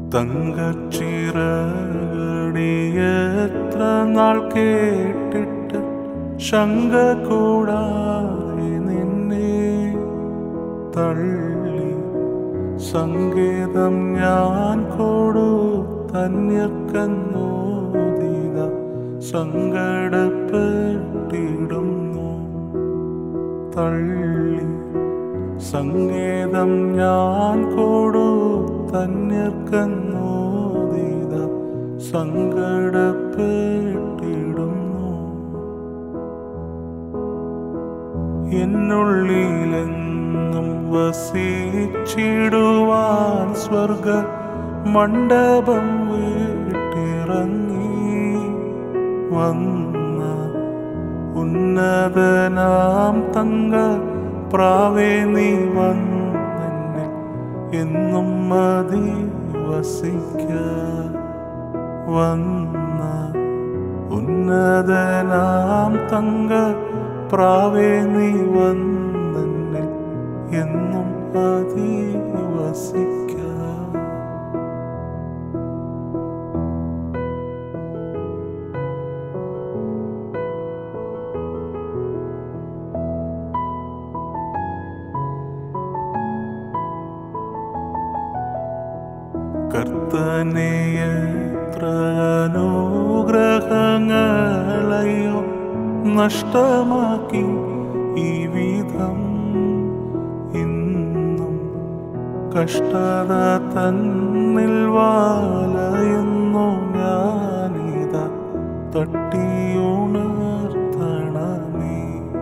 തങ്കച്ചിറകടിയെത്ര നാൾ കേട്ടിട്ട് ശങ്ക കൂടാതെ നിന്നെ തള്ളി സങ്കേതം ഞാൻ കൊടു തന്യർക്കന്നോദിത സങ്കടപ്പെട്ടിടുന്നു തള്ളി സങ്കേതം ഞാൻ കൊടു തന്യർക്കന്നോദിത സങ്കടപ്പെട്ടിടുന്നു എന്നുള്ളിലെന്നും വസിച്ചിടുവാൻ സ്വർഗ മണ്ഡപം വീട്ടിറങ്ങി വന്ന ഉന്നതനാം തങ്ക പ്രാവേ നീ വന്നെന്നെ എന്നും മതി വസിക്ക വന്ന ഉന്നതനാം തങ്ക പ്രാവേ നീ വന്നെന്നെ എന്നും മതി വസിക്ക കർത്തനെയത്ര അനുഗ്രഹങ്ങളെയോ നഷ്ടമാക്കി ഈ വിധം ഇന്നും കഷ്ടത തന്നിൽ വാലയുന്നു ഞാനിത തട്ടിയുണർത്തണമേ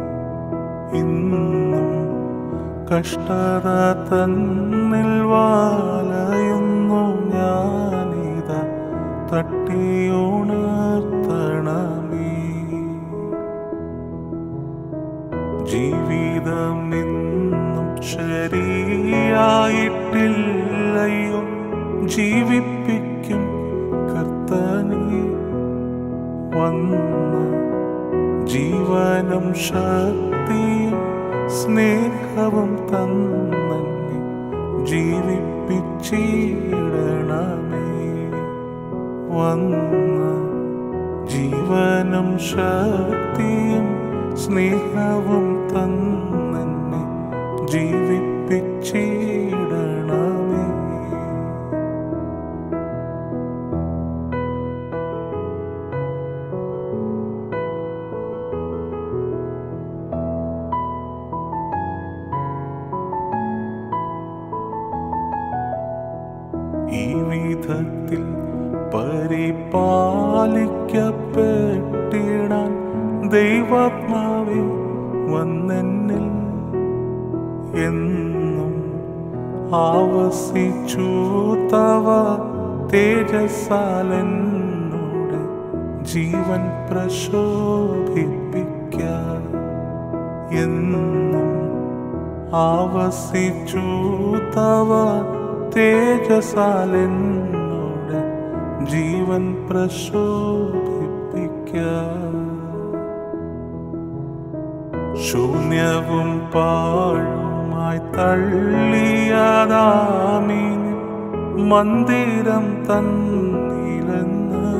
ഇന്നും കഷ്ടത തന്നിൽ വാലയുന്നു ഞാനിത തട്ടിയുണർത്തണമേ ജീവിതം ഇന്നും ശരിയായിട്ടില്ലയോ ജീവിപ്പിക്കും കർത്തനെ വന്ന ജീവനും ശക്തിയും സ്നേഹവും തന്നെ ജീവിപ്പിച്ചിടണമേ വന്ന ജീവനും ശക്തിയും സ്നേഹവും തന്നെ ജീവിപ്പിച്ചിടണമേ ഈ വിധത്തിൽ പരിപാലിക്കപ്പെട്ടിടാൻ ദൈവാത്മാവെ വന്നെന്നിൽ എന്നും ആവസിച്ചു തവ തേജസാലെന്നോട് ജീവൻ പ്രശോഭിപ്പിക്ക എന്നും ആവസിച്ചു തവ തേജസാലെന്നോട് ജീവൻ പ്രശോഭിപ്പിക്ക ശൂന്യവും പാഴുമായി തള്ളിയതാമീൻ മന്ദിരം തന്നിലെന്ന്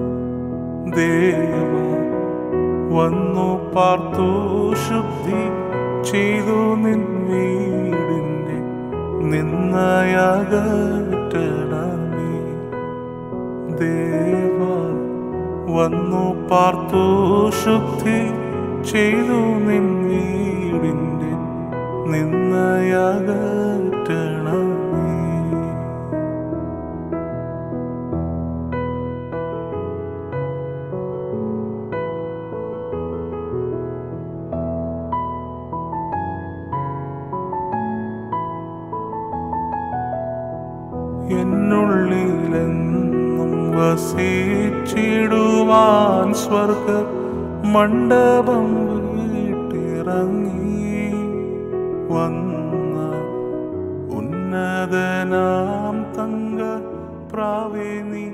ദേവ വന്നു പാർത്തു ശുദ്ധി ചെയ്തു നിൻ വീടിൻ്റെ നിന്നയകറ്റണമേ ദേവ വന്നു പാർത്തു ശുദ്ധി ചെയ്തു നിൻ വീടിൻ്റെ നിന്നയകറ്റണമേ എന്നുള്ളിലെന്നും വസിച്ചിടുവാൻ സ്വർഗ മണ്ഡപം വീട്ടിറങ്ങി വന്ന ഉന്നതനാം തങ്ക പ്രാവേ നീ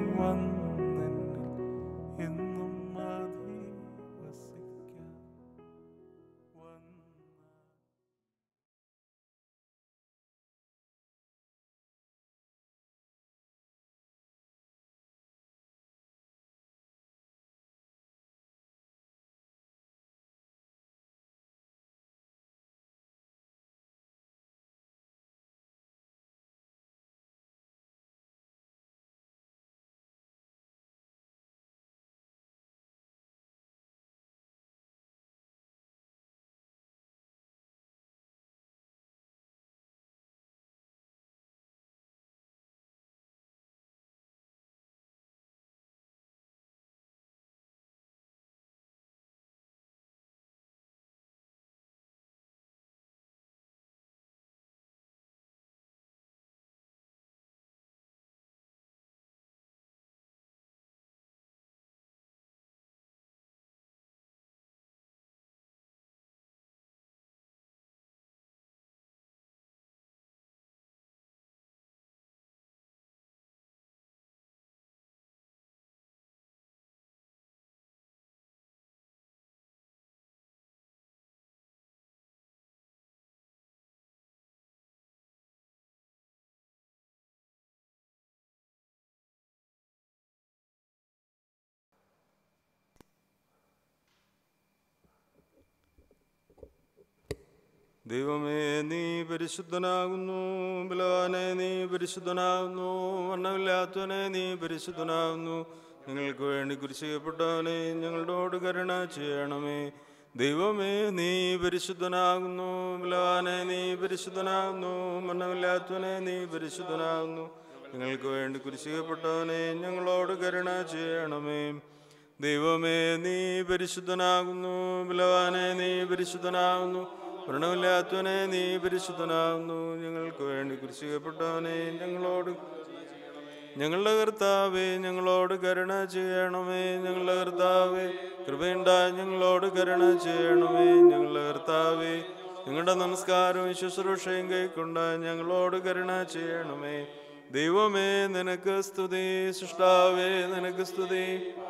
ദൈവമേ നീ പരിശുദ്ധനാകുന്നു ബലവാനെ നീ പരിശുദ്ധനാകുന്നു വർണ്ണമില്ലാത്തവനെ നീ പരിശുദ്ധനാകുന്നു നിങ്ങൾക്ക് വേണ്ടി കുരിശിക്കപ്പെട്ടവനെ ഞങ്ങളോട് കരുണ ചെയ്യണമേ ദൈവമേ നീ പരിശുദ്ധനാകുന്നു ബലവാനെ നീ പരിശുദ്ധനാകുന്നു വർണ്ണമില്ലാത്തവനെ നീ പരിശുദ്ധനാകുന്നു നിങ്ങൾക്ക് വേണ്ടി കുരിശിക്കപ്പെട്ടവനെ ഞങ്ങളോട് കരുണ ചെയ്യണമേ ദൈവമേ നീ പരിശുദ്ധനാകുന്നു ബലവാനെ നീ പരിശുദ്ധനാകുന്നു വ്രണമില്ലാത്തവനെ നീ പരിശുദ്ധനാകുന്നു ഞങ്ങൾക്ക് വേണ്ടി കുരിശിക്കപ്പെട്ടവനെ ഞങ്ങളോട് ഞങ്ങളുടെ കർത്താവേ ഞങ്ങളോട് കരുണ ചെയ്യണമേ ഞങ്ങളുടെ കർത്താവേ കൃപയുണ്ടായി ഞങ്ങളോട് കരുണ ചെയ്യണമേ ഞങ്ങളുടെ കർത്താവേ ഞങ്ങളുടെ നമസ്കാരവും ശുശ്രൂഷയും കൈക്കൊണ്ട് ഞങ്ങളോട് കരുണ ചെയ്യണമേ ദൈവമേ നിനക്ക് സ്തുതി സൃഷ്ടാവേ നിനക്ക് സ്തുതി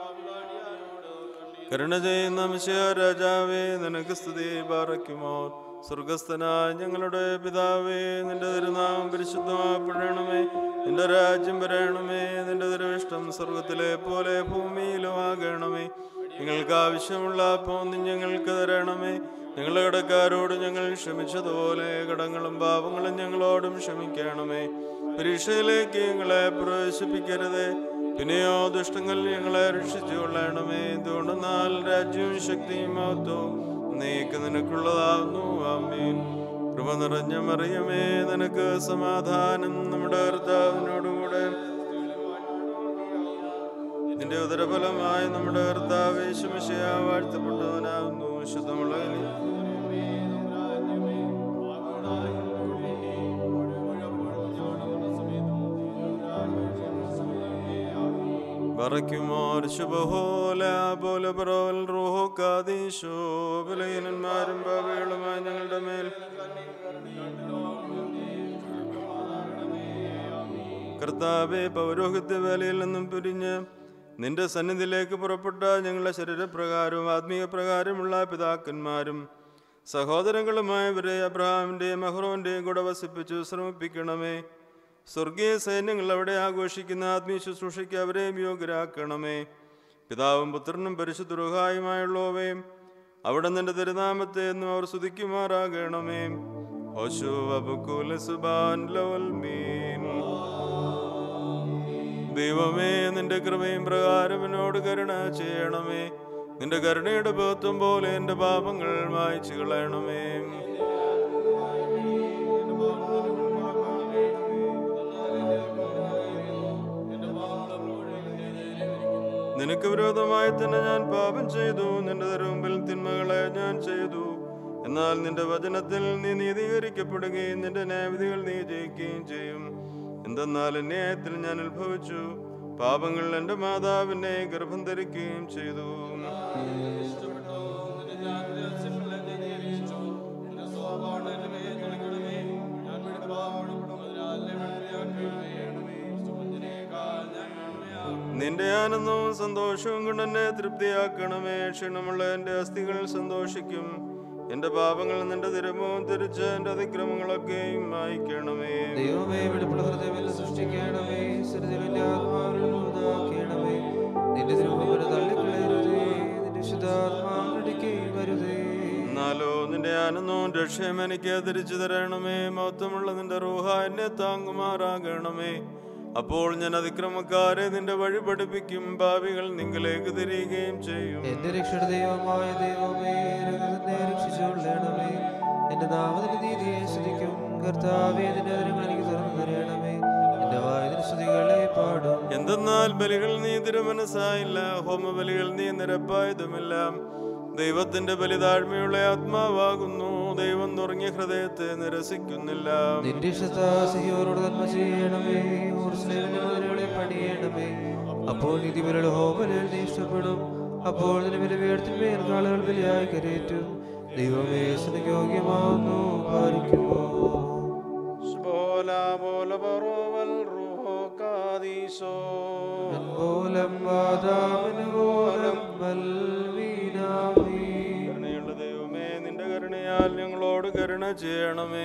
കരുണ ചെയ്യുന്ന മിശിഹ രാജാവേ നിനക്ക് സ്തുതി പാറയ്ക്കുമോ സ്വർഗസ്ഥനായ ഞങ്ങളുടെ പിതാവേ നിന്റെ തിരുനാമം പരിശുദ്ധമാപ്പെടണമേ നിന്റെ രാജ്യം വരണമേ നിന്റെ തിരുവിഷ്ടം സ്വർഗത്തിലെ പോലെ ഭൂമിയിലും ആകണമേ ഞങ്ങൾക്ക് ആവശ്യമുള്ള അപ്പം നീ ഞങ്ങൾക്ക് തരണമേ ഞങ്ങളുടെ കടക്കാരോട് ഞങ്ങൾ ക്ഷമിച്ചതുപോലെ കടങ്ങളും പാപങ്ങളും ഞങ്ങളോടും ക്ഷമിക്കണമേ പരീക്ഷയിലേക്ക് ഞങ്ങളെ പ്രവേശിപ്പിക്കരുതേ പിന്നെയോ ദുഷ്ടങ്ങൾ ഞങ്ങളെ രക്ഷിച്ചു കൊള്ളണമേ എന്തുകൊണ്ടെന്നാൽ രാജ്യവും ശക്തിയും മഹത്വവും നീക്ക് നിനക്കുള്ളതാകുന്നു ആമീൻ കൃപ നിറഞ്ഞ മറിയമേ നിനക്ക് സമാധാനം നമ്മുടെ കർത്താവിനോടുകൂടെ നിന്റെ ഉദരഫലമായി നമ്മുടെ കർത്താവ് യേശുമിശിഹ വാഴ്ത്തപ്പെട്ടവനാകുന്നു ശുദ്ധമുള്ള പറയ്ക്കുമോർ ശുഭഹോല പോലെ പറവൽ റൂഹോ കാതീശോ ബലഹീനന്മാരും പാപികളുമായി ഞങ്ങളുടെ മേൽ കർത്താവെ പൗരോഹിത്യ വേലയിൽ നിന്നും പിരിഞ്ഞ് നിന്റെ സന്നിധിയിലേക്ക് പുറപ്പെട്ട ഞങ്ങളുടെ ശരീരപ്രകാരവും ആത്മീയ പ്രകാരമുള്ള പിതാക്കന്മാരും സഹോദരങ്ങളുമായവരെ അബ്രഹാമിൻ്റെയും അഹ്റോൻ്റെയും കൂടെ വസിപ്പിച്ചു ശ്രമിപ്പിക്കണമേ സ്വർഗീയ സൈന്യങ്ങൾ അവിടെ ആഘോഷിക്കുന്ന ആത്മീയ ശുശ്രൂഷയ്ക്ക് അവരെയും യോഗ്യരാക്കണമേ പിതാവും പുത്രനും പരിശുദ്ധരുഹായുമായുള്ളവയും അവിടെ നിന്റെ തിരുനാമത്തെ എന്നും അവർ സ്തുതിക്കുമാറാകണമേ ഓശോ അബുക്കുല സുബാൻ ലവൽ മീൻ ദൈവമേ നിന്റെ കൃപയും പ്രകാരം എന്നോട് കരുണ ചെയ്യണമേ നിന്റെ കരുണയുടെ ബോധം പോലെ എൻ്റെ പാപങ്ങൾ മായ്ച്ചു കളയണമേ നിനക്ക് വിരോധമായി തന്നെ ഞാൻ പാപം ചെയ്തു നിന്റെ മുമ്പിൽ തിന്മകളെ ഞാൻ ചെയ്തു എന്നാൽ നിന്റെ വചനത്തിൽ നീ നീതീകരിക്കപ്പെടുകയും നിന്റെ ന്യായവിധികൾ നീ ജയിക്കുകയും ചെയ്യും എന്തെന്നാൽ ന്യായത്തിൽ ഞാൻ ഉത്ഭവിച്ചു പാപങ്ങൾ എൻ്റെ മാതാവിനെ ഗർഭം ധരിക്കുകയും ചെയ്തു നിന്റെ ആനന്ദവും സന്തോഷവും കൊണ്ട് എന്നെ തൃപ്തിയാക്കണമേ ക്ഷീണമുള്ള എൻ്റെ അസ്ഥികൾ സന്തോഷിക്കും എൻ്റെ പാപങ്ങൾ നിന്റെ തിരമവും തിരിച്ച് എൻ്റെ അതിക്രമങ്ങളൊക്കെയും മായിക്കണമേ ദൈവമേ വെളിപ്പുള്ള ഹൃദയമെന്ന് സൃഷ്ടിക്കണമേ സൃജലിന്റെ ആത്മാവിൽ ഉദാക്കണമേ നിന്റെ തിരുമുഖം തള്ളിക്കളയരുതേ നിന്റെ ശുദ്ധാത്മാവിനടിക്കുകയും വരുതേ എന്നാലോ നിന്റെ ആനന്ദവും രക്ഷയും എനിക്ക് തിരിച്ചു തരണമേ മഹത്വമുള്ള നിന്റെ റൂഹ എന്നെ താങ്ങുമാറാകണമേ അപ്പോൾ ഞാൻ അതിക്രമക്കാരെ നിന്റെ വഴി പഠിപ്പിക്കും ഭാവികൾ നിങ്ങളിലേക്ക് തിരികുകയും ചെയ്യും എന്റെ രക്ഷയുടെ ദൈവമായ ദൈവമേ രക്തത്തെ രക്ഷിച്ചുകൊള്ളണമേ എന്റെ നാമത്തിന് നീതിയെ സ്തുതിക്കും കർത്താവേ നിന്റെ അതിരങ്ങൾ എനിക്ക് തുറന്നു തരണമേ എന്റെ വായതിന് സ്തുതികളെ പാടും എന്തെന്നാൽ ബലികൾ നീ തിരുമനസ്സായില്ല ഹോമബലികൾ നീ നിരപ്പായതുമില്ല ദൈവത്തിന്റെ ബലി താഴ്മയുള്ള ആത്മാവാകുന്നു ദൈവം തുടങ്ങിയ ഹൃദയത്തെ നിരസിക്കുന്നില്ല നിന്റെ ഇഷ്ടത്താസിയോരോട് നന്മ ചെയ്യണമേ ഊർസ്ലേമിന്റെ മതിലുകളെ പണിയണമേ അപ്പോൾ നീതിബലിയുടെ ഹോമലിൽ നീ ഇഷ്ടപ്പെടും അപ്പോൾ നിന്റെ ബലി വീഴ്ത്തിന്മേൽ കാളുകൾ ബലിയായി കരയേറ്റും ദൈവമേ സ്തുതിക്ക് യോഗ്യമാവുന്നു പാലിക്കുമോ പോലം വാദാമിന് പോലം വൽവീനാമീ കരുണയുള്ള ദൈവമേ നിന്റെ കരുണയാൽ ഞങ്ങളോട് കരുണ ചെയ്യണമേ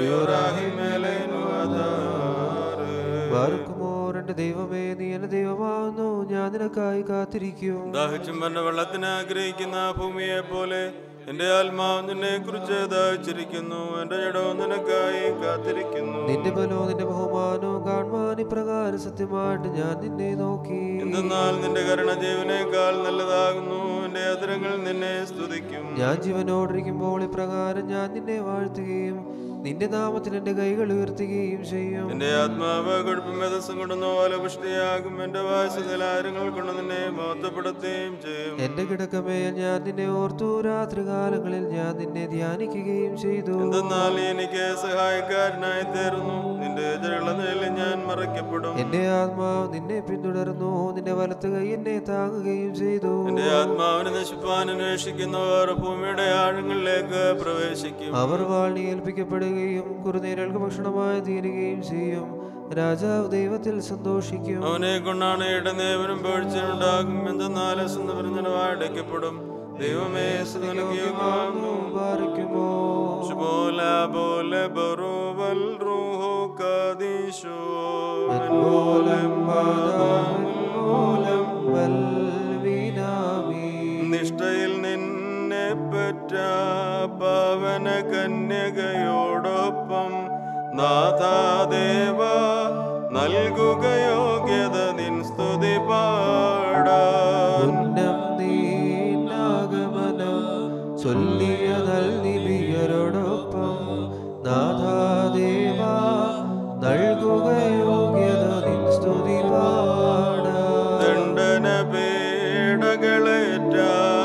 ബാർക്കുമോ എന്റെ ദൈവമേ നീ എന്റെ ദൈവമാകുന്നു ഞാൻ നിനക്കായി കാത്തിരിക്കും ദാഹിച്ചും പറഞ്ഞ വെള്ളത്തിന് ആഗ്രഹിക്കുന്ന ഭൂമിയെ പോലെ എന്റെ ആത്മാവ് നിന്നെ കുറിച്ച് ദാഹിച്ചിരിക്കുന്നു എന്റെ ജഡവും നിനക്കായി കാത്തിരിക്കുന്നു നിന്റെ ബലവും നിന്റെ ബഹുമാനവും കാണുവാൻ ഇപ്രകാരം സത്യമായിട്ട് ഞാൻ നിന്നെ നോക്കി എന്തെന്നാൽ നിന്റെ കരുണ ജീവനേക്കാൾ നല്ലതാകുന്നു എന്റെ അതിരങ്ങൾ നിന്നെ സ്തുതിക്കും ഞാൻ ജീവനോടിരിക്കുമ്പോൾ ഇപ്രകാരം ഞാൻ നിന്നെ വാഴ്ത്തുകയും നിന്റെ നാമത്തിൽ എന്റെ കൈകൾ ഉയർത്തുകയും ചെയ്യും എന്റെ ആത്മാവ് കൊഴുപ്പും മേധസ്സും കൊണ്ടൊന്നു പോലെ പുഷ്ടിയാകും എന്റെ വായസകലാരങ്ങൾ കൊണ്ട് നിന്നെ മഹത്വപ്പെടുത്തുകയും ചെയ്യും എന്റെ കിടക്കമേൽ ഞാൻ നിന്നെ ഓർത്തു രാത്രികാലങ്ങളിൽ ഞാൻ നിന്നെ ധ്യാനിക്കുകയും ചെയ്തു എന്തെന്നാൽ നീ എനിക്ക് സഹായക്കാരനായി തീർന്നു നിന്റെ ജലനിലയിൽ ഞാൻ മറയ്ക്കപ്പെടും എന്റെ ആത്മാവ് നിന്നെ പിന്തുടർന്നു നിന്റെ വലത്ത് കൈ എന്നെ താങ്ങുകയും ചെയ്തു എന്റെ ആത്മാവിനെ നശിപ്പാൻ അന്വേഷിക്കുന്നവർ ഭൂമിയുടെ ആഴങ്ങളിലേക്ക് പ്രവേശിക്കും അവർ വാളി ഏൽപ്പിക്കപ്പെടുകയും കുറുനേരൾക്ക് ഭക്ഷണമായി തീരുകയും ചെയ്യും രാജാവ് ദൈവത്തിൽ സന്തോഷിക്കും അവനെ കൊണ്ടാണ് ഇടനേവനും പേഴ്ചയുണ്ടാകും എന്തെന്നാൽ പറഞ്ഞടക്കപ്പെടും ദൈവമേ നൽകിയുമാകുന്നു പാറിക്കുമോ ശുഭോല പോലെ ബറുവൽ റൂഹോ കാദീശോ മൂലം പാതാവിൻ മൂലം വൽവിനാമി. നിഷ്ഠയിൽ നിന്നെ പറ്റ പവന കന്യകയോടൊപ്പം നാഥാദേവ നൽകുക യോഗ്യത നിൻ സ്തുതി പാടാൻ ഉന്നം നീനാഗമനം ചൊല്ലിയ നൽനിബിയരോടൊപ്പം നാഥാദേവ നൽകുക യോഗ്യത നിൻ സ്തുതി പാടാൻ ദണ്ഡന പീഡകളേറ്റ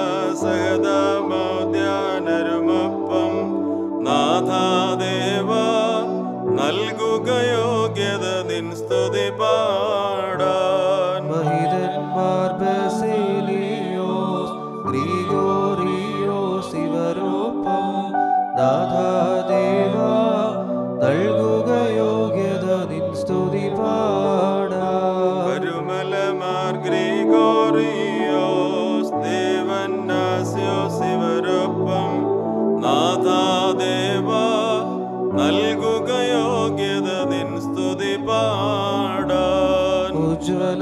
സഹതാമോദ്യാനരുമൊപ്പം നാഥാദേവ നൽകുക യോഗ്യത നിൻ സ്തുതി പാടാൻ മഹിതന്മാർ ബസേലിയോസ് ഗ്രിഗോറിയോസ് ഇവരൊപ്പം നാഥാദേവ നൽകുക യോഗ്യത നിൻ സ്തുതി പാടാൻ വരുമലമാർ ഗ്രിഗോറിയോസ് ദേവന്നാസ്യോസ് ഇവരൊപ്പം നാഥാദേവ നൽകുക യോഗ്യത നിൻ സ്തുതി പാടാൻ ഉജ്വല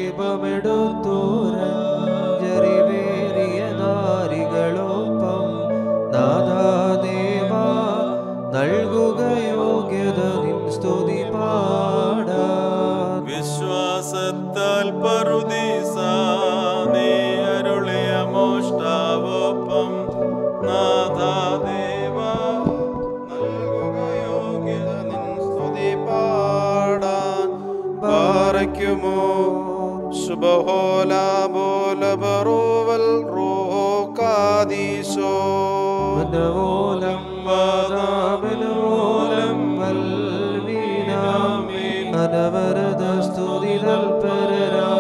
ദീപമെടുത്തൂരഞ്ചരിവേറിയ നാരികളൊപ്പം നാഥാദേവ നൽകുക യോഗ്യത നിൻ സ്തുതി പാടാൻ വിശ്വാസത്താൽ പറുദീസ നീ അരുളിയ മോഷ്ടാവൊപ്പം നാഥാദേവ നൽകുക യോഗ്യത നിൻ സ്തുതി പാടാൻ ബാറയ്ക്കുമോ ശുഭഹോല ബോല ബറോവൽ റോഹോ കാദീശോ മനവോലം വാദാമനോലം വൽവീനാമീൻ അനവരത സ്തുതി തൽപരരാ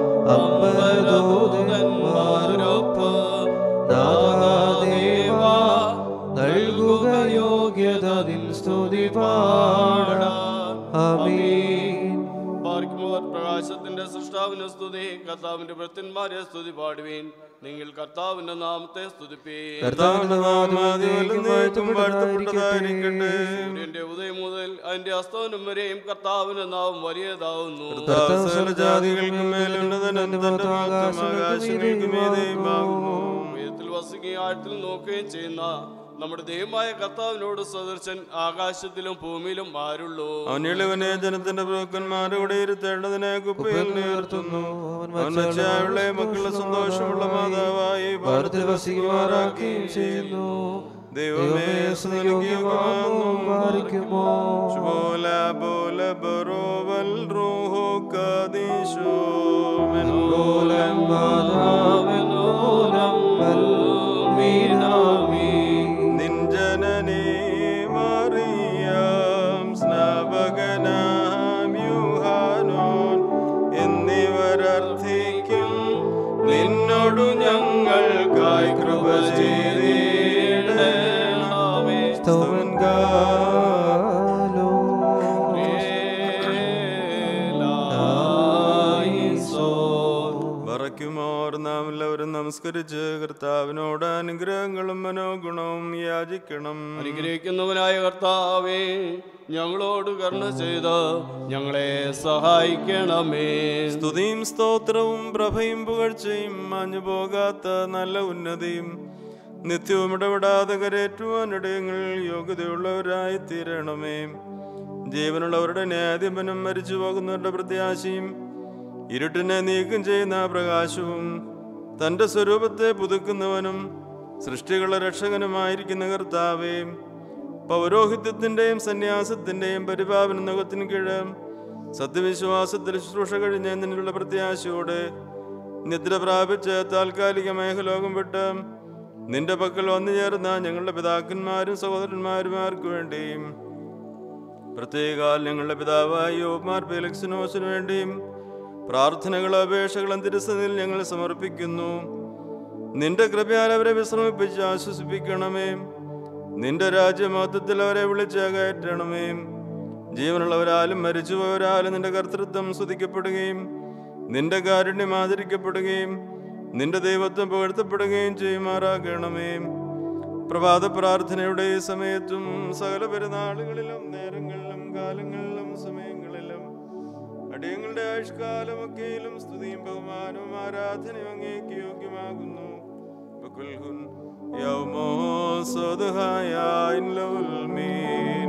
അമ്പരദൂതന്മാരൊപ്പം നാഥാദേവ നൽകുക യോഗ്യത നിൻ സ്തുതി പാടാൻ ആമീൻ പാർക്കുമോർ പ്രകാശത്തിന്റെ സൃഷ്ടാവിന്റെ സ്തുതി കർത്താവിന്റെ ഭൃത്യന്മാരെ സ്തുതി പാടുവീൻ നിങ്ങൾ കർത്താവിന്റെ നാമത്തെ സ്തുതിപ്പീൻ കർത്താവിന്റെ നാമം വാഴ്ത്തപ്പെട്ടതായിരിക്കട്ടെ സൂര്യന്റെ ഉദയം മുതൽ അതിന്റെ അസ്തമനം വരെയും കർത്താവിന്റെ നാമം വലിയതാവുന്നു കർത്താവ് സകല ജാതികൾക്കും മേലുള്ളതനും തന്റെ മഹത്വം ആകാശങ്ങൾക്ക് മീതെയുമാകുന്നു ഉയരത്തിൽ വസിക്കുകയും ആഴത്തിൽ നോക്കുകയും ചെയ്യുന്ന നമ്മുടെ ദൈവമായ കർത്താവിനോട് സദർശൻ ആകാശത്തിലും ഭൂമിയിലും ആരുള്ളൂ അവൻ എളിവനെ ജനത്തിന്റെ പ്രഭുക്കന്മാരോടെ ഇരുത്തേണ്ടതിനെ കുപ്പയിൽ ഉയർത്തുന്നു അവൻ വെച്ചായുള്ള മക്കളുടെ സന്തോഷമുള്ള മാതാവായി ഭാരതത്തിൽ വസിക്കുമാറാക്കുകയും ചെയ്യുന്നു ദൈവമേ പാലിക്കുമോ ബോല ബോല ബറോവൽ റൂഹോ കാദീശോ മൂലം മാതാവിനോലം വൽമീനാമീ നിൻ ജനനീ മറിയാം സ്നാപകനാം യൂഹാനോൻ എന്നിവരർത്ഥിക്കും നിന്നോടു ഞങ്ങൾക്കായി കൃപ ചെയ്തിടണമേ സ്തവൻകാലോ വറയ്ക്കുമോർ നാം എല്ലാവരും നമസ്കരിച്ച് കർത്താവിനോട് അനുഗ്രഹങ്ങളും മനോഗുണവും യാചിക്കണം അനുഗ്രഹിക്കുന്നവനായ കർത്താവേ ഞങ്ങളോട് കരുണ ചെയ്ത് ഞങ്ങളെ സഹായിക്കണമേ സ്തുതിയും സ്തോത്രവും പ്രഭയും പുകഴ്ചയും മാഞ്ഞു പോകാത്ത നല്ല ഉന്നതിയും നിത്യവും ഇടപെടാതെ കരേറ്റുവാൻ ഇടയങ്ങൾ യോഗ്യതയുള്ളവരായി തീരണമേ ജീവനുള്ളവരുടെ ന്യായാധിപനും മരിച്ചു പോകുന്നവരുടെ പ്രത്യാശയും ഇരുട്ടിനെ നീക്കം ചെയ്യുന്ന പ്രകാശവും തന്റെ സ്വരൂപത്തെ പുതുക്കുന്നവനും സൃഷ്ടികളുടെ രക്ഷകനുമായിരിക്കുന്ന കർത്താവേ പൗരോഹിത്യത്തിന്റെയും സന്യാസത്തിന്റെയും പരിപാലന നുഖത്തിന് കീഴ് സത്യവിശ്വാസത്തിൽ ശുശ്രൂഷ കഴിഞ്ഞ നിന്നുള്ള പ്രത്യാശയോടെ നിദ്ര പ്രാപിച്ച് താൽക്കാലിക മേഘലോകം വിട്ട് നിന്റെ പക്കൽ വന്നു ചേർന്ന ഞങ്ങളുടെ പിതാക്കന്മാരും സഹോദരന്മാരുമാർക്ക് വേണ്ടിയും പ്രത്യേക ഞങ്ങളുടെ പിതാവായ യോബ്മാർ ഫെലിക്സിനോസിനു വേണ്ടിയും പ്രാർത്ഥനകളും അപേക്ഷകളും തിരുസനിൽ ഞങ്ങൾ സമർപ്പിക്കുന്നു നിന്റെ കൃപയാൽ അവരെ വിശ്രമിപ്പിച്ച് ആശ്വസിപ്പിക്കണമേ നിന്റെ രാജ്യമഹത്വത്തിൽ അവരെ വിളിച്ച് കയറ്റണമേ ജീവനുള്ളവരാലും മരിച്ചുപോയവരാലും നിന്റെ കർത്തൃത്വം സ്തുതിക്കപ്പെടുകയും നിന്റെ കാരുണ്യം ആദരിക്കപ്പെടുകയും നിന്റെ ദൈവത്വം പുകഴ്ത്തപ്പെടുകയും ചെയ്യുമാറാകണമേ പ്രഭാത പ്രാർത്ഥനയുടെ ഈ സമയത്തും സകല പെരുന്നാളുകളിലും നേരങ്ങളിലും കാലങ്ങളിലും സമയങ്ങളിലും അടിയങ്ങളുടെ ആയുഷ്കാലമൊക്കെയിലും സ്തുതിയും ബഹുമാനവും ആരാധനയും അങ്ങേക്ക് യോഗ്യമാകുന്നു ബക്കുൽഹുൻ യൗമോ സ്വതുഹായ ഇൻലൗൽ മീൻ.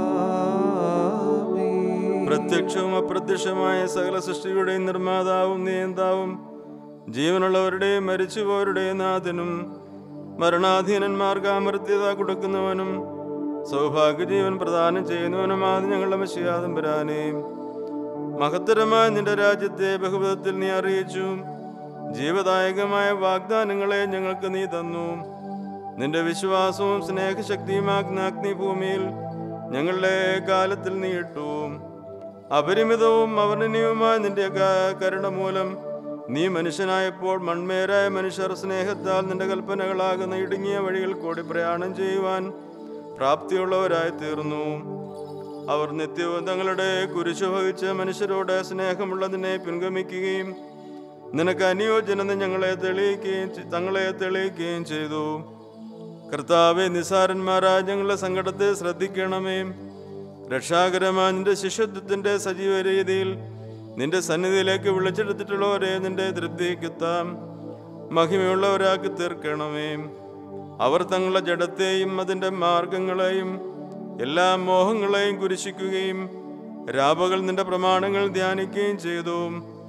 പ്രത്യക്ഷവും അപ്രത്യക്ഷമായ സകല സൃഷ്ടിയുടെയും നിർമ്മാതാവും നിയന്താവും ജീവനുള്ളവരുടെയും മരിച്ചുപോരുടെയും നാഥനും മരണാധീനന്മാർക്ക് അമർത്യത കൊടുക്കുന്നവനും സൗഭാഗ്യജീവൻ പ്രദാനം ചെയ്യുന്നവനുമാണ് ഞങ്ങളുടെ മഷിയാദം വരാനേയും മഹത്തരമായ നിന്റെ രാജ്യത്തെ ബഹുവിധത്തിൽ നീ അറിയിച്ചു ജീവദായകമായ വാഗ്ദാനങ്ങളെ ഞങ്ങൾക്ക് നീ തന്നു നിന്റെ വിശ്വാസവും സ്നേഹശക്തിയുമാക്കുന്ന അഗ്നിഭൂമിയിൽ ഞങ്ങളുടെ കാലത്തിൽ നീ ഇട്ടു അപരിമിതവും അവർണനീയവുമായ നിന്റെ ക- കരുണ മൂലം നീ മനുഷ്യനായപ്പോൾ മൺമേരായ മനുഷ്യർ സ്നേഹത്താൽ നിന്റെ കൽപ്പനകളാകുന്ന ഇടുങ്ങിയ വഴികൾ കൂടി പ്രയാണം ചെയ്യുവാൻ പ്രാപ്തിയുള്ളവരായി തീർന്നു അവർ നിത്യവും തങ്ങളുടെ കുരിശു വഹിച്ച് മനുഷ്യരോട് സ്നേഹമുള്ളതിനെ പിൻഗമിക്കുകയും നിനക്ക് അനുയോജ്യനെന്ന് ഞങ്ങളെ തെളിയിക്കുകയും ചെ- തങ്ങളെ തെളിയിക്കുകയും ചെയ്തു കർത്താവെ നിസാരന്മാരായ ഞങ്ങളുടെ സങ്കടത്തെ ശ്രദ്ധിക്കണമേ രക്ഷാകരമായ നിന്റെ ശിഷ്യത്വത്തിന്റെ സജീവ രീതിയിൽ നിന്റെ സന്നിധിയിലേക്ക് വിളിച്ചെടുത്തിട്ടുള്ളവരെ നിന്റെ തൃപ്തിക്കെത്താം മഹിമയുള്ളവരാക്കി തീർക്കണമേ അവർ തങ്ങളുടെ ജഡത്തെയും അതിൻ്റെ മാർഗങ്ങളെയും എല്ലാ മോഹങ്ങളെയും കുരിശിക്കുകയും രാപകൾ നിന്റെ പ്രമാണങ്ങൾ ധ്യാനിക്കുകയും ചെയ്തു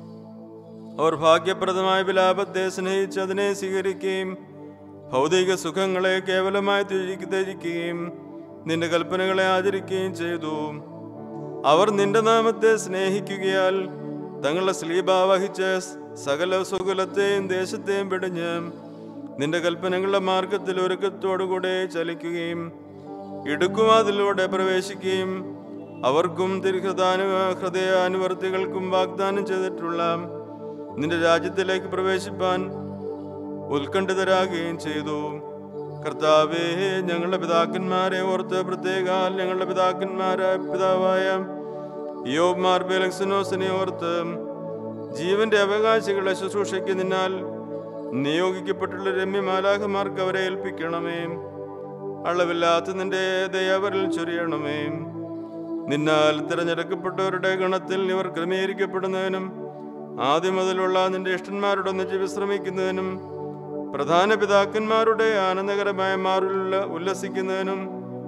അവർ ഭാഗ്യപ്രദമായ വിലാപത്തെ സ്നേഹിച്ച് അതിനെ സ്വീകരിക്കുകയും ഭൗതിക സുഖങ്ങളെ കേവലമായി ത്യജി- ത്യജിക്കുകയും നിന്റെ കൽപ്പനകളെ ആചരിക്കുകയും ചെയ്തു അവർ നിന്റെ നാമത്തെ സ്നേഹിക്കുകയാൽ തങ്ങളുടെ സ്ലീബ വഹിച്ച് സകല സുകുലത്തെയും ദേശത്തെയും പിടിഞ്ഞ് നിന്റെ കൽപ്പനകളുടെ മാർഗത്തിൽ ഒരുക്കത്തോടുകൂടെ ചലിക്കുകയും ഇടുക്കുവാതിലൂടെ പ്രവേശിക്കുകയും അവർക്കും തിരുഹൃദാനു ഹൃദയാനുവർത്തികൾക്കും വാഗ്ദാനം ചെയ്തിട്ടുള്ള നിന്റെ രാജ്യത്തിലേക്ക് പ്രവേശിപ്പാൻ ഉത്കണ്ഠിതരാകുകയും ചെയ്തു കർത്താവേ ഞങ്ങളുടെ പിതാക്കന്മാരെ ഓർത്ത് പ്രത്യേക ഞങ്ങളുടെ പിതാക്കന്മാരായ പിതാവായ യോബ് മാർ ബെലക്സിനോസിനെ ഓർത്ത് ജീവന്റെ അവകാശികളെ ശുശ്രൂഷയ്ക്ക് നിന്നാൽ നിയോഗിക്കപ്പെട്ടുള്ള രമ്യമാലാഹമാർക്ക് അവരെ ഏൽപ്പിക്കണമേ അളവില്ലാത്ത നിന്റെ ദയവരിൽ ചൊരിയണമേ നിന്നാൽ തിരഞ്ഞെടുക്കപ്പെട്ടവരുടെ ഗണത്തിൽ ഇവർ ക്രമീകരിക്കപ്പെടുന്നതിനും ആദ്യം മുതലുള്ള നിന്റെ ഇഷ്ടന്മാരോടൊന്നിച്ച് വിശ്രമിക്കുന്നതിനും പ്രധാന പിതാക്കന്മാരുടെ ആനന്ദകരമായ മാറിലുള്ള ഉല്ലസിക്കുന്നതിനും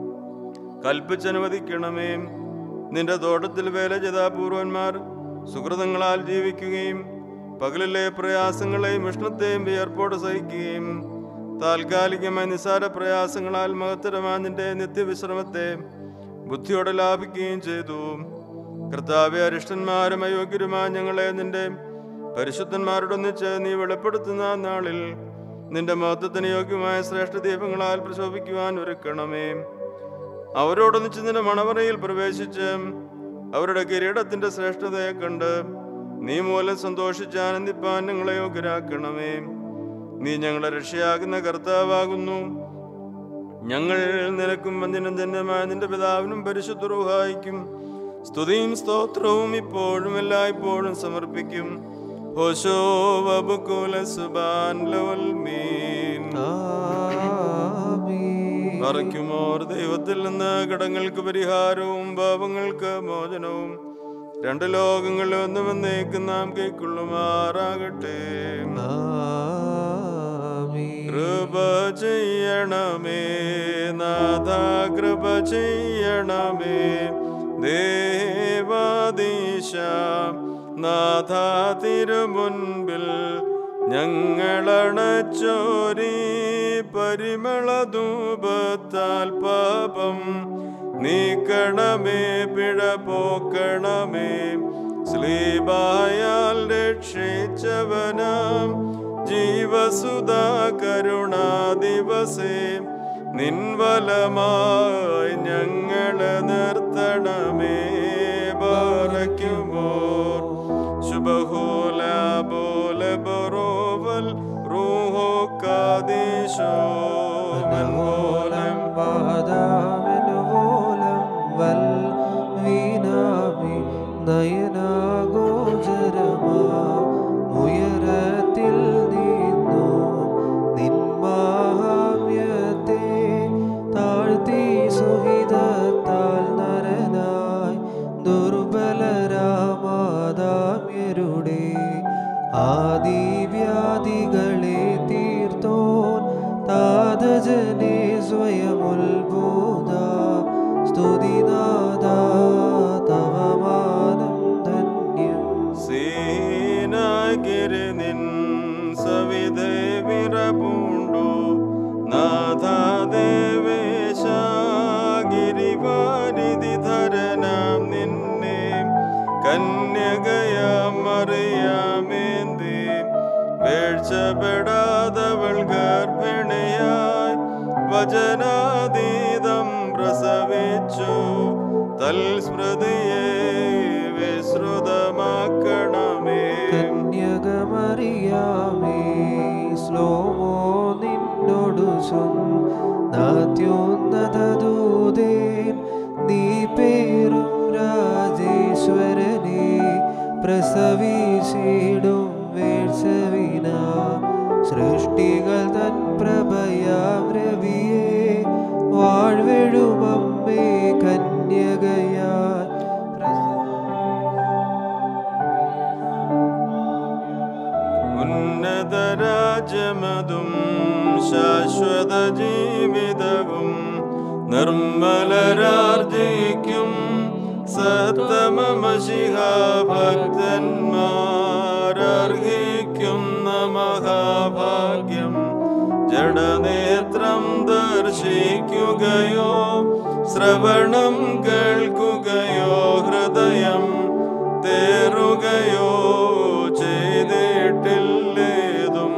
കൽപ്പിച്ചനുവദിക്കണമേ നിന്റെ തോട്ടത്തിൽ വേല ചെയ്ത പൂർവന്മാർ സുഹൃതങ്ങളാൽ ജീവിക്കുകയും പകലിലെ പ്രയാസങ്ങളെയും ഉഷ്ണത്തെയും വിയർപ്പോട് സഹിക്കുകയും താൽക്കാലികമായ നിസാര പ്രയാസങ്ങളാൽ മഹത്തരമായ നിന്റെ നിത്യവിശ്രമത്തെ ബുദ്ധിയോടെ ലാഭിക്കുകയും ചെയ്തു കർത്താവെ അരിഷ്ടന്മാരും അയോഗ്യരുമായ ഞങ്ങളെ നിന്റെ പരിശുദ്ധന്മാരോടൊന്നിച്ച് നീ വെളിപ്പെടുത്തുന്ന നാളിൽ നിന്റെ മഹത്വത്തിന് യോഗ്യമായ ശ്രേഷ്ഠ ദീപങ്ങളാൽ പ്രശോഭിക്കുവാൻ ഒരുക്കണമേ അവരോടൊന്നിച്ച് നിന്റെ മണവറയിൽ പ്രവേശിച്ച് അവരുടെ കിരീടത്തിന്റെ ശ്രേഷ്ഠതയെ കണ്ട് നീ മൂലം സന്തോഷിച്ച് ആനന്ദിപ്പാൻ ഞങ്ങളെ യോഗ്യരാക്കണമേ നീ ഞങ്ങളുടെ രക്ഷയാകുന്ന കർത്താവാകുന്നു ഞങ്ങൾ നിനക്കും വന്ദിനം തന്നെമായ നിന്റെ പിതാവിനും പരിശുദ്ധ റൂഹായിക്കും സ്തുതിയും സ്തോത്രവും ഇപ്പോഴും എല്ലായ്പ്പോഴും സമർപ്പിക്കും ഹോശോ വബുകുല സുബാൻ ലവൽ മീൻ മറയ്ക്കുമോർ ദൈവത്തിൽ നിന്ന് കടങ്ങൾക്ക് പരിഹാരവും പാപങ്ങൾക്ക് മോചനവും രണ്ട് ലോകങ്ങളിൽ ഒന്നും എന്നേക്കും നാം കൈക്കൊള്ളുമാറാകട്ടെ ആമീൻ കൃപ ചെയ്യണമേ നാഥ കൃപ ചെയ്യണമേ ദേവാദീശ നാഥ തിരുമുൻപിൽ ഞങ്ങളണച്ചോരി പരിമളധൂപത്താൽ പാപം നീക്കണമേ പിഴ പോക്കണമേ സ്ലീബായാൽ രക്ഷിച്ചവനാം ജീവസുധാ കരുണാ ദിവസേ നിൻവലമായി ഞങ്ങളെ നിർത്തണമേ ബാറയ്ക്കുമോർ ശുഭഹോല ബോല ബറോവൽ റൂഹോ കാദീശോ മനോലം പാദാമനുമൂലം വൽ വീണാമി നയനാഗോചരമാ ഉയരത്തിൽ നിന്നു നിന്മാഹാമ്യത്തെ താഴ്ത്തി സുഹിതത്താൽ നരനായി ദുർബലരാമാദാമ്യരുടെ ആദിവ്യാധികളെ തീർത്തോൻ താതജനെ സ്വയമുത്ഭൂത സ്തുതിനാഥ തവ മാനം ധന്യം സീനാഗിരി നിൻ സവിധേ വിറപൂണ്ടു നാഥാദേവേശ ഗിരിവാരിധി ധരനാം നിന്നെ കന്യകയമറിയാമേന്തി വീഴ്ചപ്പെടാതവൾ ഗർഭിണിയായി വചനാതീതം പ്രസവിച്ചു തൽസ്മൃതിയെ വിശ്രുതമാക്കണമേ കന്യകമറിയാമേ ശ്ലോമോ നിന്നോടു നാത്യോന്നതൂതേൻ നീ പേരും രാജേശ്വരനെ പ്രസവിച്ചിടും വേഴ്ചവിന സൃഷ്ടികൾ തൻ പ്രഭയാം രവിയെ വാഴ്വെഴുമമ്മേ കന്യകയാൽ ഉന്നതരാജമതും ശാശ്വത ജീവിതവും നിർമ്മലരാർജിക്കും സത്തമമശിഹ ഭക്തന്മാരർഹിക്കുന്ന മഹാഭാഗ്യം ജഡനേത്രം ദർശിക്കുകയോ ശ്രവണം കേൾക്കുകയോ ഹൃദയം തേറുകയോ ചെയ്തിട്ടില്ലേതും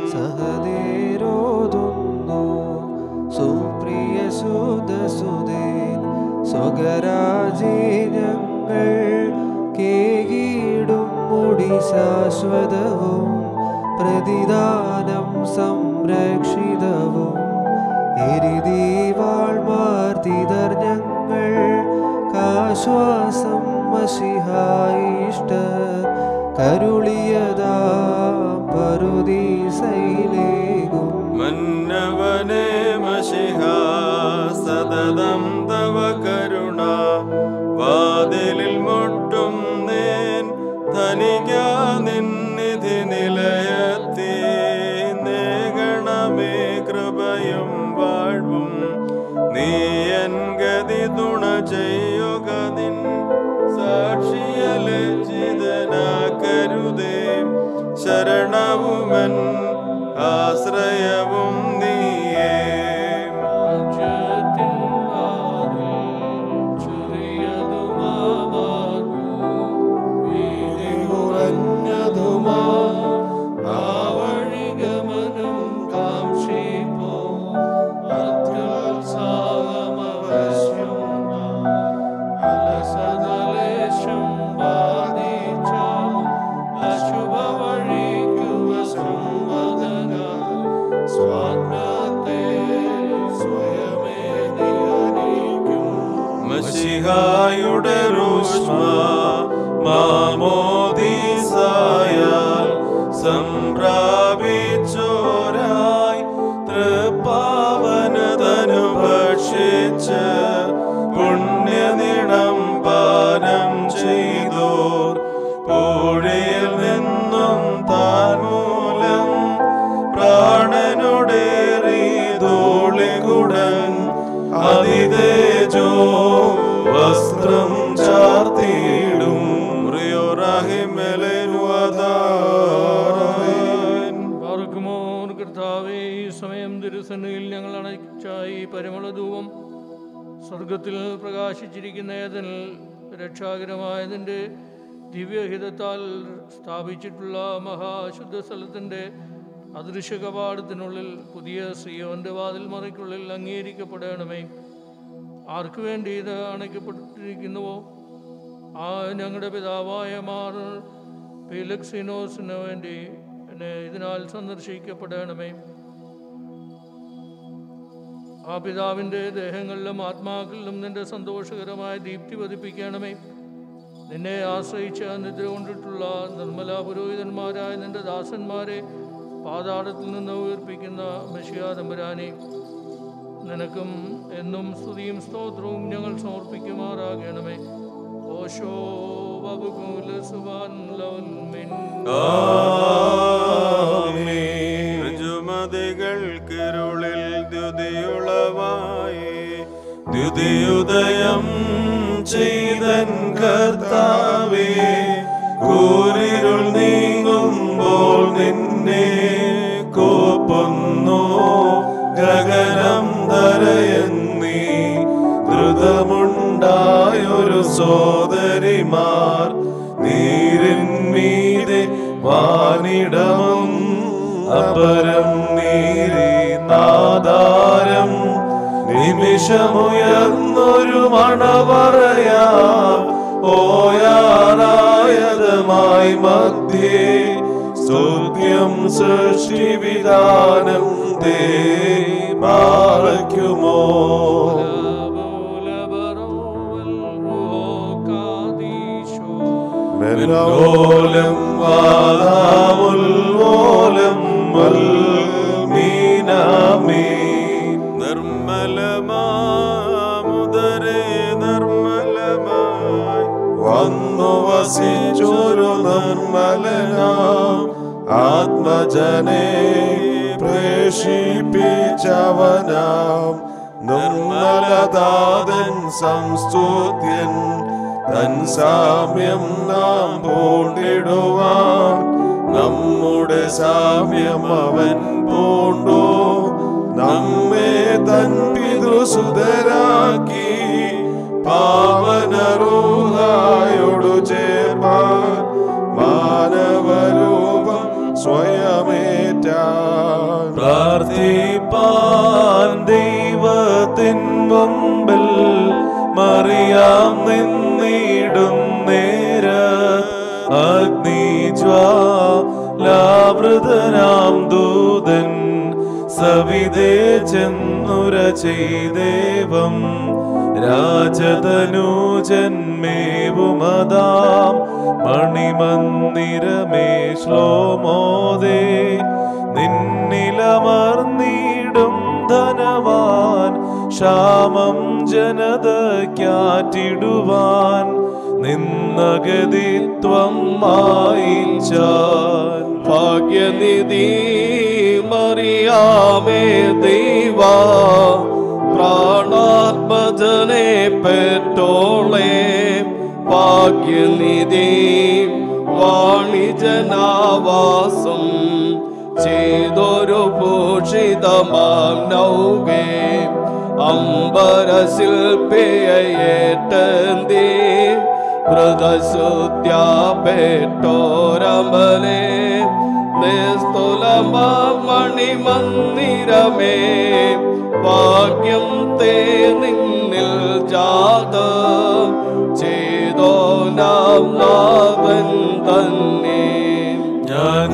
സഹദേരോതുന്നു സുപ്രിയ സുതസുതേൻ സ്വകരാജേ ഞങ്ങൾ കേകീടും മുടി ശാശ്വതവും പ്രതിദാനം സംരക്ഷിതവും എരിതീവാൾ മാർത്തിതർ ഞങ്ങൾ കാശ്വാസം മഷിഹായിഷ്ട കരുളിയതാ പരുദീസൈലേകും മന്നവനെ മഷിഹ സതതം തവ കരുണ വാതിലിൽ മുട്ടും നേൻ ധനിക നിന്നിധി നിലയത്തി നേകണമേ കൃപയും വാഴ്വും നീ എൻ ഗതി തുണ ചെയ്യുക നിൻ സാക്ഷിയലജിതനാക്കരുതേ ശരണവുമൻ ആശ്രയവും നീയേ മഷിഹായുടെ രൂഷ്മ മാമോദീസായാൽ സംപ്രാപിച്ചോരായി തൃപ്പാവനതനു ഭക്ഷിച്ച് പുണ്യനിടം പാനം ചെയ്തോർ പൂഴിയിൽ നിന്നും താൻ മൂലം പ്രാണനുടെ ദൈവവും സ്വർഗത്തിൽ പ്രകാശിച്ചിരിക്കുന്ന ഏതിൽ രക്ഷാകരമായതിൻ്റെ ദിവ്യഹിതത്താൽ സ്ഥാപിച്ചിട്ടുള്ള മഹാശുദ്ധ സ്ഥലത്തിൻ്റെ അദൃശ്യ കവാടത്തിനുള്ളിൽ പുതിയ ശ്രീയോന്റെ വാതിൽ മറയ്ക്കുള്ളിൽ അംഗീകരിക്കപ്പെടണമേ ആർക്കു വേണ്ടി ഇത് അണയ്ക്കപ്പെട്ടിരിക്കുന്നുവോ ആ ഞങ്ങളുടെ പിതാവായ മാർ പീലക്സിനോസിന് വേണ്ടി എന്നെ ഇതിനാൽ സന്ദർശിക്കപ്പെടണമേ ആ പിതാവിൻ്റെ ദേഹങ്ങളിലും ആത്മാക്കളിലും നിന്റെ സന്തോഷകരമായ ദീപ്തി പതിപ്പിക്കണമേ നിന്നെ ആശ്രയിച്ച് നിദ്ര കൊണ്ടിട്ടുള്ള നിർമ്മല പുരോഹിതന്മാരായ നിന്റെ ദാസന്മാരെ പാതാളത്തിൽ നിന്ന് ഉയർപ്പിക്കുന്ന മെഷിയാതമ്പുരാനെ നിനക്കും എന്നും സ്തുതിയും സ്തോത്രവും ഞങ്ങൾ സമർപ്പിക്കുമാറാകണമേ ഓശോ ബബുകൂല സുബാൻ ലവൽ മിൻ ഋജുമതികൾക്കിരുളിൽ ദ്യുതിയുളവായി ദ്യുതിയുദയം ചെയ്തൻ കർത്താവേ കൂരിരുൾ നീങ്ങുമ്പോൾ നിന്നെ കോപ്പൊന്നു ഗഗനം തരയെന്നീ ദ്രുതമുണ്ടായൊരു സോദരിമാർ നീരിന്മീതെ വാനിടമും അപരം നീരി നാദാരം നിമിഷമുയർന്നൊരു മണവറയാ ഓയാറായതുമായി മധ്യേ സ്തുത്യം സൃഷ്ടിവിധാനം തേ മാറയ്ക്കുമോ മെല്ലോലം വാദാമുൽമോലം മീനാമീ നിർമ്മലമാമുദരേ നിർമ്മലമായി വന്നു വസിച്ചൊരു നിർമ്മലനാം ആത്മജനെ പ്രേഷിപ്പിച്ചവനാം നിർമ്മലതാതൻ സംസ്തുത്യൻ തൻ സാമ്യം നാം പൂണ്ടിടുവാൻ നമ്മുടെ സാമ്യം അവൻ പൂണ്ടു നമ്മെ തൻ പിതൃസുതരാക്കി പാവനരൂഹായോടു ചേർപ്പാൻ മാനവരൂപം സ്വയമേറ്റാൻ പ്രാർത്ഥിപ്പാൻ ദൈവത്തിൻ മുമ്പിൽ മറിയാം നിന്നിടും നേര അഗ്നിജ്വാലാവൃതനാം ദൂതൻ സവിതേ ചെന്നുര ചെയ്ദേവം രാജതനൂജന്മേവുമതാം മണിമന്ദിരമേ ശ്ലോമോദേ നിന്നിലമർന്നിടും ധനവാൻ ക്ഷാമം ജനതയ്ക്കാറ്റിടുവാൻ നിന്നഗതിത്വം മായിച്ചാൻ ഭാഗ്യനിധി മറിയാമേ ദൈവാ പ്രാണാത്മജനെ പെറ്റോളെ ഭാഗ്യനിധി വാണിജനാവാസം ചെയ്തൊരു ഭൂഷിതമാം നൗകേ അമ്പരശില്പിയേറ്റന്തി മൃതശുദ്ധ്യാപേട്ടോരമലേ മണിമന്ദിരമേ ഭാഗ്യം തേ നിന്നിൽ ജാത ചെയ്തോ നാം നാവൻ തന്നെ ഞാൻ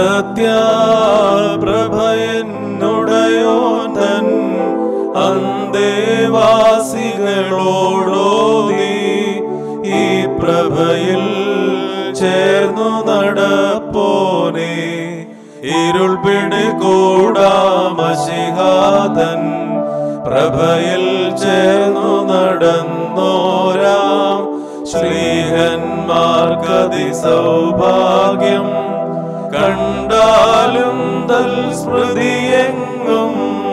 സത്യപ്രഭയനുടയോൻ തൻ അന്തേവാസികളോടോതി ഈ പ്രഭയിൽ ചേർന്നു നടപ്പോനെ ഇരുൾ പിടികൂടാമശിഹാതൻ പ്രഭയിൽ ചേർന്നു നടന്നോരാം ശ്രീഹന്മാർക്കതി സൗഭാഗ്യം കണ്ടാലും തൽ സ്മൃതിയെങ്ങും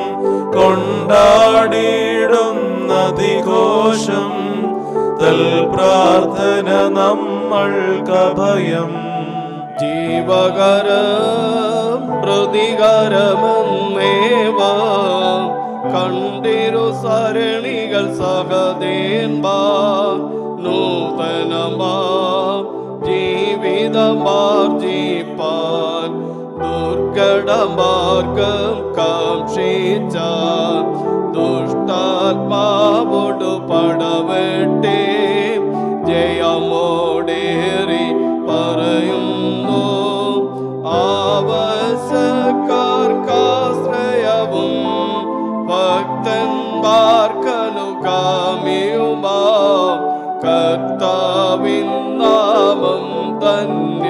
കൊണ്ടാടിയിടുന്നതിഘോഷം തൽ പ്രാർത്ഥന നമ്മൾക്കഭയം ജീവകരം പ്രതികരമെന്നേവ കണ്ടിരു സരണികൾ സഹദേന്മാർ നൂതനമാ ജീവിതമാർജിപ്പാൻ ദുർഘടമാർഗം കാക്ഷിച്ച ദുഷ്ടാത്മാവോടു പടവെട്ടേ ജയമോടേറി പറയുന്നു ആവശക്കാർക്കാശ്രയവും ഭക്തന്മാർക്കനുകാമിയുമാ കർത്താവിൻ നാമം ധന്യ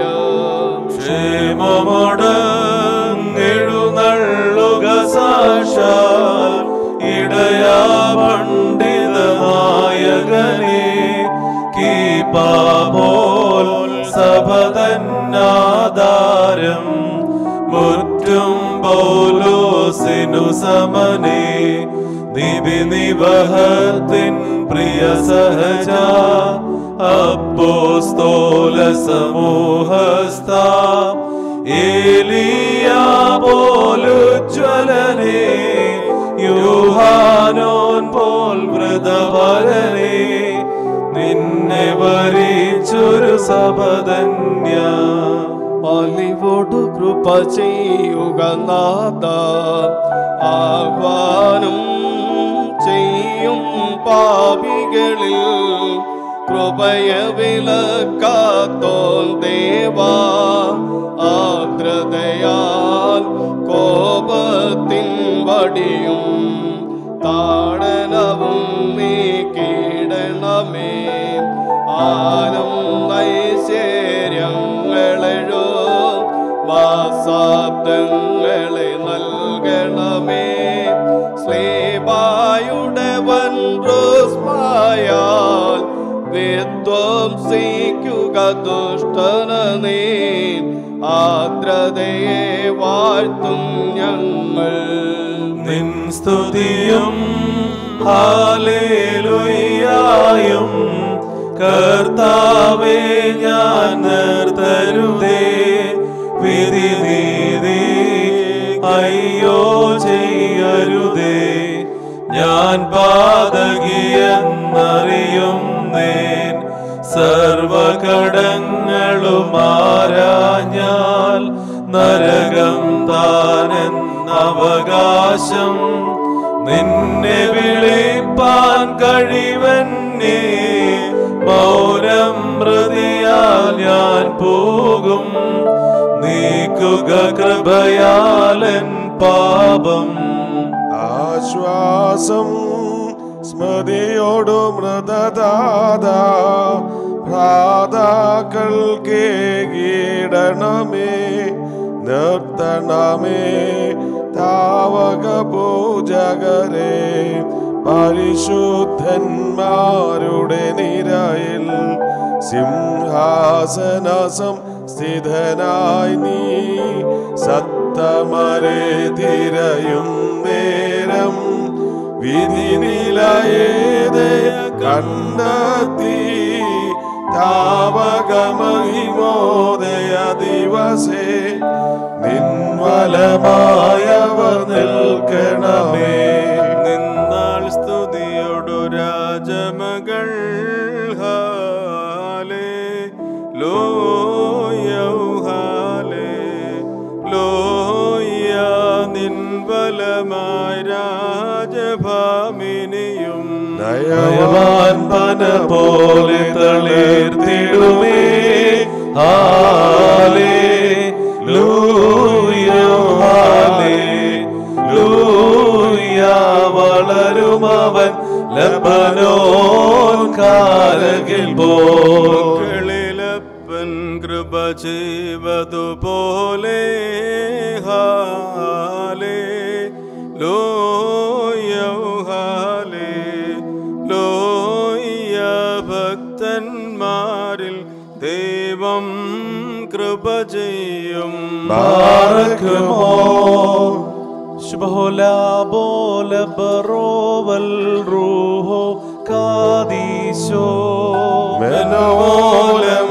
ക്ഷേമമടങ്ങെഴുന്നള്ളുക സാക്ഷാൽ ഇടയാ പണ്ഡിത നായകനെ കീപാപോൽ സഭതന്നാധാരം മുറ്റും പൗലോസിനു സമനെ നിബി നിവഹത്തിൻ പ്രിയ സഹജ അപ്പോസ്തോല സമൂഹസ്ഥ ഏലിയാ പോലുജ്വലനെ യൂഹാനോൻ പോൽ വൃതപരനെ നിന്നെ വരിച്ചൊരു സപതന്യ അലിവോടു കൃപ ചെയ്യുക നാഥ ആഹ്വാനം ചെയ്യും പാപികളിൽ കൃപയ വിലക്കാത്തോൻ ദേവാ ആർദ്രതയാൽ കോപത്തിൻ വടിയും താടനവും നീക്കിടണമേ ആനം ഐശ്വര്യങ്ങളെഴോ വാസാബ്ദങ്ങളെ നൽകണമേ സ്ലീബായുടെ വൻറോസ്മായാൽ വിധ്വംസിക്കുക ദുഷ്ടന നീ ആദ്രതയെ വാഴ്ത്തും ഞങ്ങൾ നിൻ സ്തുതിയും ഹാലേലുയ്യായും കർത്താവേ ഞാൻ നിർത്തരുതേ വിധി നീതി അയ്യോ ചെയ്യരുതേ ഞാൻ പാതകിയെന്നറിയും നേൻ സർവകടങ്ങളുമാരാഞ്ഞാൽ നരകം താനെന്നവകാശം നിന്നെ വിളിപ്പാൻ കഴിവന്നെ മൗനം മൃതിയാൽ ഞാൻ പോകും നീക്കുക കൃപയാലൻ പാപം ആശ്വാസം സ്മൃതിയോടു മൃതദാത ഭ്രാതാക്കൾക്ക് കീടണമേ നിർത്തണമേ താവക പൂജകരെ പരിശുദ്ധന്മാരുടെ നിരയിൽ സിംഹാസനസം സ്ഥിതനായി നീ സത്തമരെ തിരയും നേരം വിധി നിലയേതയ കണ്ടെത്തി താവകമഹിമോദയ ദിവസേ നിൻവലമായവർ നിൽക്കണമേ നിന്നാൾ സ്തുതിയോടു രാജമകൾ ഹാലേ ലോയൗഹാലേ ലോയ നിൻ ബലമായി രാജഭാമിനിയും നയവാൻ പന പോലെ തളിർത്തിടുമേ ഹാലേ ലൂയ ഹാലേ ലൂയ വളരുമവൻ ലബനോൻ കാരകിൽ പോൽ കളിലപ്പൻ കൃപ ചെയ്വതുപോലെ ഹാലേ ലോയൗഹാലേ ലോയ ഭക്തന്മാരിൽ ദൈവം കൃപ ചെയ്യും ബാറക്കുമോ ശുഭോല ബോല ബറോവൽ റൂഹോ കാദീശോ മെനോലം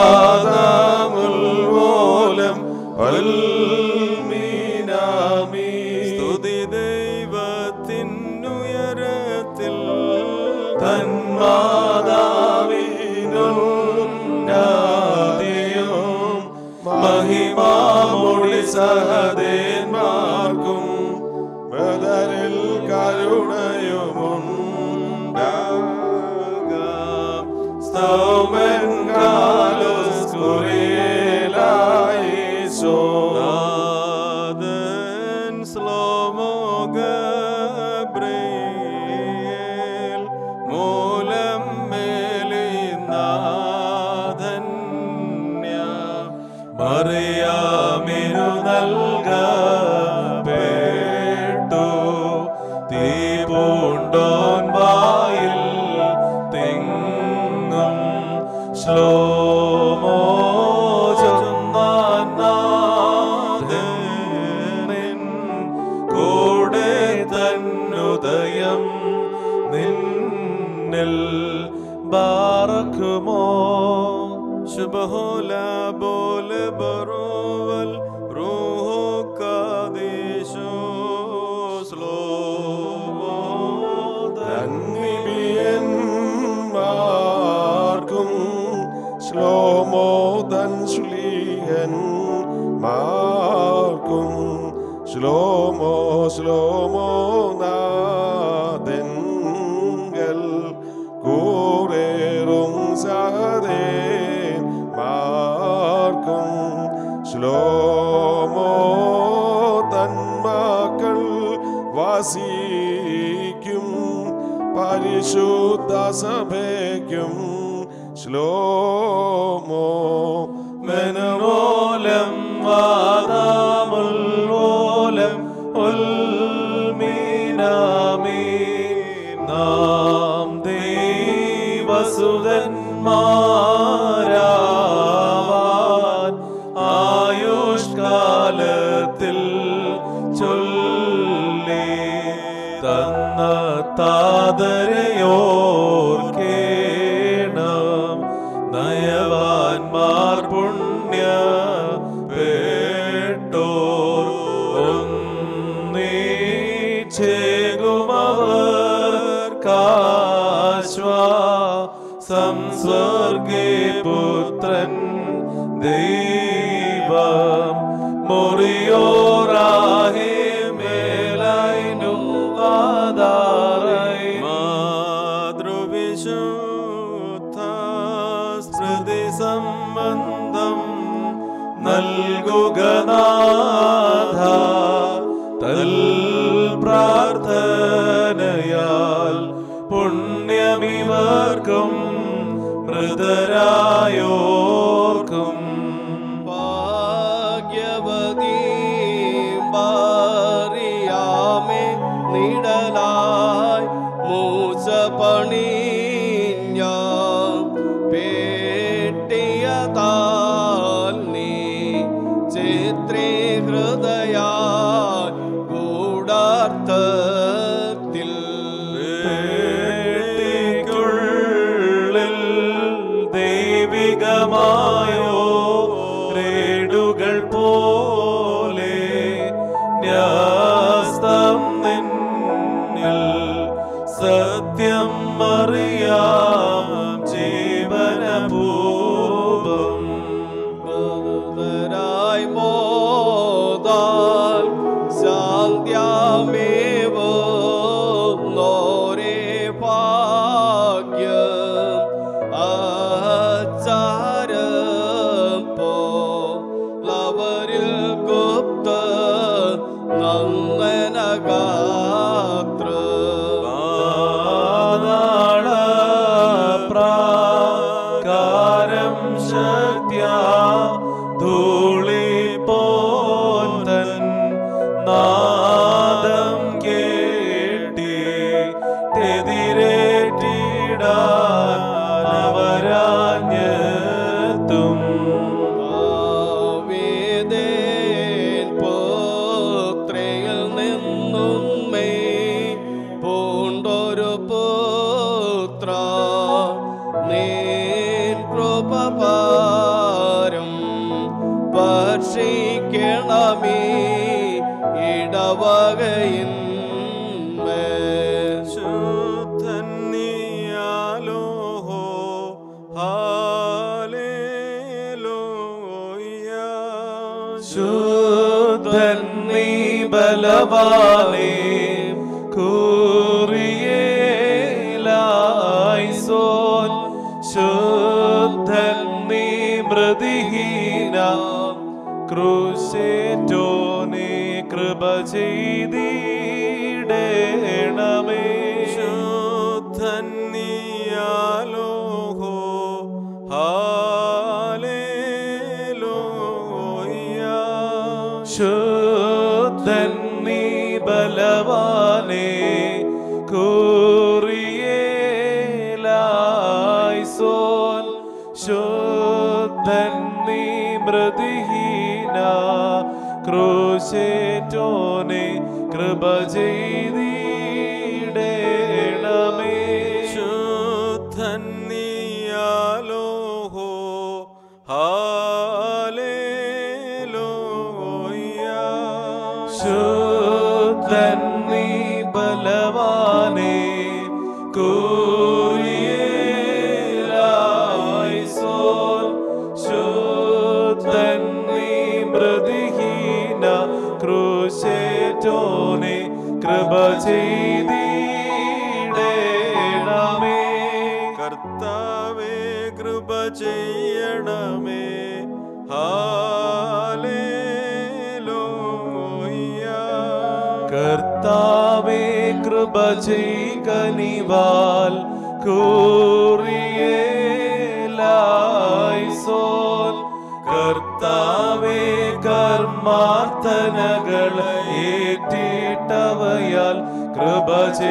മാതാമുൽവോലം വൽമീനാമീ സ്തുതി ദൈവത്തിൻ തന്മാതാവിനും മഹിമാമൊഴി സഹദേന്മാർക്കും ബദരിൽ കരുണയുമുണ്ടാകാം സ്തോമൻ കാലോസ് കുറിയേലായിസോ നാഥൻ ശ്ലോമോ ഗബ്രിയേൽ മൂലം മേലിനാഥന്യ മറിയാമിനു നൽകപ്പെട്ടു തീ പൂണ്ടോൻ വായിൽ തിങ്ങും ശ്ലോമോ ചൊന്നാനാഥൻ കൂടെ തന്നുദയം നിന്നിൽ ബാറക്കുമോ ശുഭഹോല ബോലെ ബറോവൽ റൂഹോ കാദേശോ സ്ലോമോ തന്നിബിയന്മാർക്കും ശ്ലോമോ തൻ ശ്ലീഹൻ മാർക്കും ശ്ലോമോ ശ്ലോമോ നാദെങ്കൽ കൂറേറും സഹദേൻ മാർക്കും ശ്ലോമോ തന്മാക്കൾ വസിക്കും പരിശുദ്ധ സഭയ്ക്കും ശ്ലോമോ മെനമോലം വാദാമുൽമോലം ഉൽമീനാമീ നാം ദൈവസുതന്മാരാവാൻ ആയുഷ്കാലത്തിൽ ചൊല്ലി തന്ന താതരയോർക്കേണം നയവാൻമാർ പുണ്യ പേട്ടോർ ഒന്നീച്ചേകുമവർ കാശ്വാ സംസ്വർഗേ പുത്രൻ ദൈവം മുറിയോറാഹേ മേലൈനു ആധാരൈ മാതൃവിശുദ്ധ സ്മൃതി സംബന്ധം നൽകുക നാഥ തൽ പ്രാർത്ഥനയാൽ പുണ്യമിവർക്കും മൃതരായോർക്കും ഭാഗ്യവതി ബാറിയാമേ നിടലായി മൂസ പണിഞ്ഞ പേട്ടിയതാൽ നീ ചിത്രേ ഹൃദയ കൂടാർത്ഥത്തിൽ പേട്ടിക്കുള്ളിൽ ദൈവികമായോ രേടുകൾ പോലെ ന്യാസ്തം നിന്നിൽ സത്യം അറിയാം ജീവനപൂപം ബഹുതരായി മോദാൽ ശാന്ത്യാമേവോ നോരേ ഭാഗ്യം ആചാരം പോലവരിൽ ഗുപ്ത നന്ദനഗാത്ര പാതാള പ്രാകാരം ശക്ത്യാ ധൂളിപ്പോന്തൻ നാദം കേട്ടി തെതിരേറ്റിടാൻ അവരാഞ്ഞെത്തും ആവേദേൻ പുത്രയിൽ നിന്നും മേ പൂണ്ടൊരു പുത്ര നീൻ കൃപപാരം ഭക്ഷിക്കണമേ ഇടവകയിൻ മേൽ ശുദ്ധൻ നീ ബലവാനേ കൂറിയേലായിസോൻ ശുദ്ധൻ നീ മൃതിഹീന ക്രൂശേറ്റോനെ കൃപ ചെയ്തിടേണമേ ശുദ്ധൻ നീയാലോഹോ ഹാലേലൂയ ശുദ്ധൻ നീ ബലവാനേ കൂറിയേലായിസോൻ ശുദ്ധൻ നീ മൃതിഹീന ക്രൂശേറ്റോനെ കൃപ ചെയ്തിടേണമേ ശുദ്ധൻ നീയാലോഹോ ഹാലേലൂയ ശുദ്ധൻ നീ ബലവാനേ കൂറിയേലായിസോൻ ശുദ്ധൻ നീ മൃതിഹീന ക്രൂശേറ്റോനെ കൃപ ചെയ്തിടേണമേ കർത്താവേ കൃപ ചെയ്യണമേ ഹാലേലൂയ കർത്താവേ കൃപ ചെയ്കനിവാൽ കൂറിയേലായിസോൻ കർത്താവേ കർമാർത്ഥനകൾ ഏറ്റിട്ടവയാൽ കൃപ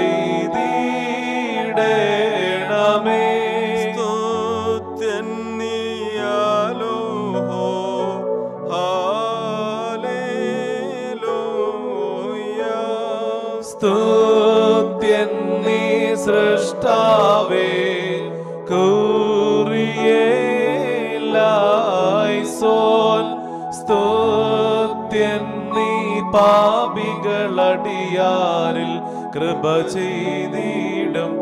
ചെയ്തിടേണമേ സ്തുത്യൻ നീയാലോഹോ ഹാലേലൂയ സ്തുത്യൻ നീ സൃഷ്ടാവേ കൂറിയേലായിസോൻ സ്തുത്യൻ നീ പാപികളടിയാരിൽ കൃപ ചെയ്തിടും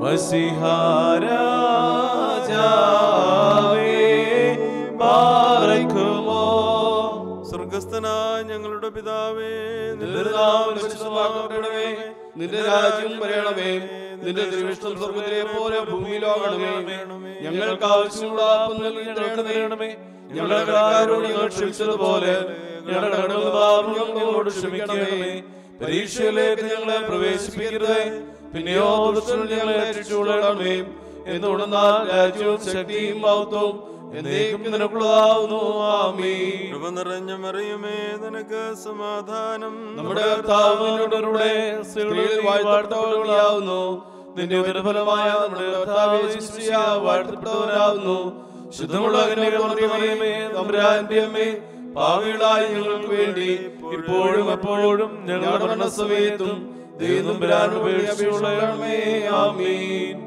മസിഹാരാജാവേ പാർക്കുമോ സ്വർഗസ്ഥനായ ഞങ്ങളുടെ പിതാവേ നിന്റെ നാമം പരിശുദ്ധമാക്കപ്പെടണമേ നിന്റെ രാജ്യം വരണമേ നിന്റെ തിരുവിഷ്ടം സ്വർഗത്തിലെ പോലെ ഭൂമിയിലാകണമേ ഞങ്ങൾക്ക് ആവശ്യമുള്ള അപ്പം നൽകി തരണമേ ഞങ്ങളുടെ കടക്കാരോട് ഞങ്ങൾ ക്ഷമിച്ചതുപോലെ ഞങ്ങളുടെ കടങ്ങളുടെ പാപം ഞങ്ങളോട് ക്ഷമിക്കണമേ പരീക്ഷയിലേക്ക് ഞങ്ങളെ പ്രവേശിപ്പിക്കരുതേ പിന്നെയോ ദുഷ്ടനിൽ ഞങ്ങളെ രക്ഷിച്ചുകൊള്ളണമേ എന്തുകൊണ്ടെന്നാൽ രാജ്യവും ശക്തിയും മഹത്വവും എന്നേക്കും നിനക്കുള്ളതാവുന്നു ആമീൻ കൃപ നിറഞ്ഞ മറിയമേ നിനക്ക് സമാധാനം നമ്മുടെ കർത്താവിനോടുകൂടെ സ്ത്രീകളിൽ വാഴ്ത്തപ്പെട്ടവളാവുന്നു നിന്റെ ഉദരഫലമായ നമ്മുടെ കർത്താവേ ശിഷ്യ വാഴ്ത്തപ്പെട്ടവനാവുന്നു ശുദ്ധമുള്ള കന്യകമറിയമേ തമ്പുരാന്റെ അമ്മേ പാവികളായ ഞങ്ങൾക്ക് വേണ്ടി ഇപ്പോഴും എപ്പോഴും ഞങ്ങളുടെ മരണസമയത്തും ദൈവം ഉപേക്ഷിച്ചുള്ളമേ ആമീൻ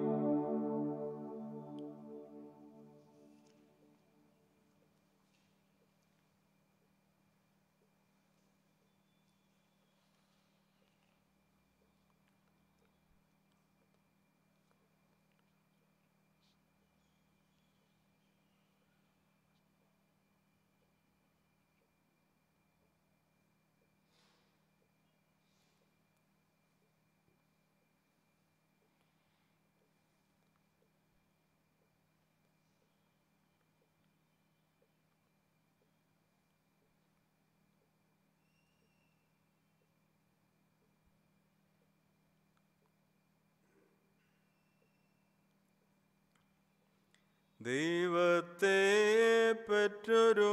ദൈവത്തെ പെറ്റൊരു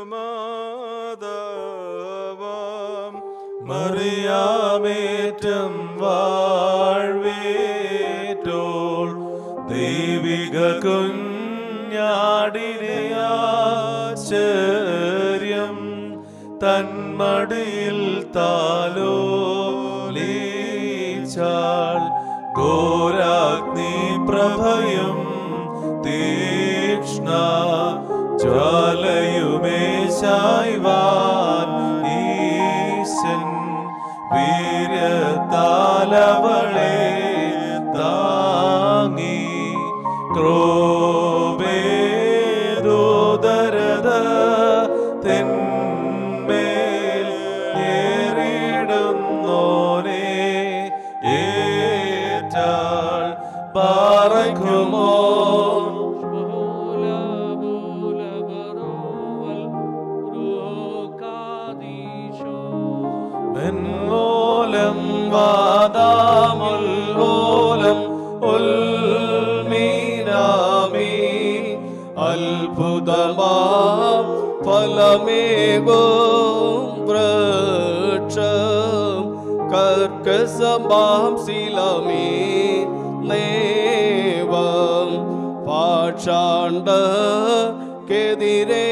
മാതാവാം മറിയാമേറ്റം വാഴ്വേറ്റോൾ ദൈവിക കുഞ്ഞാടിനെ ആശ്ചര്യം തന്മടിയിൽ താലോ ലീച്ചാൾ ഘോരാഗ്നി പ്രഭയും തീക്ഷ്ണ ജ്വാലയുമേശായ്വാൻ ഈശൻ വീര്യത്താലവളെ താങ്ങി ക്രോബേദോദരത തെന്മേൽ ഏറിടും പാറയ്ക്കുമോ മെൻമൂലം വാദാമുൽമൂലം ഉൽമീനാമി അത്ഭുതമാം ഫലമേകും വൃക്ഷം കർക്കസമാം ശിലമേ നേവം പാഷാണ്ട കെതിരെ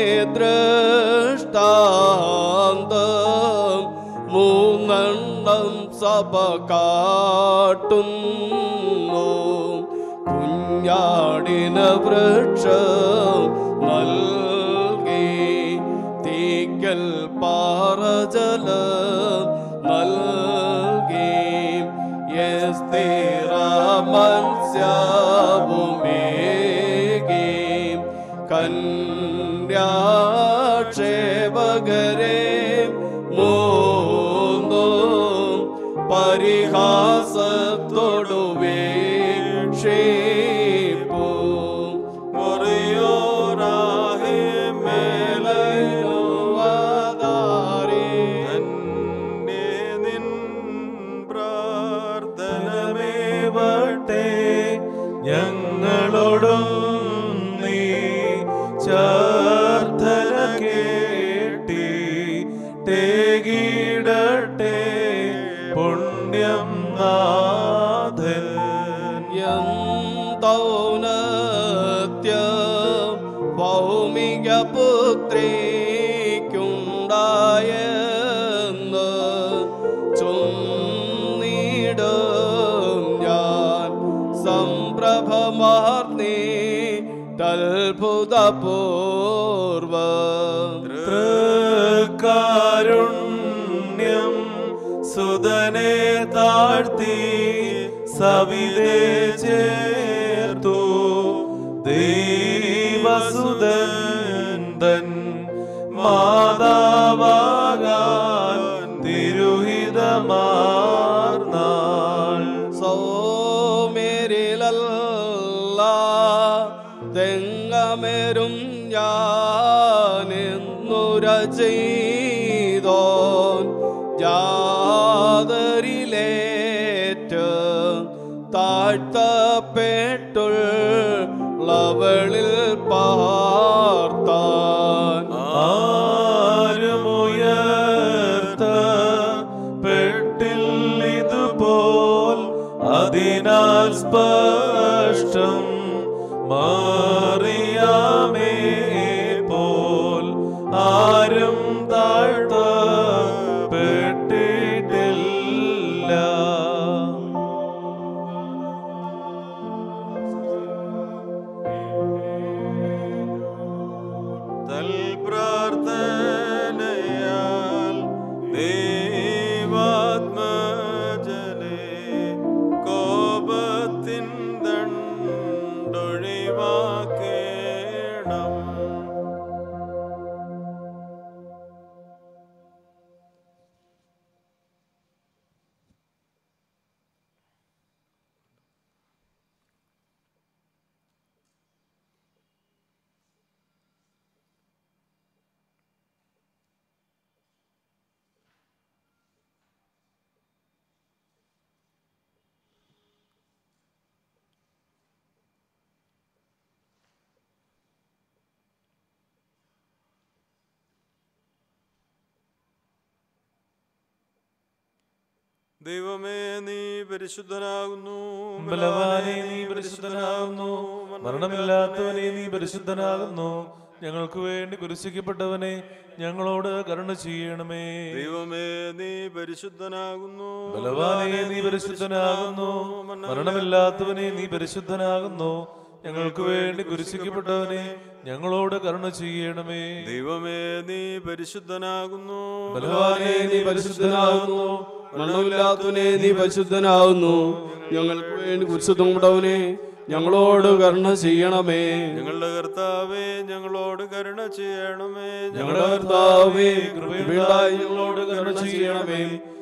ദൃഷ്ടാന്തം മൂന്നെണ്ണം സഭ കാട്ടുന്നു കുഞ്ഞാടിന വൃക്ഷം നൽകി തീക്കൽ പാറജലം നൽകി യസ്തിറ മത്സ്യഭൂമേകി കന്യാക്ഷേപകരെ മൂന്നു പരിഹാസത്തോടു വീക്ഷിപ്പൂ മുറിയോരാഹേ മേലയിലുവാതാരേ തന്നെ നിൻ പ്രാർത്ഥനമേവട്ടെ ഞങ്ങളോടും നീ ചാർത്തന കേട്ടി തേകിടട്ടെ പുണ്യം നാഥൻ യന്തൗനത്യ ഭൗമിക പുത്രിക്കുണ്ടായെന്ന് ചൊന്നിടും ഞാൻ സംപ്രഭമാർന്നീ അത്ഭുതപൂർവ തൃക്കാരുണ്യം സുതനെ താഴ്ത്തി സവിതേ ചേർത്തു ദൈവസുതൻ തൻ മാതാവാകാൻ തിരുഹിതമാർന്നാൾ സൗമേരിലല്ല തെങ്ങമേരും ഞാനെന്നുര ചെയ്തോൻ ജാതരിലേറ്റ് താഴ്ത്തപ്പെട്ടുള്ളവളിൽ പാർത്താൻ ആരുമുയർത്തപ്പെട്ടില്ലിതുപോൽ അതിനാൽ സ്പഷ്ടം മാറിയാമേ പോൽ ആരും താഴ്ത്തപ്പെട്ടിട്ടില്ല തൽ പ്രാർത്ഥനയാൽ ദൈവാത്മജനെ കോപത്തിൻ ദണ്ടൊഴിവാക്കേണം ദൈവമേ നീ പരിശുദ്ധനാകുന്നു ബലവാനെ നീ പരിശുദ്ധനാകുന്നു മരണമില്ലാത്തവനെ നീ പരിശുദ്ധനാകുന്നു ഞങ്ങൾക്ക് വേണ്ടി കുരിശിക്കപ്പെട്ടവനെ ഞങ്ങളോട് കരുണ ചെയ്യണമേ ദൈവമേ നീ പരിശുദ്ധനാകുന്നു ബലവാനെ നീ പരിശുദ്ധനാകുന്നു മരണമില്ലാത്തവനെ നീ പരിശുദ്ധനാകുന്നു ഞങ്ങൾക്ക് വേണ്ടി കുരിശിക്കപ്പെട്ടവനെ ഞങ്ങളോട് കരുണ ചെയ്യണമേ ദൈവമേ നീ പരിശുദ്ധനാകുന്നു ബലവാനെ നീ പരിശുദ്ധനാകുന്നു മരണമില്ലാത്തവനെ നീ പരിശുദ്ധനാവുന്നു ഞങ്ങൾക്ക് വേണ്ടി കുരിശുദ്ധമുടവനെ ഞങ്ങളോട് കരുണ ചെയ്യണമേ ഞങ്ങളുടെ കർത്താവേ ഞങ്ങളോട് കരുണ ചെയ്യണമേ ഞങ്ങളുടെ കർത്താവേ കൃപയുണ്ടായി ഞങ്ങളോട് കരുണ ചെയ്യണമേ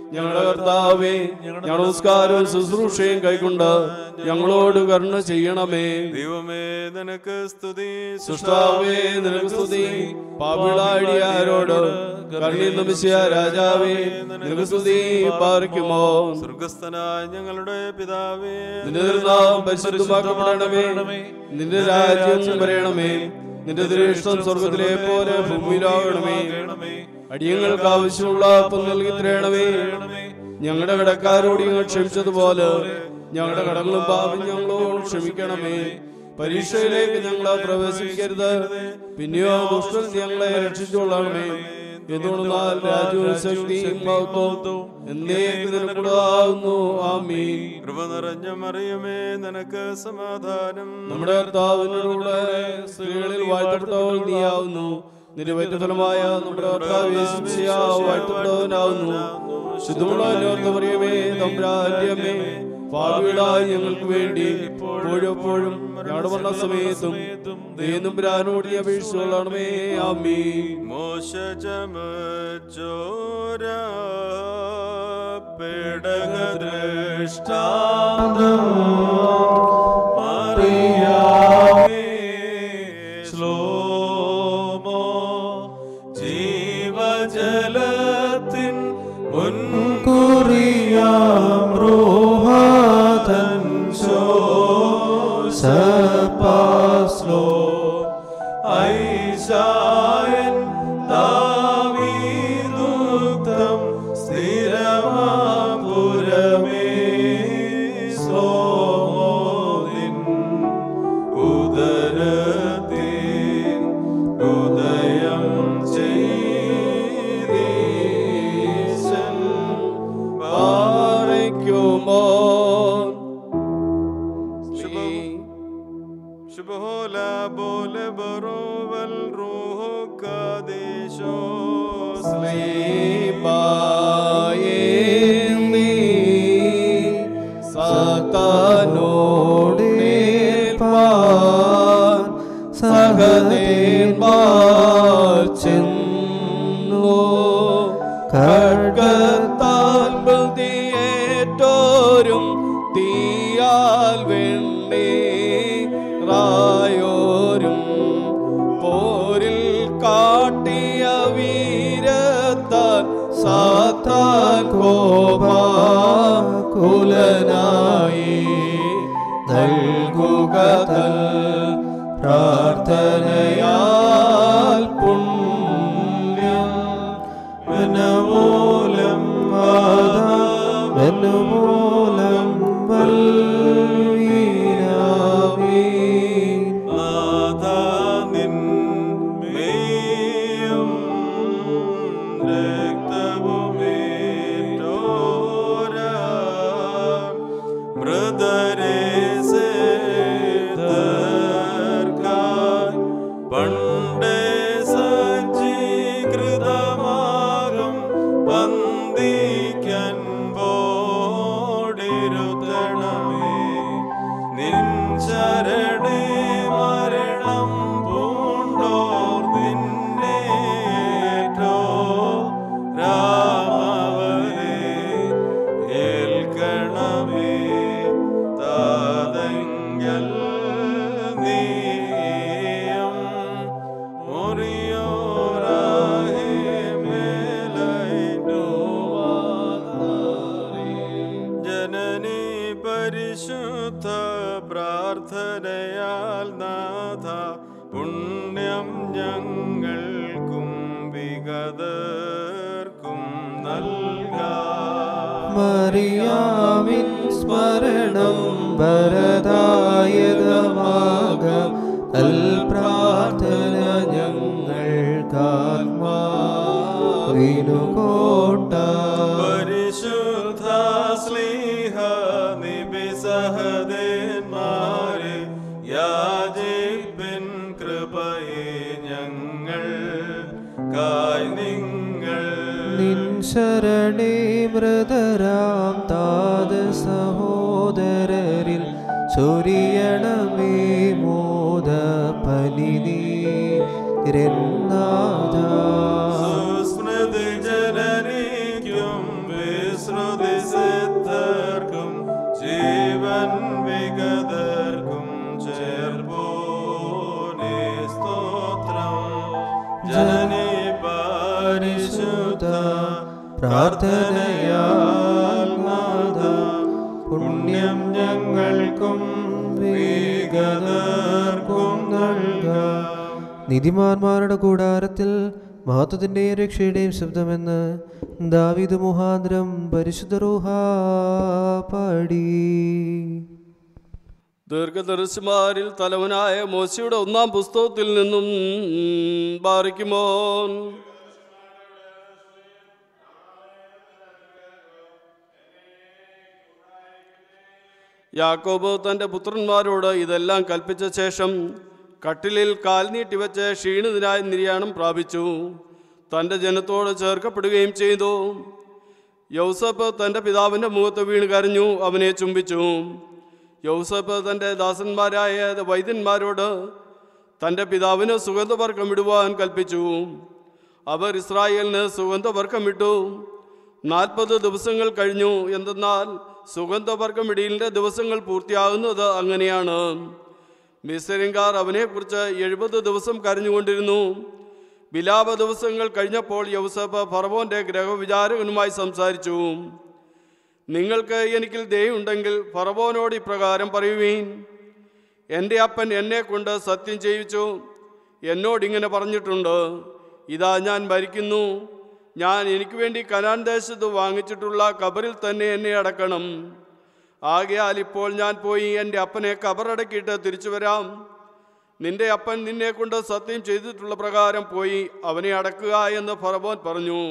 ഞങ്ങളുടെ കർത്താവേ ഞങ്ങളുടെ നമസ്കാരവും ശുശ്രൂഷയും കൈക്കൊണ്ട് ഞങ്ങളോട് കരുണ ചെയ്യണമേ ദൈവമേ നിനക്ക് സ്തുതി സൃഷ്ടാവേ നിനക്ക് സ്തുതി പാപിളാടിയാരോട് കരുണയും നമിച്ച രാജാവേ നിനക്ക് സ്തുതി പാർക്കുമോ സ്വർഗസ്ഥനായ ഞങ്ങളുടെ പിതാവേ നിന്റെ തിരുനാമം പരിശുദ്ധമാക്കപ്പെടണമേ നിന്റെ രാജ്യം വരയണമേ നിന്റെ ദൃഷ്ടം സ്വർഗത്തിലെ പോലെ ഭൂമിയിലാകണമേ അടിയങ്ങൾക്ക് ആവശ്യമുള്ള അപ്പം നൽകി തരണമേ ഞങ്ങളുടെ കടക്കാരോട് ഞങ്ങൾ ക്ഷമിച്ചതുപോലെ ഞങ്ങളുടെ കടങ്ങളും പാപം ഞങ്ങളോട് ക്ഷമിക്കണമേ പരീക്ഷയിലേക്ക് ഞങ്ങളെ പ്രവേശിക്കരുത് പിന്നെയോ ദുഷ്ടൻ ഞങ്ങളെ രക്ഷിച്ചുകൊള്ളണമേ എന്തുകൊണ്ടെന്നാൽ രാജ്യവും ശക്തിയും മഹത്വവും എന്നേക്ക് നിനക്കുള്ളതാകുന്നു ആമീൻ കൃപ നിറഞ്ഞ മറിയമേ നിനക്ക് സമാധാനം നമ്മുടെ കർത്താവിനോടുകൂടെ സ്ത്രീകളിൽ വാഴ്ത്തപ്പെട്ടവൾ നീയാവുന്നു നിന്റെ വൈദ്യഫലമായ നമ്മുടെ കർത്താവ് യേശുമിശിഹാ വാഴ്ത്തപ്പെട്ടവനാവുന്നു ശുദ്ധമുള്ള ലോകമറിയമേ തമ്പ്രാന്റെ അമ്മേ പാപികളായ ഞങ്ങൾക്ക് വേണ്ടി ഇപ്പോഴും എപ്പോഴും ഞങ്ങളുടെ മരണ സമയത്തും നീന്നും പിരാനോട് നീ അപേക്ഷിച്ചുകൊള്ളണമേ ആമീ മോശ ചമച്ചോര പേടക ദൃഷ്ടാന്തം മറിയാമേ ശ്ലോമോ ജീവജലത്തിൻ മുൻകുറിയാം റോഹാതൻ സപാസ്ലോ ഐശായൻ ദാവീദുക്തം സ്ഥിരമാപുരമേ സ്ലോമോദിൻ ഉദരത്തിൻ ഉദയം ചെയ്തീശൻ പാറയ്ക്കുമോ ശുഭഹോല ബോലെ ബറോവൽ റൂഹോ കാദേശോ ഖഡ്ഗത്താൽ പ്രതിയേറ്റോരും തീയാൽ വെണ്ണേ റായോരും പോരിൽ കാട്ടിയ വീരത്താൽ സാത്താൻ കോപാകുലനായി നൽകുക തൽ പ്രാർത്ഥനയാൽ പുണ്യം മനമൂലം മെന്നുമൂലം വൽവീരാമീൻ നാഥാ നിൻ മേയും രക്തവുമേറ്റോരാ മൃദരെ സേതർക്കായി പണ്ടേ സജ്ജീകൃതമാകും വന്ദിക്കാൻ ബോടിരുത്തണമേ നിൻ ശരണേ മരണം പൂണ്ടോർ നിന്നേറ്റോ രാമവരെ ഏൽക്കണമേ താതങ്കൽ നീയം മുറിയോരാഹേ മേലൈനോ ജനനി പരിശുദ്ധ പ്രാർത്ഥനയാൽ നാഥ പുണ്യം ഞങ്ങൾക്കും വിഗതർക്കും നൽകാം മറിയാമിൻ സ്മരണം വരദായകമാക അൽ പ്രാർത്ഥന ഞങ്ങൾക്കാത്മാവിനു കോട്ട പരിശുദ്ധ സ്ലീഹ നിബിസഹദേന്മാരെ യാചിപ്പിൻ കൃപയെ ഞങ്ങൾ കായ് നിങ്ങൾ നിൻ ശരണേ മൃതരാം താത സഹോദരരിൽ ചൊരിയണമേ മോദ പനിനീ രന്നാഥ സുസ്മൃതി ജനനിക്കും വിശ്രമ വിഗതർക്കും നൽകാം നീതിമാന്മാരുടെ കൂടാരത്തിൽ മഹത്വത്തിന്റെയും രക്ഷയുടെയും ശബ്ദമെന്ന് ദാവിദ് മുഹാന്തരം പരിശുദ്ധ റൂഹ പാടി ദീർഘദർശിമാരിൽ തലവനായ മോശയുടെ ഒന്നാം പുസ്തകത്തിൽ നിന്നും ബാറിക്കുമോൻ യാക്കോബ് തൻ്റെ പുത്രന്മാരോട് ഇതെല്ലാം കൽപ്പിച്ച ശേഷം കട്ടിലിൽ കാൽ നീട്ടിവെച്ച് ക്ഷീണിതനായി നിര്യാണം പ്രാപിച്ചു തൻ്റെ ജനത്തോട് ചേർക്കപ്പെടുകയും ചെയ്തു യൗസഫ് തൻ്റെ പിതാവിൻ്റെ മുഖത്ത് വീണ് കരഞ്ഞു അവനെ ചുംബിച്ചു യൗസഫ് തൻ്റെ ദാസന്മാരായ വൈദ്യന്മാരോട് തൻ്റെ പിതാവിന് സുഗന്ധവർക്കം ഇടുവാൻ കൽപ്പിച്ചു അവർ ഇസ്രായേലിന് സുഗന്ധവർക്കം ഇട്ടു നാൽപ്പത് ദിവസങ്ങൾ കഴിഞ്ഞു എന്തെന്നാൽ സുഗന്ധവർക്കം ഇടീലിൻ്റെ ദിവസങ്ങൾ പൂർത്തിയാകുന്നത് അങ്ങനെയാണ് മിസ്രിൻകാർ അവനെക്കുറിച്ച് എഴുപത് ദിവസം കരഞ്ഞുകൊണ്ടിരുന്നു വിലാപ ദിവസങ്ങൾ കഴിഞ്ഞപ്പോൾ യൗസഫ് ഫറവോന്റെ ഗ്രഹവിചാരകനുമായി സംസാരിച്ചു നിങ്ങൾക്ക് എനിക്കിൽ ദയുണ്ടെങ്കിൽ ഫറവോനോട് ഇപ്രകാരം പറയുവീൻ എൻ്റെ അപ്പൻ എന്നെ കൊണ്ട് സത്യം ചെയ്യിച്ചു എന്നോടിങ്ങനെ പറഞ്ഞിട്ടുണ്ട് ഇതാ ഞാൻ മരിക്കുന്നു ഞാൻ എനിക്ക് വേണ്ടി കനാൻ ദേശത്ത് വാങ്ങിച്ചിട്ടുള്ള കബറിൽ തന്നെ എന്നെ അടക്കണം ആകയാൽ ഇപ്പോൾ ഞാൻ പോയി എൻ്റെ അപ്പനെ കബറടക്കിയിട്ട് തിരിച്ചു വരാം നിന്റെ അപ്പൻ നിന്നെ കൊണ്ട് സത്യം ചെയ്തിട്ടുള്ള പ്രകാരം പോയി അവനെ അടക്കുക എന്ന് ഫറവോൻ പറഞ്ഞു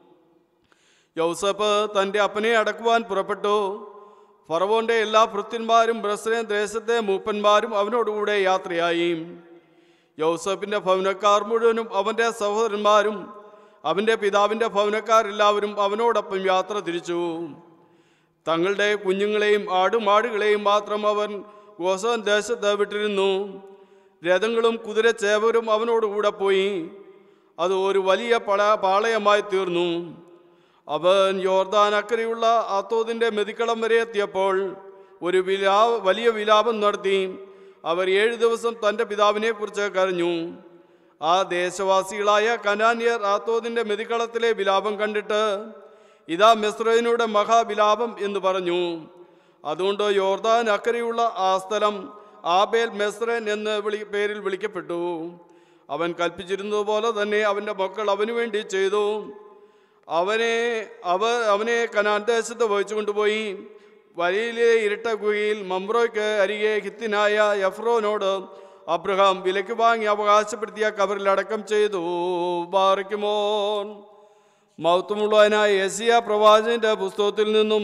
യൗസഫ് തൻ്റെ അപ്പനെ അടക്കുവാൻ പുറപ്പെട്ടു ഫറവോന്റെ എല്ലാ ഭൃത്യന്മാരും ബ്രസ്ലേം ദേശത്തെ മൂപ്പന്മാരും അവനോടുകൂടെ യാത്രയായി യൗസഫിൻ്റെ ഭവനക്കാർ മുഴുവനും അവൻ്റെ സഹോദരന്മാരും അവൻ്റെ പിതാവിൻ്റെ ഭവനക്കാരെല്ലാവരും അവനോടൊപ്പം യാത്ര തിരിച്ചു തങ്ങളുടെ കുഞ്ഞുങ്ങളെയും ആടുമാടുകളെയും മാത്രം അവൻ ഗോസൻ ദേശത്ത് വിട്ടിരുന്നു രഥങ്ങളും കുതിരച്ചേവരും അവനോടുകൂടെ പോയി അത് ഒരു വലിയ പള പാളയമായി തീർന്നു അവൻ യോർദാൻ അക്കരെയുള്ള ആത്തോതിൻ്റെ മെതിക്കളം വരെ എത്തിയപ്പോൾ ഒരു വിലാ വലിയ വിലാപം നടത്തി അവർ ഏഴ് ദിവസം തൻ്റെ പിതാവിനെക്കുറിച്ച് കരഞ്ഞു ആ ദേശവാസികളായ കനാന്യർ ആത്തോതിൻ്റെ മെതിക്കളത്തിലെ വിലാപം കണ്ടിട്ട് ഇതാ മെസ്രൈനയുടെ മഹാവിലാപം എന്ന് പറഞ്ഞു അതുകൊണ്ട് യോർദാൻ അക്കരെയുള്ള ആ സ്ഥലം ആബേൽ മെസ്രൻ എന്ന് വിളി പേരിൽ വിളിക്കപ്പെട്ടു അവൻ കൽപ്പിച്ചിരുന്നതുപോലെ തന്നെ അവൻ്റെ മക്കൾ അവനു വേണ്ടി ചെയ്തു അവനെ അവ അവനെ കനാൻ ദേശത്ത് വഹിച്ചു കൊണ്ടുപോയി വഴിയിലെ ഇരട്ട ഗുഹയിൽ മമ്രോയ്ക്ക് അരികെ ഹിത്തിനായ എഫ്രോനോട് അബ്രഹാം വിലയ്ക്ക് വാങ്ങി അവകാശപ്പെടുത്തിയ കബറിൽ അടക്കം ചെയ്തു ബാറിക്കുമോൻ മൗത്തുമുള്ളവനായ യസിയ പ്രവാചകന്റെ പുസ്തകത്തിൽ നിന്നും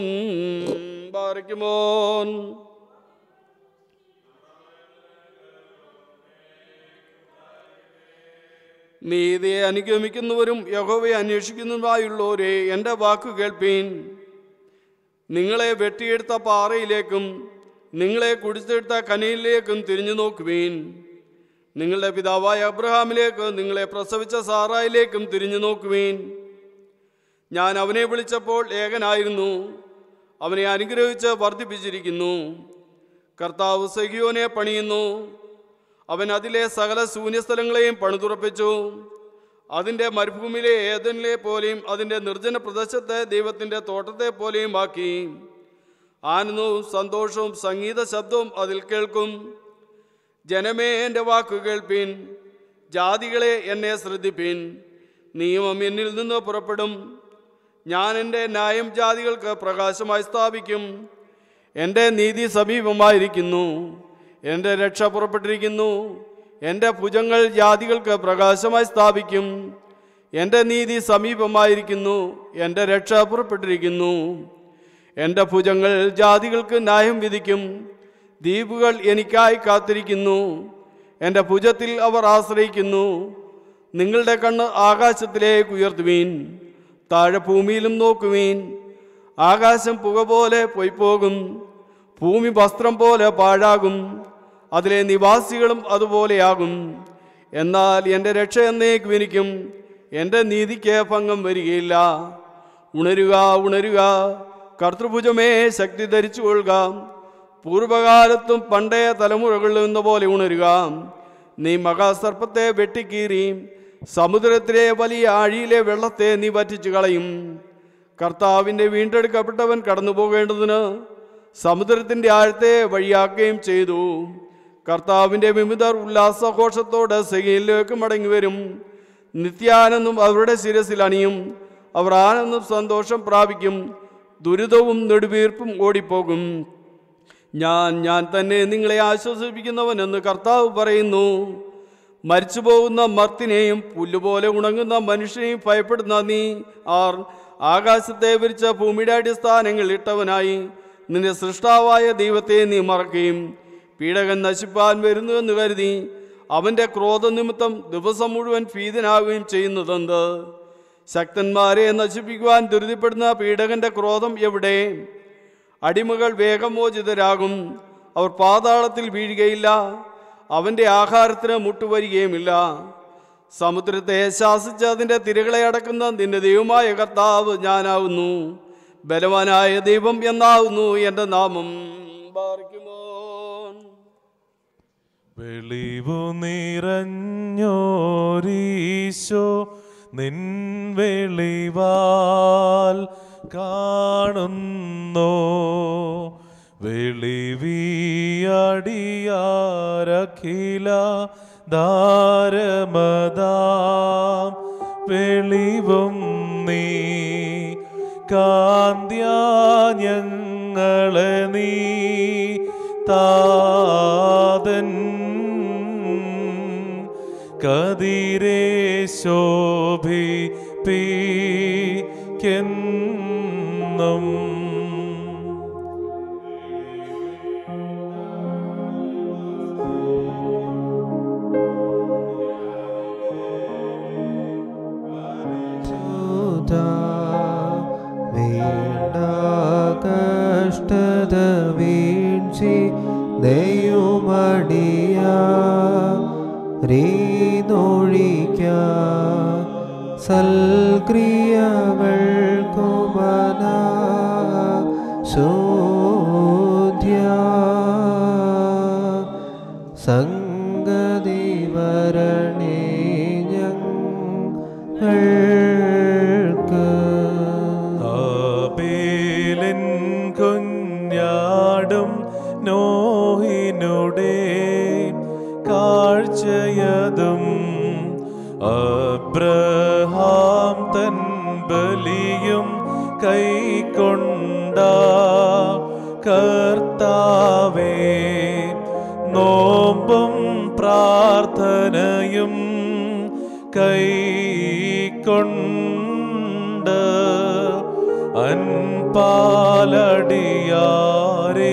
ബാറിക്കുമോൻ നീതിയെ അനുഗമിക്കുന്നവരും യഹോവയെ അന്വേഷിക്കുന്നതുമായുള്ളവരെ എൻ്റെ വാക്കു കേൾപ്പീൻ നിങ്ങളെ വെട്ടിയെടുത്ത പാറയിലേക്കും നിങ്ങളെ കുടിച്ചെടുത്ത കനയിലേക്കും തിരിഞ്ഞു നോക്കുവീൻ നിങ്ങളുടെ പിതാവായ അബ്രഹാമിലേക്ക് നിങ്ങളെ പ്രസവിച്ച സാറായിലേക്കും തിരിഞ്ഞു നോക്കുവീൻ ഞാൻ അവനെ വിളിച്ചപ്പോൾ ഏകനായിരുന്നു അവനെ അനുഗ്രഹിച്ച് വർദ്ധിപ്പിച്ചിരിക്കുന്നു കർത്താവ് സഹിയോനെ പണിയുന്നു അവൻ അതിലെ സകല ശൂന്യസ്ഥലങ്ങളെയും പണിതുറപ്പിച്ചു അതിൻ്റെ മരുഭൂമിയിലെ ഏതനിലെ പോലെയും അതിൻ്റെ നിർജ്ജന പ്രദേശത്തെ ദൈവത്തിൻ്റെ തോട്ടത്തെ പോലെയും ആക്കി ആനന്ദവും സന്തോഷവും സംഗീത ശബ്ദവും അതിൽ കേൾക്കും ജനമേ എൻ്റെ വാക്കു കേൾപ്പീൻ ജാതികളെ എന്നെ ശ്രദ്ധിപ്പീൻ നിയമം എന്നിൽ നിന്ന് പുറപ്പെടും ഞാൻ എൻ്റെ ന്യായം ജാതികൾക്ക് പ്രകാശമായി സ്ഥാപിക്കും എൻ്റെ നീതി സമീപമായിരിക്കുന്നു എൻ്റെ രക്ഷ പുറപ്പെട്ടിരിക്കുന്നു എൻ്റെ ഭുജങ്ങൾ ജാതികൾക്ക് പ്രകാശമായി സ്ഥാപിക്കും എൻ്റെ നീതി സമീപമായിരിക്കുന്നു എൻ്റെ രക്ഷ പുറപ്പെട്ടിരിക്കുന്നു എൻ്റെ ഭുജങ്ങൾ ജാതികൾക്ക് ന്യായം വിധിക്കും ദ്വീപുകൾ എനിക്കായി കാത്തിരിക്കുന്നു എൻ്റെ ഭുജത്തിൽ അവർ ആശ്രയിക്കുന്നു നിങ്ങളുടെ കണ്ണ് ആകാശത്തിലേക്ക് ഉയർത്തുവീൻ താഴെ ഭൂമിയിലും നോക്കുവീൻ ആകാശം പുക പോലെ പൊയ്പോകും ഭൂമി വസ്ത്രം പോലെ പാഴാകും അതിലെ നിവാസികളും അതുപോലെയാകും എന്നാൽ എൻ്റെ രക്ഷ എന്നേക്കും എനിക്കും എൻ്റെ നീതിക്ക് ഭംഗം വരികയില്ല ഉണരുക ഉണരുക കർത്തൃഭുജമേ ശക്തി ധരിച്ചു കൊള്ളുക പൂർവകാലത്തും പണ്ടേ തലമുറകളിൽ എന്ന പോലെ ഉണരുക നീ മഹാസർപ്പത്തെ വെട്ടിക്കീറി സമുദ്രത്തിലെ വലിയ ആഴിയിലെ വെള്ളത്തെ നീ വറ്റിച്ചു കളയും കർത്താവിൻ്റെ വീണ്ടെടുക്കപ്പെട്ടവൻ കടന്നു പോകേണ്ടതിന് സമുദ്രത്തിൻ്റെ ആഴത്തെ വഴിയാക്കുകയും ചെയ്തു കർത്താവിൻ്റെ വിമിതർ ഉല്ലാസഘോഷത്തോടെ സെയിലേക്ക് മടങ്ങി വരും നിത്യാനന്ദം അവരുടെ ശിരസിൽ അണിയും അവർ ആനന്ദം സന്തോഷം പ്രാപിക്കും ദുരിതവും നെടുവീർപ്പും ഓടിപ്പോകും ഞാൻ ഞാൻ തന്നെ നിങ്ങളെ ആശ്വസിപ്പിക്കുന്നവൻ എന്ന് കർത്താവ് പറയുന്നു മരിച്ചു പോകുന്ന മർത്തിനെയും പുല്ലുപോലെ ഉണങ്ങുന്ന മനുഷ്യനെയും ഭയപ്പെടുന്ന നീ ആർ ആകാശത്തെ വിരിച്ച ഭൂമിയുടെ അടിസ്ഥാനങ്ങൾ ഇട്ടവനായി നിന്റെ സൃഷ്ടാവായ ദൈവത്തെ നീ മറക്കുകയും പീഡകൻ നശിപ്പാൻ വരുന്നുവെന്ന് കരുതി അവൻ്റെ ക്രോധനിമിത്തം ദിവസം മുഴുവൻ ഭീതനാവുകയും ചെയ്യുന്നതെന്ത് ശക്തന്മാരെ നശിപ്പിക്കുവാൻ ധൃതിപ്പെടുന്ന പീഡകന്റെ ക്രോധം എവിടെ അടിമകൾ വേഗമോചിതരാകും അവർ പാതാളത്തിൽ വീഴുകയില്ല അവൻ്റെ ആഹാരത്തിന് മുട്ടുവരികയുമില്ല സമുദ്രത്തെ ശാസിച്ച് അതിൻ്റെ തിരകളെ അടക്കുന്ന നിന്റെ ദൈവമായ കർത്താവ് ഞാനാവുന്നു ബലവാനായ ദൈവം എന്നാവുന്നു എൻ്റെ നാമം ബാർക്കുമോ വെളിവു നിറഞ്ഞോരീശോ നിൻ വെളിവാൽ കാണുന്നു വെളിവിയടിയാരഖില ധാരമതാം വെളിവും നീ കാന്ത്യാഞ്ഞങ്ങളെ നീ താതൻ കതിരേ ശോഭിപ്പിക്കെന്നും വേണ്ട കഷ്ടത വീഴ്ചി ദൈവമടിയ രീതൊഴിക്ക സൽക്രിയകൾ കുമന ശോധ്യ സംഗതി വരണേ ഞങ്ങൾക്ക് ആബേലിൻ കുഞ്ഞാടും നോഹിനുടെ കാഴ്ചയതും അബ്രഹാം തൻ ബലിയും കൈക്കൊണ്ട കർത്താവേ നോമ്പും പ്രാർത്ഥനയും കൈക്കൊണ്ട് അൻപാലടിയാരേ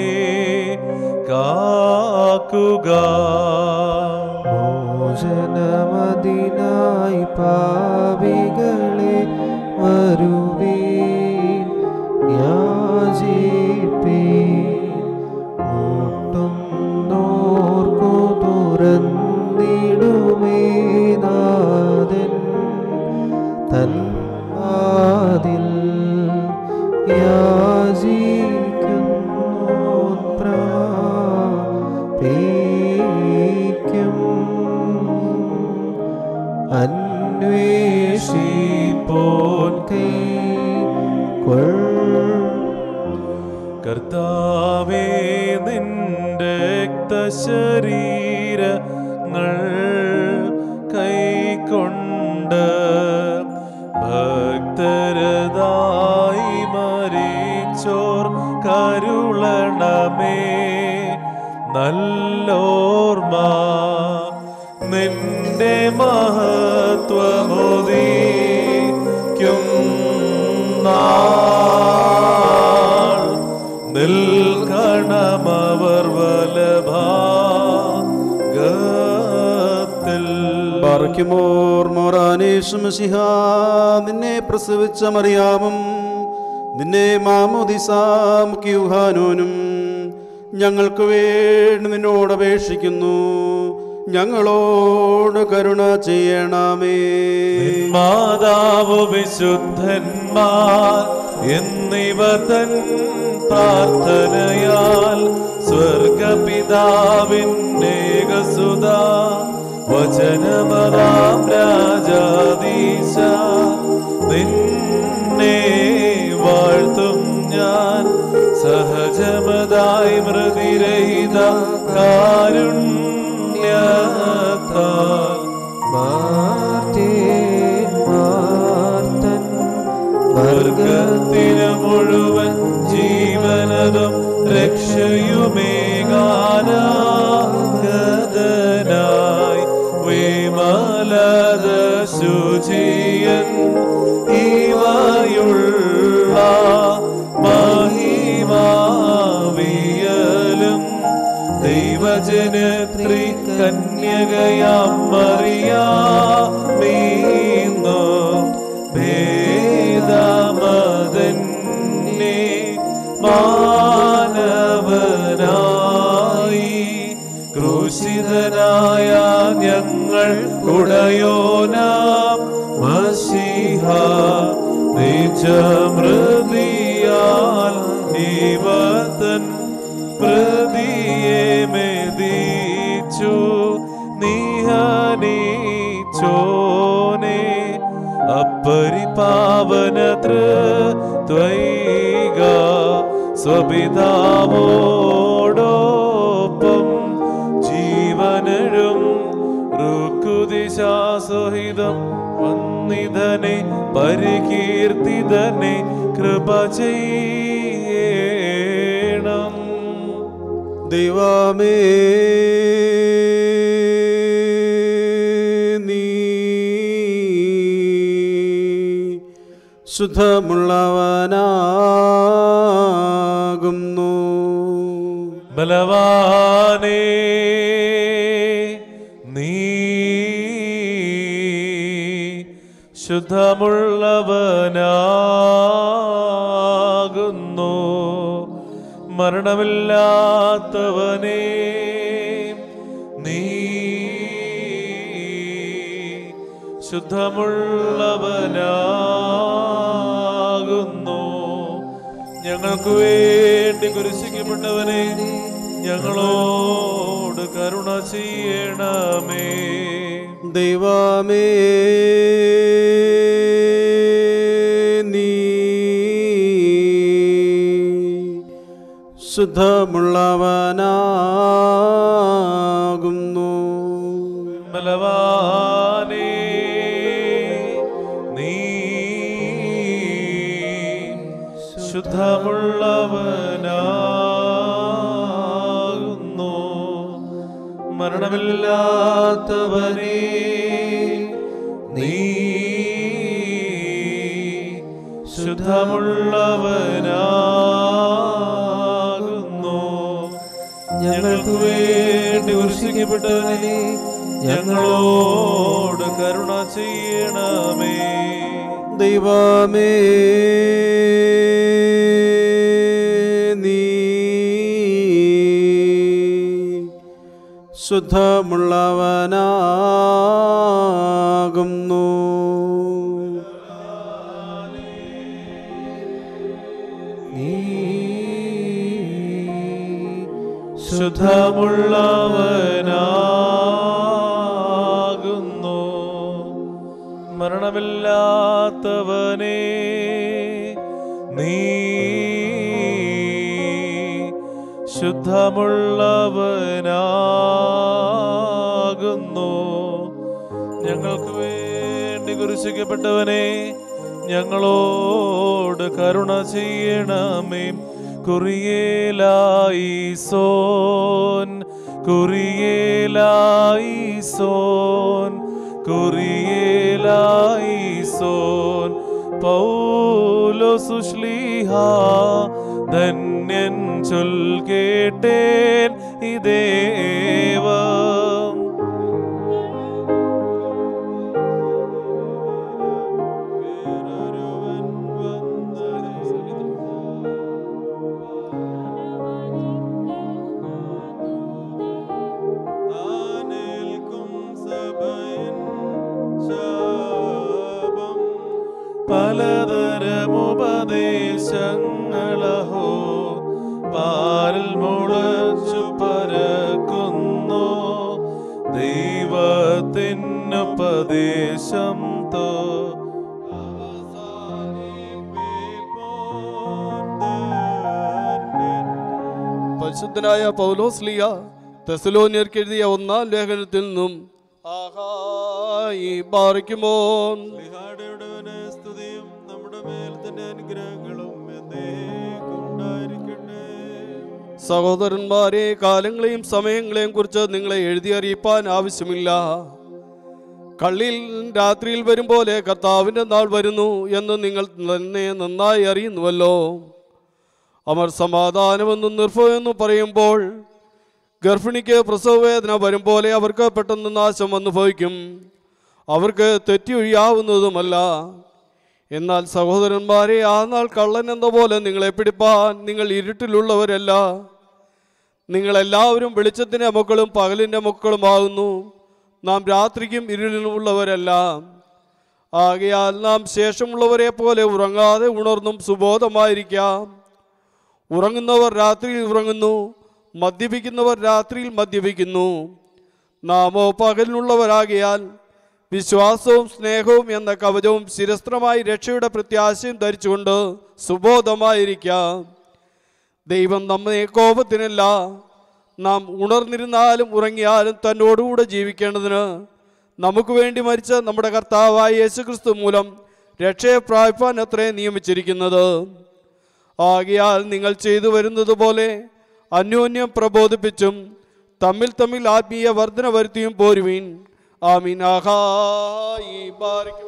കാക്കുക മോചനമതിനായി പാപികളെ വരുവീൻ യാചിപ്പീൻ മുട്ടും നോർക്കു തുറന്നിടുമേ നാഥൻ തൻ വാതിൽ യാചിക്കുന്നു പ്രാപിക്കും അന്വേഷിപ്പോൻ കൈ കൊൾ കർത്താവേ നിന്റെ ശരീരങ്ങൾ കൈക്കൊണ്ട് ഭക്തരതായി മരിച്ചോർ കരുളണമേ നല്ലോർമ്മ നിന്റെ മഹത്വമോദിക്കും നാൾ നിൽക്കണമവർ വലഭാഗത്തിൽ പാറയ്ക്കുമോർ മോറാനേഷുമസിഹ നിന്നെ പ്രസവിച്ച മറിയാമും നിന്നെ മാമോദിസാമുഖ്യൂഹാനോനും ഞങ്ങൾക്ക് വേണ്ടി നിന്നോട് അപേക്ഷിക്കുന്നു ഞങ്ങളോട് കരുണ ചെയ്യണമേ മാതാവ് വിശുദ്ധന്മാർ എന്നിവർ തൻ പ്രാർത്ഥനയാൽ സ്വർഗപിതാവിന്നേകസുത വചനമതാം രാജാദീശ നിന്നെ വാഴ്ത്തും ഞാൻ സഹജമതാ നിന്ന കാരുണ്യത്താൽ മാർത്തേൻ മാർത്തൻ വർഗത്തിന് മുഴുവൻ ജീവനതും രക്ഷയുമേകാനായി വിമലത ശുചിയൻ ഇവയുള്ള മഹിമാവിയലും ദൈവജനത്രി കന്യകയാം മറിയാമീന്നു ഭേദമതന്നെ മാനവനായി ക്രൂശിതനായ ഞങ്ങൾ ഉടയോനാം മസിഹ നിജമൃതിയാൽ ഇവതൻ പ്രതിയെ മെതിച്ചു നിഹനിച്ചോനെ അപ്പരിപാവന ത്വൈക സ്വപിതാവോടൊപ്പം ജീവനഴും ഋക്കുദിശാസഹിതം വന്നിതനെ പരികീർത്തിതനെ കൃപ ചെയ്യണം ദൈവമേ നീ ശുദ്ധമുള്ളവനാകുന്നു ബലവാനേ നീ ശുദ്ധമുള്ളവനാകുന്നു മരണമില്ലാത്തവനേ നീ ശുദ്ധമുള്ളവനാകുന്നു ഞങ്ങൾക്ക് വേണ്ടി കുരിശിക്കപ്പെട്ടവനെ ഞങ്ങളോട് കരുണ ചെയ്യണമേ ദൈവമേ നീ ശുദ്ധമുള്ളവനാകുന്നു ബലവാനേ നീ ശുദ്ധമുള്ളവനാകുന്നു മരണമില്ലാത്തവനേ നീ ശുദ്ധമുള്ളവനാകുന്നു ഞങ്ങൾക്ക് വേണ്ടി കുരിശിക്കപ്പെട്ടവനെ ഞങ്ങളോട് കരുണ ചെയ്യണമേ ദൈവമേ നീ ശുദ്ധമുള്ളവനാകുന്നു നീ ശുദ്ധമുള്ളവനാകുന്നു മരണമില്ലാത്തവനേ നീ ശുദ്ധമുള്ളവനാകുന്നു ഞങ്ങൾക്ക് വേണ്ടി കുരിശിക്കപ്പെട്ടവനെ ഞങ്ങളോട് കരുണ ചെയ്യണമേ കുറിയേലായി സോൻ കുറിയേലായി സോൻ കുറിയേലായി സോൻ പൗലോ സുശ്ലീഹ ധന്യൻ ചൊൽ കേട്ടേൻ ഇദേവം താനേൽക്കും സഭയിൻ ശാപം പലതരമുപദേശങ്ങളഹോ പാലിൽ മുളച്ചു പരക്കുന്നു ദൈവത്തിനുപദേശം തോ പരിശുദ്ധനായ പൗലോസ്ലിയ തെസലോനിയർക്ക് എഴുതിയ ഒന്നാം ലേഖനത്തിൽ നിന്നും ആഹായി ബാറിക്കുമോ ലിഹാടയുടവനെ സ്തുതിയും നമ്മുടെ മേൽ തന്നെ അനുഗ്രഹങ്ങളും എന്നേക്കും ഉണ്ടായിരിക്കട്ടെ സഹോദരന്മാരെ കാലങ്ങളെയും സമയങ്ങളെയും കുറിച്ച് നിങ്ങളെ എഴുതി അറിയിപ്പാൻ ആവശ്യമില്ല കള്ളിയിൽ രാത്രിയിൽ വരും പോലെ കർത്താവിൻ്റെ നാൾ വരുന്നു എന്ന് നിങ്ങൾ തന്നെ നന്നായി അറിയുന്നുവല്ലോ അവർ സമാധാനമെന്നും നിർഭയമെന്നും പറയുമ്പോൾ ഗർഭിണിക്ക് പ്രസവവേദന വരും പോലെ അവർക്ക് പെട്ടെന്ന് നാശം വന്നു ഭവിക്കും അവർക്ക് തെറ്റിയൊഴിയാവുന്നതുമല്ല എന്നാൽ സഹോദരന്മാരെ ആ നാൾ കള്ളൻ എന്ന പോലെ നിങ്ങളെ പിടിപ്പാൻ നിങ്ങൾ ഇരുട്ടിലുള്ളവരല്ല നിങ്ങളെല്ലാവരും വെളിച്ചത്തിൻ്റെ മക്കളും പകലിൻ്റെ മക്കളുമാകുന്നു നാം രാത്രിക്കും ഇരുളിലുമുള്ളവരല്ല ആകയാൽ നാം ശേഷമുള്ളവരെ പോലെ ഉറങ്ങാതെ ഉണർന്നും സുബോധമായിരിക്കാം ഉറങ്ങുന്നവർ രാത്രിയിൽ ഉറങ്ങുന്നു മദ്യപിക്കുന്നവർ രാത്രിയിൽ മദ്യപിക്കുന്നു നാമോ പകലിനുള്ളവരാകിയാൽ വിശ്വാസവും സ്നേഹവും എന്ന കവചവും ശിരസ്ത്രമായി രക്ഷയുടെ പ്രത്യാശയും ധരിച്ചുകൊണ്ട് സുബോധമായിരിക്കാം ദൈവം നമ്മെ കോപത്തിനല്ല നാം ഉണർന്നിരുന്നാലും ഉറങ്ങിയാലും തന്നോടുകൂടെ ജീവിക്കേണ്ടതിന് നമുക്ക് വേണ്ടി മരിച്ച നമ്മുടെ കർത്താവായ യേശുക്രിസ്തു മൂലം രക്ഷയെ പ്രാപിപ്പാൻ അത്രേ നിയമിച്ചിരിക്കുന്നത് ആകയാൽ നിങ്ങൾ ചെയ്തു വരുന്നത് പോലെ അന്യോന്യം പ്രബോധിപ്പിച്ചും തമ്മിൽ തമ്മിൽ ആത്മീയ വർധന വരുത്തിയും പോരുവീൻ ആമീൻ ആഹായി ബാരിക്കും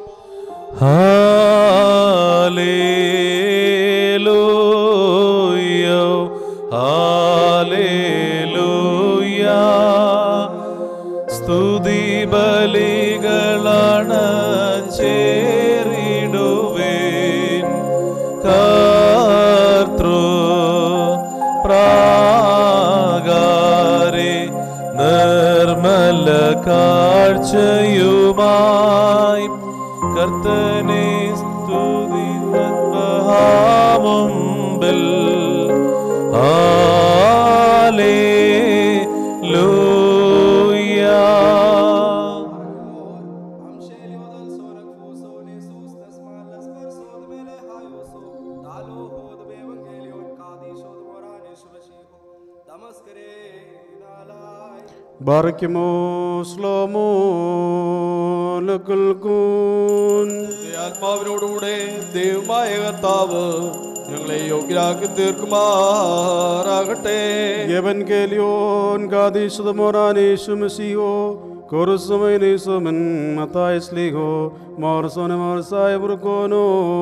ഹല്ലേലൂയ ഹല്ലേലൂയ സ്തുതി ബലികളാണ് ചേരിടുവേൻ കർത്തൃ പ്രാകാരെ നിർമ്മല കാഴ്ചയുമായി കർത്തനെ സ്തുതി മുമ്പിൽ ഹാലേലൂയ ബാറയ്ക്കുമോ സ്ലോമോ ലക്കുൽക്കൂൻ ആത്മാവിനോടുകൂടെ ദൈവമായ കർത്താവ് ഞങ്ങളെ യോഗ്യരാക്കി തീർക്കുമാറാകട്ടെ യവൻ കേലിയോൻ കാതീശുത മോറാനേശു മെസ്സിയോ കൊറുസുമൈനേസുമൻ മത്തായ സ്ലീഹോ മോർസോന മോർസായ ബുർക്കോനോ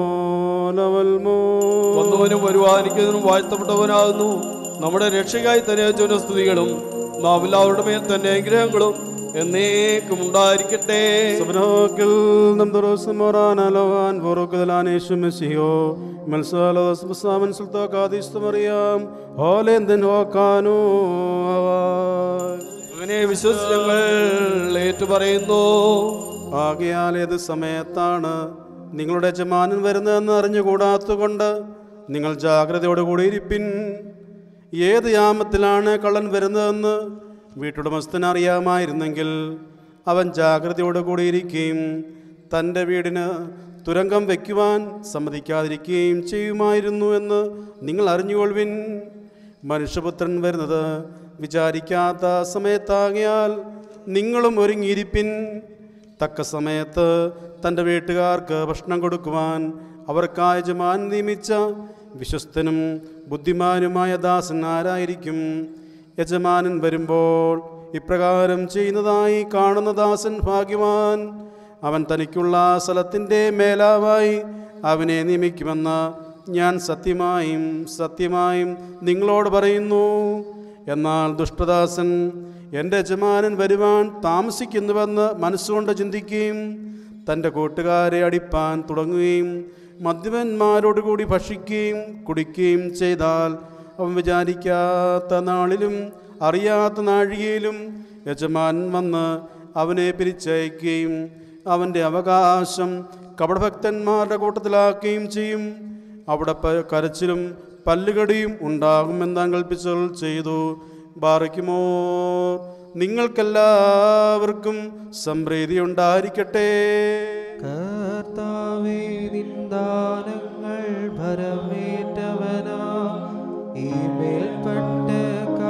ലവൽമോ വന്നവനും വരുവാനിക്കുന്നതിനും വാഴ്ത്തപ്പെട്ടവനാകുന്നു നമ്മുടെ രക്ഷകായി തന്നെ ജനസ്തുതികളും നാം എല്ലാവരുടെ മേൽ തന്നെ അനുഗ്രഹങ്ങളും എന്നേക്കും ഉണ്ടായിരിക്കട്ടെ സബ്നോക്കിൽ നം ദുറോസ് മോറാനലോവാൻ ബുറുക്കദലാനേശു മെസ്സിയോ മത്സാലോസ് ബസാമൻ സുൽത്താ കാതീശുത മറിയാം ഹോലേന്തൻ ഹോക്കാനോ ആവാൻ അങ്ങനെ വിശ്വസിച്ച് ഞങ്ങൾ ഏറ്റുപറയുന്നു ആകയാൽ ഏത് സമയത്താണ് നിങ്ങളുടെ യജമാനൻ വരുന്നതെന്ന് അറിഞ്ഞുകൂടാത്തതുകൊണ്ട് നിങ്ങൾ ജാഗ്രതയോടുകൂടി ഇരിപ്പിൻ ഏത് യാമത്തിലാണ് കള്ളൻ വരുന്നതെന്ന് വീട്ടുടമസ്ഥന് അറിയാമായിരുന്നെങ്കിൽ അവൻ ജാഗ്രതയോടുകൂടി ഇരിക്കുകയും തൻ്റെ വീടിന് തുരങ്കം വയ്ക്കുവാൻ സമ്മതിക്കാതിരിക്കുകയും ചെയ്യുമായിരുന്നു എന്ന് നിങ്ങൾ അറിഞ്ഞുകൊള്ളുവിൻ മനുഷ്യപുത്രൻ വരുന്നത് വിചാരിക്കാത്ത സമയത്താകിയാൽ നിങ്ങളും ഒരുങ്ങിയിരിപ്പിൻ തക്ക സമയത്ത് തൻ്റെ വീട്ടുകാർക്ക് ഭക്ഷണം കൊടുക്കുവാൻ അവർക്കായ യജമാൻ നിയമിച്ച വിശ്വസ്തനും ബുദ്ധിമാനുമായ ദാസൻ ആരായിരിക്കും യജമാനൻ വരുമ്പോൾ ഇപ്രകാരം ചെയ്യുന്നതായി കാണുന്ന ദാസൻ ഭാഗ്യവാൻ അവൻ തനിക്കുള്ള സ്ഥലത്തിൻ്റെ മേലാവായി അവനെ നിയമിക്കുമെന്ന് ഞാൻ സത്യമായും സത്യമായും നിങ്ങളോട് പറയുന്നു എന്നാൽ ദുഷ്ടദാസൻ എൻ്റെ യജമാനൻ വരുവാൻ താമസിക്കുന്നുവെന്ന് മനസ്സുകൊണ്ട് ചിന്തിക്കുകയും തൻ്റെ കൂട്ടുകാരെ അടിപ്പാൻ തുടങ്ങുകയും മദ്യപന്മാരോടുകൂടി ഭക്ഷിക്കുകയും കുടിക്കുകയും ചെയ്താൽ അവൻ വിചാരിക്കാത്ത നാളിലും അറിയാത്ത നാഴികയിലും യജമാൻ വന്ന് അവനെ പിരിച്ചയക്കുകയും അവൻ്റെ അവകാശം കപടഭക്തന്മാരുടെ കൂട്ടത്തിലാക്കുകയും ചെയ്യും അവിടെ പ- കരച്ചിലും പല്ലുകടിയും ഉണ്ടാകുമെന്ന് താൻ കൽപ്പിച്ചൽ ചെയ്തു ബാറയ്ക്കുമോ നിങ്ങൾക്കെല്ലാവർക്കും സംപ്രീതി ഉണ്ടായിരിക്കട്ടെ കർത്താവേ നിന്ദാനങ്ങൾ ഭരമേറ്റവനാ ഈ മേൽപ്പെട്ട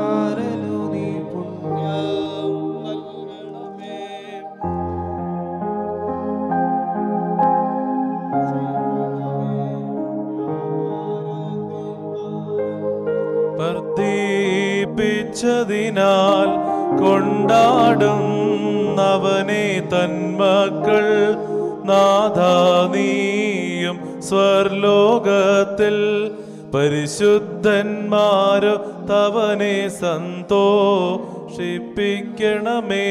രക്ഷിച്ചതിനാൽ കൊണ്ടാടും അവനെ തന്മക്കൾ നാഥാനീയും സ്വർലോകത്തിൽ പരിശുദ്ധന്മാരോ തവനെ സന്തോഷിപ്പിക്കണമേ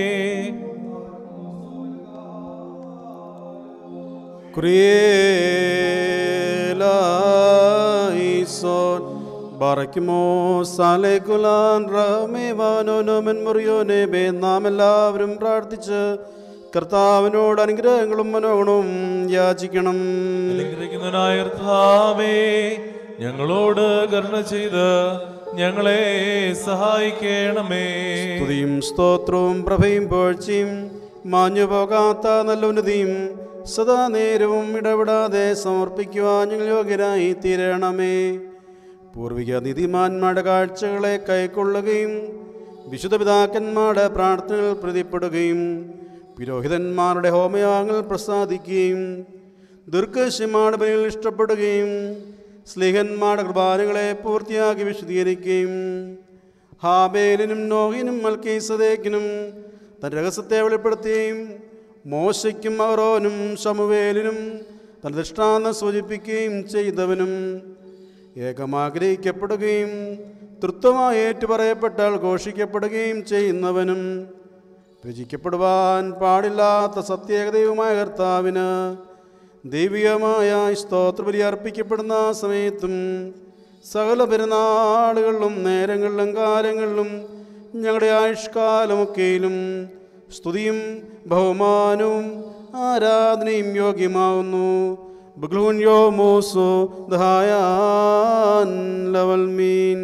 ക്രിയേലായിസോൻ ബറയ്ക്കുമോ സാലേക്കുലാൻ റമേവാനോനോമൻ മുറിയോനെ ബേ നാം എല്ലാവരും പ്രാർത്ഥിച്ച് കർത്താവിനോട് അനുഗ്രഹങ്ങളും മനോഗുണവും യാചിക്കണം അനുഗ്രഹിക്കുന്നവനായ കർത്താവേ ഞങ്ങളോട് കരുണ ചെയ്ത് ഞങ്ങളെ സഹായിക്കണമേ സ്തുതിയും സ്തോത്രവും പ്രഭയും പുകഴ്ചയും മാഞ്ഞു പോകാത്ത നല്ല ഉന്നതിയും സദാ നേരവും ഇടപെടാതെ സമർപ്പിക്കുവാൻ ഞങ്ങൾ യോഗ്യരായി തീരണമേ പൂർവിക നിധിമാന്മാരുടെ കാഴ്ചകളെ കൈക്കൊള്ളുകയും വിശുദ്ധ പിതാക്കന്മാരുടെ പ്രാർത്ഥനകൾ പ്രതിപ്പെടുകയും പുരോഹിതന്മാരുടെ ഹോമയാഗങ്ങൾ പ്രസാദിക്കുകയും ദീർഘശിമാരുടെ ബലികൾ ഇഷ്ടപ്പെടുകയും സ്ലിഹന്മാരുടെ കുർബാനകളെ പൂർത്തിയാക്കി വിശദീകരിക്കുകയും ഹാബേലിനും നോഹിനും മൽക്കീസദേക്കിനും തന്റെ രഹസ്യത്തെ വെളിപ്പെടുത്തുകയും മോശയ്ക്കും അഹറോനും ശമുവേലിനും തന്റെ ദൃഷ്ടാന്തം സൂചിപ്പിക്കുകയും ചെയ്തവനും ഏകമാഗ്രഹിക്കപ്പെടുകയും തൃത്വമായി ഏറ്റുപറയപ്പെട്ടാൽ ഘോഷിക്കപ്പെടുകയും ചെയ്യുന്നവനും രചിക്കപ്പെടുവാൻ പാടില്ലാത്ത സത്യേകതയുമായ കർത്താവിന് ദൈവികമായ സ്തോത്രബലി അർപ്പിക്കപ്പെടുന്ന സമയത്തും സകല പെരുന്നാളുകളിലും നേരങ്ങളിലും കാലങ്ങളിലും ഞങ്ങളുടെ ആയുഷ്കാലമൊക്കെയിലും സ്തുതിയും ബഹുമാനവും ആരാധനയും യോഗ്യമാവുന്നു ബഗ്ലൂൻ യോ മോസോ ദഹായാൻ ലവൽ മീൻ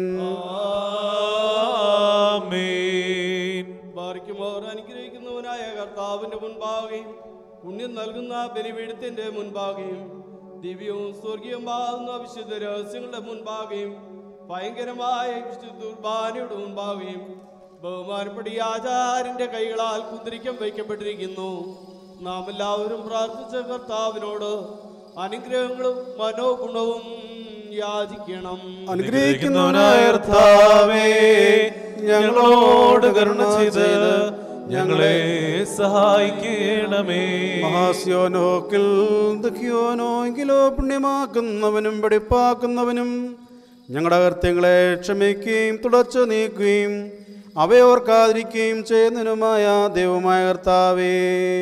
ആമേൻ ബാറിക്കുമോർ അനുഗ്രഹിക്കുന്നവനായ കർത്താവിന്റെ മുൻപാകെയും പുണ്യം നൽകുന്ന ബലിപീഠത്തിന്റെ മുൻപാകെയും ദിവ്യവും സ്വർഗീയമാകുന്ന വിശുദ്ധ രഹസ്യങ്ങളുടെ മുൻപാകെയും ഭയങ്കരമായ വിശുദ്ധ കുർബാനയുടെ മുൻപാകെയും ബഹുമാനപ്പെട്ട ഈ ആചാര്യന്റെ കൈകളാൽ കുന്തിരിക്കം വയ്ക്കപ്പെട്ടിരിക്കുന്നു നാം എല്ലാവരും പ്രാർത്ഥിച്ച കർത്താവിനോട് അനുഗ്രഹങ്ങളും മനോഗുണവും യാചിക്കണം അനുഗ്രഹിക്കുന്നവനായ കർത്താവേ ഞങ്ങളോട് കരുണ ചെയ്ത് ഞങ്ങളെ സഹായിക്കണമേ മഹാസ്യോനോക്കിൽ ദുഃഖിയോനോ എങ്കിലോ പുണ്യമാക്കുന്നവനും വെടിപ്പാക്കുന്നവനും ഞങ്ങളുടെ അകൃത്യങ്ങളെ ക്ഷമിക്കുകയും തുടച്ചു നീക്കുകയും അവയോർക്കാതിരിക്കുകയും ചെയ്യുന്നതിനുമായ ദൈവമായ കർത്താവേ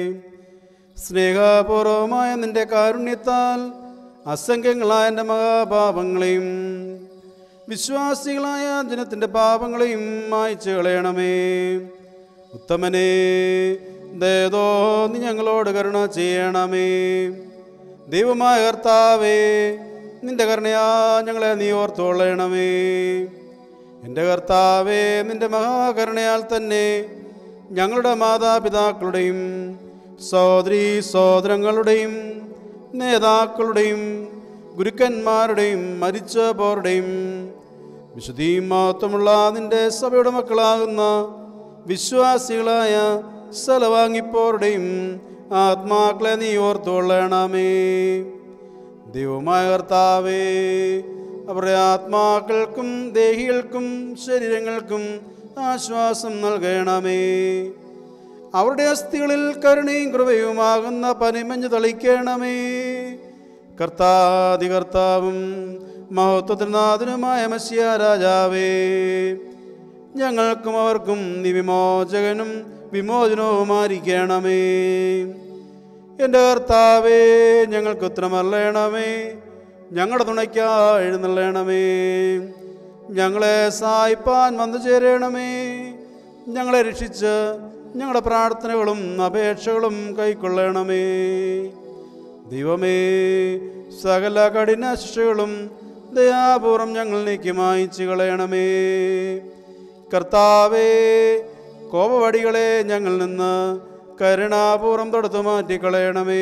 സ്നേഹപൂർവമായ നിന്റെ കാരുണ്യത്താൽ അസംഖ്യങ്ങളായ എൻ്റെ മഹാപാപങ്ങളെയും വിശ്വാസികളായ ജനത്തിൻ്റെ പാപങ്ങളെയും മായ്ച്ചു കളയണമേ ഉത്തമനെ ദയതോ നീ ഞങ്ങളോട് കരുണ ചെയ്യണമേ ദൈവമായ കർത്താവേ നിന്റെ കരുണയാ ഞങ്ങളെ നീ ഓർത്തുകൊള്ളണമേ എൻ്റെ കർത്താവേ നിന്റെ മഹാകരുണയാൽ തന്നെ ഞങ്ങളുടെ മാതാപിതാക്കളുടെയും സഹോദരീ സഹോദരങ്ങളുടെയും നേതാക്കളുടെയും ഗുരുക്കന്മാരുടെയും മരിച്ച പോരുടെയും വിശുദ്ധിയും മഹത്വമുള്ള നിന്റെ സഭയുടെ മക്കളാകുന്ന വിശ്വാസികളായ സ്ഥലവാങ്ങിപ്പോരുടെയും ആത്മാക്കളെ നീ ഓർത്തുകൊള്ളണമേ ദൈവമായ കർത്താവേ അവരുടെ ആത്മാക്കൾക്കും ദേഹികൾക്കും ശരീരങ്ങൾക്കും ആശ്വാസം നൽകണമേ അവരുടെ അസ്ഥികളിൽ കരുണയും കൃപയുമാകുന്ന പനിമഞ്ഞ് തളിക്കണമേ കർത്താതി കർത്താവും മഹത്വത്തിനാഥനുമായ മസ്യ രാജാവേ ഞങ്ങൾക്കും അവർക്കും നീ വിമോചകനും വിമോചനവുമായിരിക്കണമേ എൻ്റെ കർത്താവേ ഞങ്ങൾക്ക് ഉത്തരമല്ലണമേ ഞങ്ങളുടെ തുണയ്ക്കാ എഴുന്നള്ളണമേ ഞങ്ങളെ സായിപ്പാൻ വന്നു ചേരണമേ ഞങ്ങളെ രക്ഷിച്ച് ഞങ്ങളുടെ പ്രാർത്ഥനകളും അപേക്ഷകളും കൈക്കൊള്ളണമേ ദൈവമേ സകല കഠിന ശിക്ഷകളും ദയാപൂർവം ഞങ്ങൾ നീക്കി മായിച്ചു കളയണമേ കർത്താവേ കോപവടികളെ ഞങ്ങൾ നിന്ന് കരുണാപൂർവം തൊടുത്തു മാറ്റിക്കളയണമേ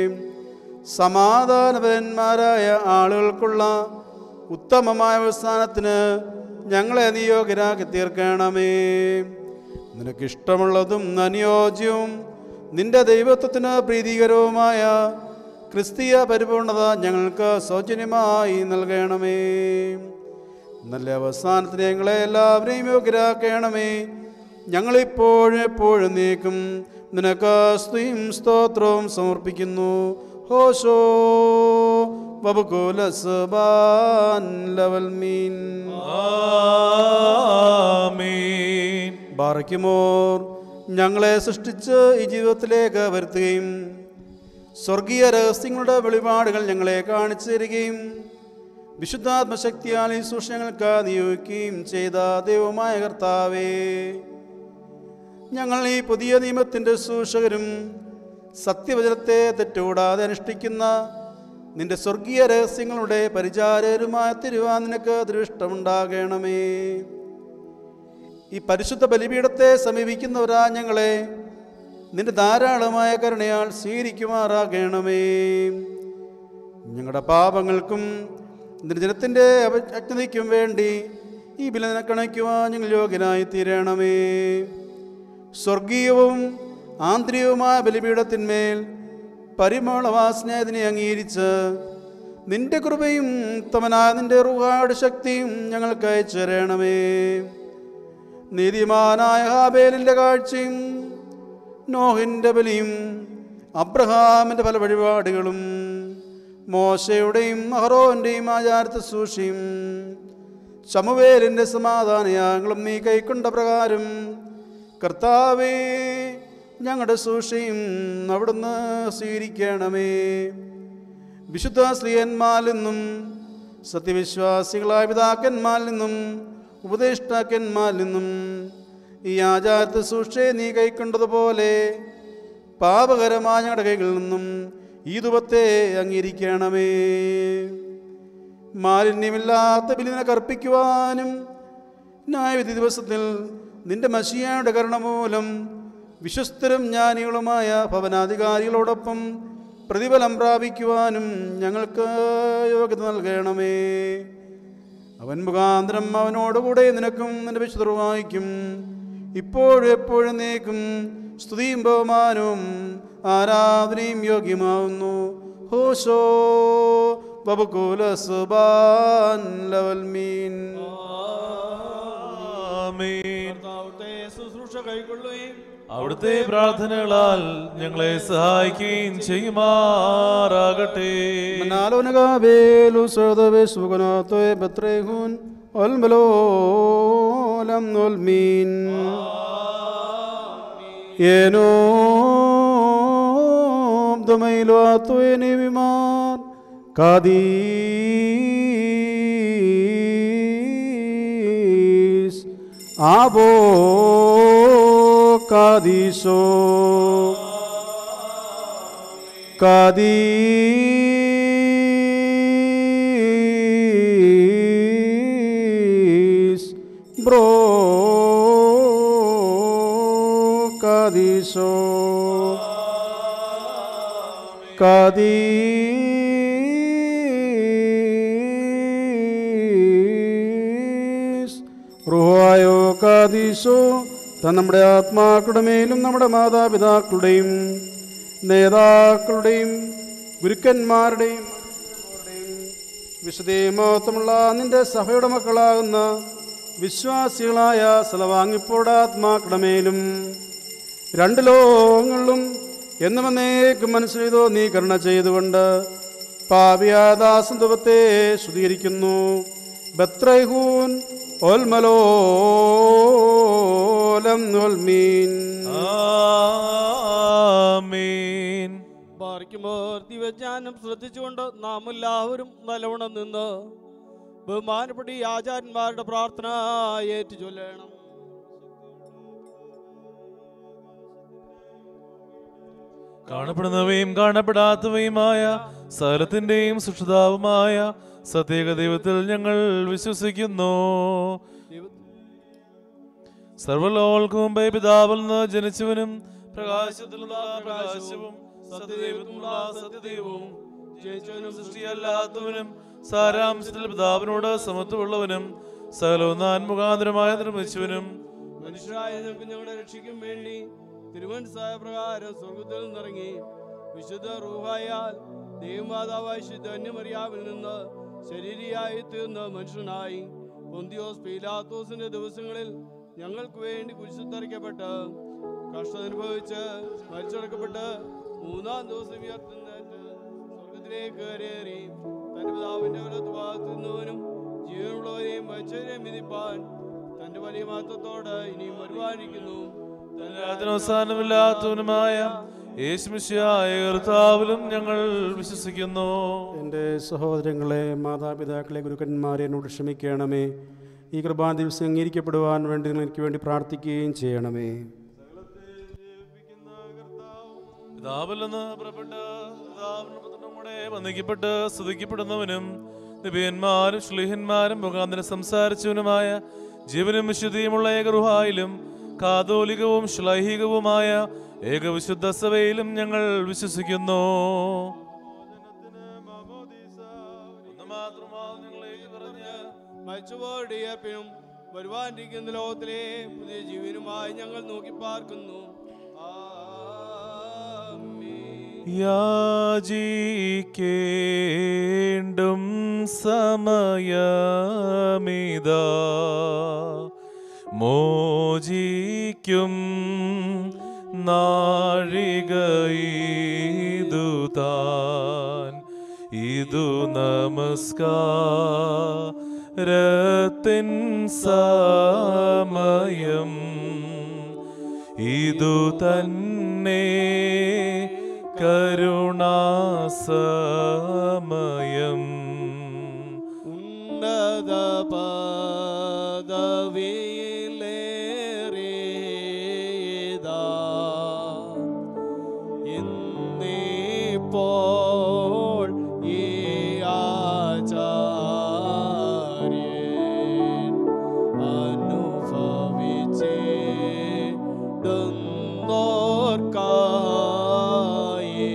സമാധാനപരന്മാരായ ആളുകൾക്കുള്ള ഉത്തമമായ അവസ്ഥാനത്തിന് ഞങ്ങളെ നിയോഗ്യരാക്കി തീർക്കണമേ നിനക്കിഷ്ടമുള്ളതും അനുയോജ്യവും നിന്റെ ദൈവത്വത്തിന് പ്രീതികരവുമായ ക്രിസ്തീയ പരിപൂർണത ഞങ്ങൾക്ക് സൗജന്യമായി നൽകണമേ നല്ല അവസാനത്തിന് ഞങ്ങളെ എല്ലാവരെയും യോഗ്യരാക്കണമേ ഞങ്ങളിപ്പോഴും എപ്പോഴും നീക്കും നിനക്ക് സ്തുതിയും സ്തോത്രവും സമർപ്പിക്കുന്നു ഹോശോ ബബുകുലസ്ബാൻ ലവൽ മീൻ ആമീൻ ബാറയ്ക്കുമോർ ഞങ്ങളെ സൃഷ്ടിച്ച് ഈ ജീവിതത്തിലേക്ക് വരുത്തുകയും സ്വർഗീയ രഹസ്യങ്ങളുടെ വെളിപാടുകൾ ഞങ്ങളെ കാണിച്ചു തരികയും വിശുദ്ധാത്മശക്തിയാൽ ഈ സൂക്ഷ്മങ്ങൾക്ക് നിയോഗിക്കുകയും ചെയ്ത ദൈവമായ കർത്താവേ ഞങ്ങൾ ഈ പുതിയ നിയമത്തിൻ്റെ സൂക്ഷകരും സത്യവചനത്തെ തെറ്റുകൂടാതെ അനുഷ്ഠിക്കുന്ന നിന്റെ സ്വർഗീയ രഹസ്യങ്ങളുടെ പരിചാരകരുമായ തിരുവാൻ നിനക്ക് ദൃഷ്ടമുണ്ടാകണമേ ഈ പരിശുദ്ധ ബലിപീഠത്തെ സമീപിക്കുന്നവരാ ഞങ്ങളെ നിന്റെ ധാരാളമായ കരുണയാൽ സ്വീകരിക്കുമാറാകണമേ ഞങ്ങളുടെ പാപങ്ങൾക്കും നിന്റെ ജനത്തിൻ്റെ അജ്ഞതയ്ക്കും വേണ്ടി ഈ ബലിനെ കണയ്ക്കുവാൻ ഞങ്ങൾ യോഗ്യനായി തീരണമേ സ്വർഗീയവും ആന്തരികവുമായ ബലിപീഠത്തിന്മേൽ പരിമളവാസനയതിനെ അംഗീകരിച്ച് നിന്റെ കൃപയും ഉത്തമനായ നിന്റെ റുഹായുടെ ശക്തിയും ഞങ്ങൾക്ക് അയച്ചു തരണമേ നീതിമാനായ ഹാബേലിൻ്റെ കാഴ്ചയും നോഹിൻ്റെ ബലിയും അബ്രഹാമിൻ്റെ പല വഴിപാടുകളും മോശയുടെയും അഹറോൻ്റെയും ആചാരത്തെ സൂക്ഷിയും ശമുവേലിൻ്റെ സമാധാനയാങ്ങളും നീ കൈക്കൊണ്ട പ്രകാരം കർത്താവേ ഞങ്ങളുടെ സൂക്ഷിയും അവിടുന്ന് സ്വീകരിക്കണമേ വിശുദ്ധ സ്ത്രീയന്മാരിൽ നിന്നും സത്യവിശ്വാസികളായ പിതാക്കന്മാരിൽ നിന്നും ഉപദേഷ്ടാക്കന്മാരിൽ നിന്നും ഈ ആചാരത്തെ സൂക്ഷിയെ നീ കൈക്കൊണ്ടതുപോലെ പാപകരമായ ഞങ്ങളുടെ കൈകളിൽ നിന്നും ഈ ധുപത്തെ അംഗീകരിക്കണമേ മാലിന്യമില്ലാത്ത ബലിനെ കർപ്പിക്കുവാനും ന്യായവിധി ദിവസത്തിൽ നിന്റെ മഷിയായുടെ കരുണ മൂലം വിശ്വസ്തരും ജ്ഞാനികളുമായ ഭവനാധികാരികളോടൊപ്പം പ്രതിഫലം പ്രാപിക്കുവാനും ഞങ്ങൾക്ക് യോഗ്യത നൽകണമേ അവൻ മുഖാന്തരം അവനോടുകൂടെ നിനക്കും നിന്റെ വിശുദ്ധർവായിക്കും ഇപ്പോഴും എപ്പോഴും നീക്കും സ്തുതിയും ബഹുമാനവും ആരാധനയും യോഗ്യമാവുന്നു ഹോശോ ബബുകൂല സുബാൻ ലവൽ മീൻ ആമീൻ കർത്താവത്തെ ശുശ്രൂഷ കൈക്കൊള്ളുകയും അവിടുത്തെ പ്രാർത്ഥനകളാൽ ഞങ്ങളെ സഹായിക്കുകയും ചെയ്യുമാറാകട്ടെ Manalonagabelu sadabe suganato e betrehun olmelolam nolmin. Yenom domailo ato e nevimar kadis abo kadiso. Kadis bro Kadiso Kadis റുഹായോ കാദീശോ താൻ നമ്മുടെ ആത്മാക്കളുടെ മേലും നമ്മുടെ മാതാപിതാക്കളുടെയും നേതാക്കളുടെയും ഗുരുക്കന്മാരുടെയും വിശുദ്ധമഹത്വമുള്ള നിന്റെ സഭയുടെ മക്കളാകുന്ന വിശ്വാസികളായ സലവാങ്ങിപ്പോടെ ആത്മാക്കളുടെ മേലും രണ്ട് ലോകങ്ങളിലും എന്നും എന്നേക്കും മനസ്സിലേതോ നീ കരുണ ചെയ്തുകൊണ്ട് പാപിയാദാസന്തവത്തെ ശുദ്ധീകരിക്കുന്നു ബത്രൈഹൂൻ ഓൽമലോലം നോൽമീൻ ആമീൻ പാർക്കുമ്പോൾ ദിവജ്ഞാനം ശ്രദ്ധിച്ചുകൊണ്ട് നാം എല്ലാവരും നല്ലവണ്ണം നിന്ന് ബഹുമാനപ്പെട്ട ഈ ആചാര്യന്മാരുടെ പ്രാർത്ഥന ഏറ്റു ചൊല്ലണം കാണപ്പെടുന്നവയും കാണപ്പെടാത്തവയുമായ സകലത്തിന്റെയും സുഷിതാവുമായ സത്യേക ദൈവത്തിൽ ഞങ്ങൾ വിശ്വസിക്കുന്നു സർവലോകൾക്ക് മുമ്പേ പിതാവിൽ നിന്ന് ജനിച്ചവനും പ്രകാശത്തിൽ നിന്ന് പ്രകാശവും സത്യദൈവത്തിലുള്ള സത്യദൈവവും ജയിച്ചവനും സൃഷ്ടിയല്ലാത്തവനും സാരാംശത്തിൽ പിതാവിനോട് സമത്വമുള്ളവനും സകലവും നാൻ മുഖാന്തരമായി നിർമ്മിച്ചവനും മനുഷ്യരായ നമുക്ക് ഞങ്ങളുടെ രക്ഷിക്കും വേണ്ടി തിരുവനന്തപുര പ്രകാരം സ്വർഗത്തിൽ നിന്നിറങ്ങി വിശുദ്ധ റൂഹായാൽ ദൈവമാതാവായ ശുദ്ധ അന്യമറിയാവിൽ നിന്ന് ശരീരിയായി തീർന്ന മനുഷ്യനായി പൊന്തിയോസ് പീലാത്തോസിന്റെ ദിവസങ്ങളിൽ ഞങ്ങൾക്ക് വേണ്ടി കുരിശുത്തറിക്കപ്പെട്ട് കഷ്ടമനുഭവിച്ച് മരിച്ചടക്കപ്പെട്ട് മൂന്നാം ദിവസം ഉയർത്തുന്നേറ്റ് സ്വർഗത്തിലേക്ക് കയറി തന്റെ പിതാവിന്റെ വലത്ത് ഭാഗത്തുനിന്നവനും ജീവനുള്ളവരെയും മരിച്ചവരെയും വിധിപ്പാൻ തന്റെ വലിയ മഹത്വത്തോട് ഇനിയും വരുവാനിരിക്കുന്നു അവസാനമില്ലാത്തവനുമായ യേശുമിശിയായ കർത്താവിലും ഞങ്ങൾ വിശ്വസിക്കുന്നു എൻ്റെ സഹോദരങ്ങളെ മാതാപിതാക്കളെ ഗുരുക്കന്മാരെ എന്നോട് ക്ഷമിക്കണമേ ഈ കൃപാ ദിവസം അംഗീകരിക്കപ്പെടുവാൻ വേണ്ടി നിങ്ങൾ എനിക്ക് വേണ്ടി പ്രാർത്ഥിക്കുകയും ചെയ്യണമേ പിതാവിൽ നിന്ന് പുറപ്പെട്ട് പിതാവിനും പുത്രനും കൂടെ വന്ദിക്കപ്പെട്ട് സ്തുതിക്കപ്പെടുന്നവനും നിബിയന്മാരും ശ്ലീഹന്മാരും മുഖാന്തരം സംസാരിച്ചവനുമായ ജീവനും വിശുദ്ധിയുമുള്ള ഏകറുഹായിലും കാതോലികവും ശ്ലൈഹികവുമായ ഏകവിശുദ്ധ സഭയിലും ഞങ്ങൾ വിശ്വസിക്കുന്നു ഒന്ന് മാത്രമാണ് നിങ്ങളേക്ക് പറഞ്ഞ് മരിച്ചുപോയുടെ ഉയർപ്പിനും വരുവാനിരിക്കുന്ന ലോകത്തിലെ പുതിയ ജീവനുമായി ഞങ്ങൾ നോക്കി പാർക്കുന്നു ആമേൻ. യാചിക്കേണ്ടും സമയമിതാ മോചിക്കും നാഴികയിതു താൻ ഇതു നമസ്കാരത്തിൻ സമയം ഇതു തന്നെ കരുണാസമയം ഉന്നത പദവിയിലേറിയതാ ഇന്നിപ്പോൾ ഈ ആചാര്യൻ അനുഭവിച്ചിടുന്നോർക്കായി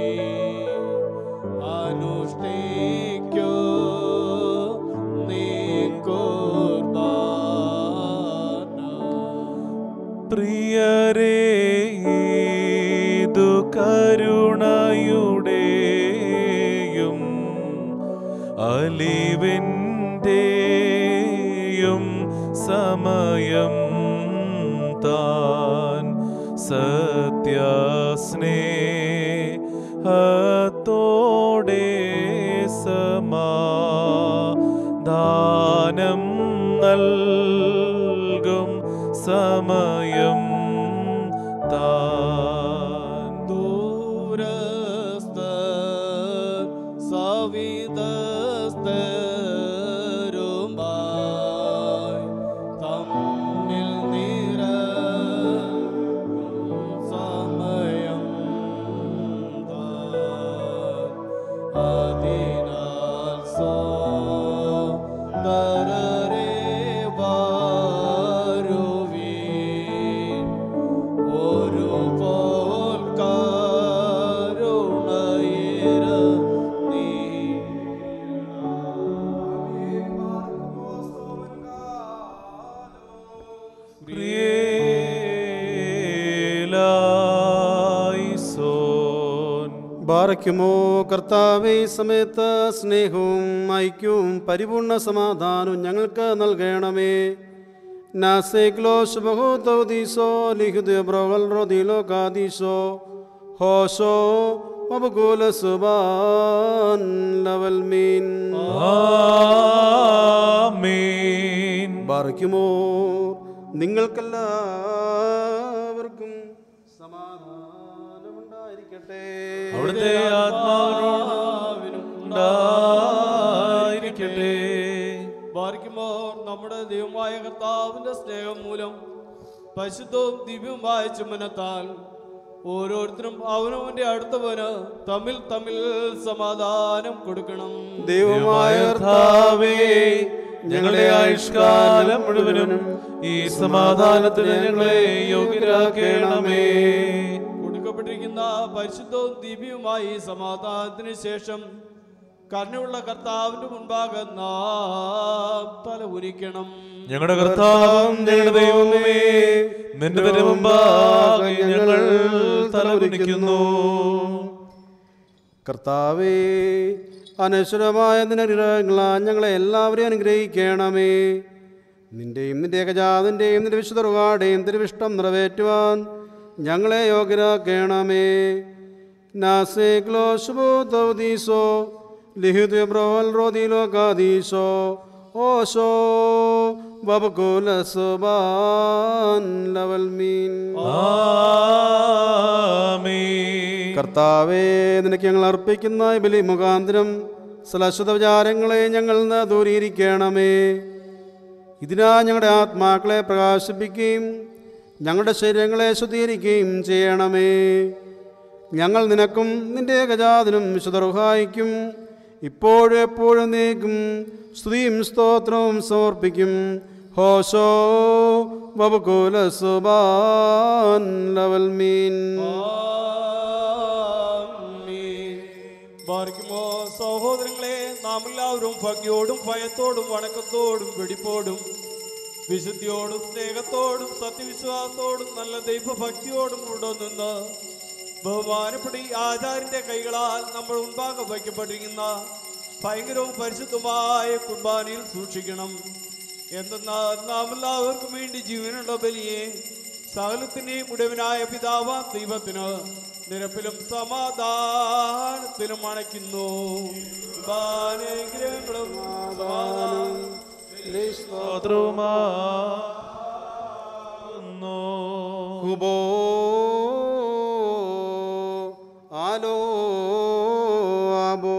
അനുഷ്ഠിക്കൂ നീ കുർബാന പ്രിയരേ ഇതു കരുണയുടെയും അലിവിൻ്റെയും സമയം താൻ സത്യസ്നേഹത്തോടെ സമാധാനം നൽകും സമയം താൻ ദൂരസ്ഥ സവിതസ്ഥരുമായി തമ്മിൽ നിര സമയം താൻ. അതിനാൽ സോദരരെ വരുവീൻ ഒരു പോൽ കരുണയിര നീ പ്രിയേലായിസോൻ ബാറയ്ക്കുമോ കർത്താവെ ഈ സമയത്ത് സ്നേഹവും ഐക്യവും പരിപൂർണ സമാധാനവും ഞങ്ങൾക്ക് നൽകണമേ നാസേക്ലോസ് ബഹുതൗദീസോ ലിഖിത് ബ്രോവൽ റോദിലോ കാദീസോ ഹോസോ മബുകൂല സുബാൻ ലവൽ മീൻ ആമീൻ ബാറയ്ക്കുമോ നിങ്ങൾക്കെല്ലാവർക്കും സമാധാനമുണ്ടായിരിക്കട്ടെ അവിടുത്തെ ആത്മാവിനോടും ഉണ്ടായിരിക്കട്ടെ ബാരിക്കുമ്പോൾ നമ്മുടെ ദൈവമായ കർത്താവിന്റെ സ്നേഹം മൂലം പരിശുദ്ധവും ദിവ്യവുമായ ചുമനത്താൽ ഓരോരുത്തരും അവനവന്റെ അടുത്തവന് തമ്മിൽ തമ്മിൽ സമാധാനം കൊടുക്കണം ദൈവമായ കർത്താവേ ഞങ്ങളുടെ ആയുഷ്കാലം മുഴുവനും ഈ സമാധാനത്തിന് ഞങ്ങളെ യോഗ്യരാക്കണമേ കൊടുക്കപ്പെട്ടിരിക്കുന്ന പരിശുദ്ധവും ദിവ്യവുമായ ഈ സമാധാനത്തിന് ശേഷം കരുണയുള്ള കർത്താവിന്റെ മുൻപാകെ നാം തല ഉരിക്കണം ഞങ്ങളുടെ കർത്താവും ഞങ്ങളുടെ ദൈവമേ നിന്റെ തിരു മുമ്പാകെ ഞങ്ങൾ തലകുനിക്കുന്നു കർത്താവേ അനശ്വരമായ നിനഗ്രഹങ്ങളാൽ ഞങ്ങളെ എല്ലാവരെയും അനുഗ്രഹിക്കണമേ നിന്റെയും നിന്റെ ഏകജാതിൻ്റെയും നിന്റെ വിശുദ്ധറുകാടെയും തിരുവിഷ്ടം നിറവേറ്റുവാൻ ഞങ്ങളെ യോഗ്യരാക്കണമേ നാസേ ക്ലോശുബോധീസോ ലിഹിത് ബ്രോൽ റോദിലോ കാദീസോ ഓശോ ബബകുല സുബാൻ ലവൽ മീൻ ആമീൻ കർത്താവേ നിനക്ക് ഞങ്ങൾ അർപ്പിക്കുന്ന ഈ ബലി മുഖാന്തരം സലശ്വത വിചാരങ്ങളെ ഞങ്ങൾ നിന്ന് ദൂരീകരിക്കണമേ ഇതിനാ ഞങ്ങളുടെ ആത്മാക്കളെ പ്രകാശിപ്പിക്കുകയും ഞങ്ങളുടെ ശരീരങ്ങളെ ശുദ്ധീകരിക്കുകയും ചെയ്യണമേ ഞങ്ങൾ നിനക്കും നിന്റെ ഗജാതിനും വിശുദ്ധറുഹായിക്കും ഇപ്പോഴും എപ്പോഴും നീക്കും സ്തുതിയും സ്തോത്രവും സമർപ്പിക്കും ഹോശോ ബബുകുല സുബാൻ ലവൽ മീൻ ബാധിക്കുമോ സഹോദരങ്ങളെ നാം എല്ലാവരും ഭംഗിയോടും ഭയത്തോടും വണക്കത്തോടും വെടിപ്പോടും വിശുദ്ധിയോടും സ്നേഹത്തോടും സത്യവിശ്വാസത്തോടും നല്ല ദൈവഭക്തിയോടും കൂടെ നിന്ന് ബഹുമാനപ്പെട്ട ഈ ആചാര്യന്റെ കൈകളാൽ നമ്മൾ മുൻപാകെ വയ്ക്കപ്പെട്ടിരിക്കുന്ന ഭയങ്കരവും പരിശുദ്ധമായ കുർബാനയിൽ സൂക്ഷിക്കണം എന്തെന്നാൽ നാം എല്ലാവർക്കും വേണ്ടി ജീവനുള്ള ബലിയെ സകലത്തിന്റെയും ഉടവനായ പിതാവാം ദൈവത്തിന് നിരപ്പിലും സമാധാനത്തിലും അണയ്ക്കുന്നു അനുഗ്രഹങ്ങളും സമാധാനം സ്തോത്രവുമാകുന്നു. ഹുബോ ആലോ ആബോ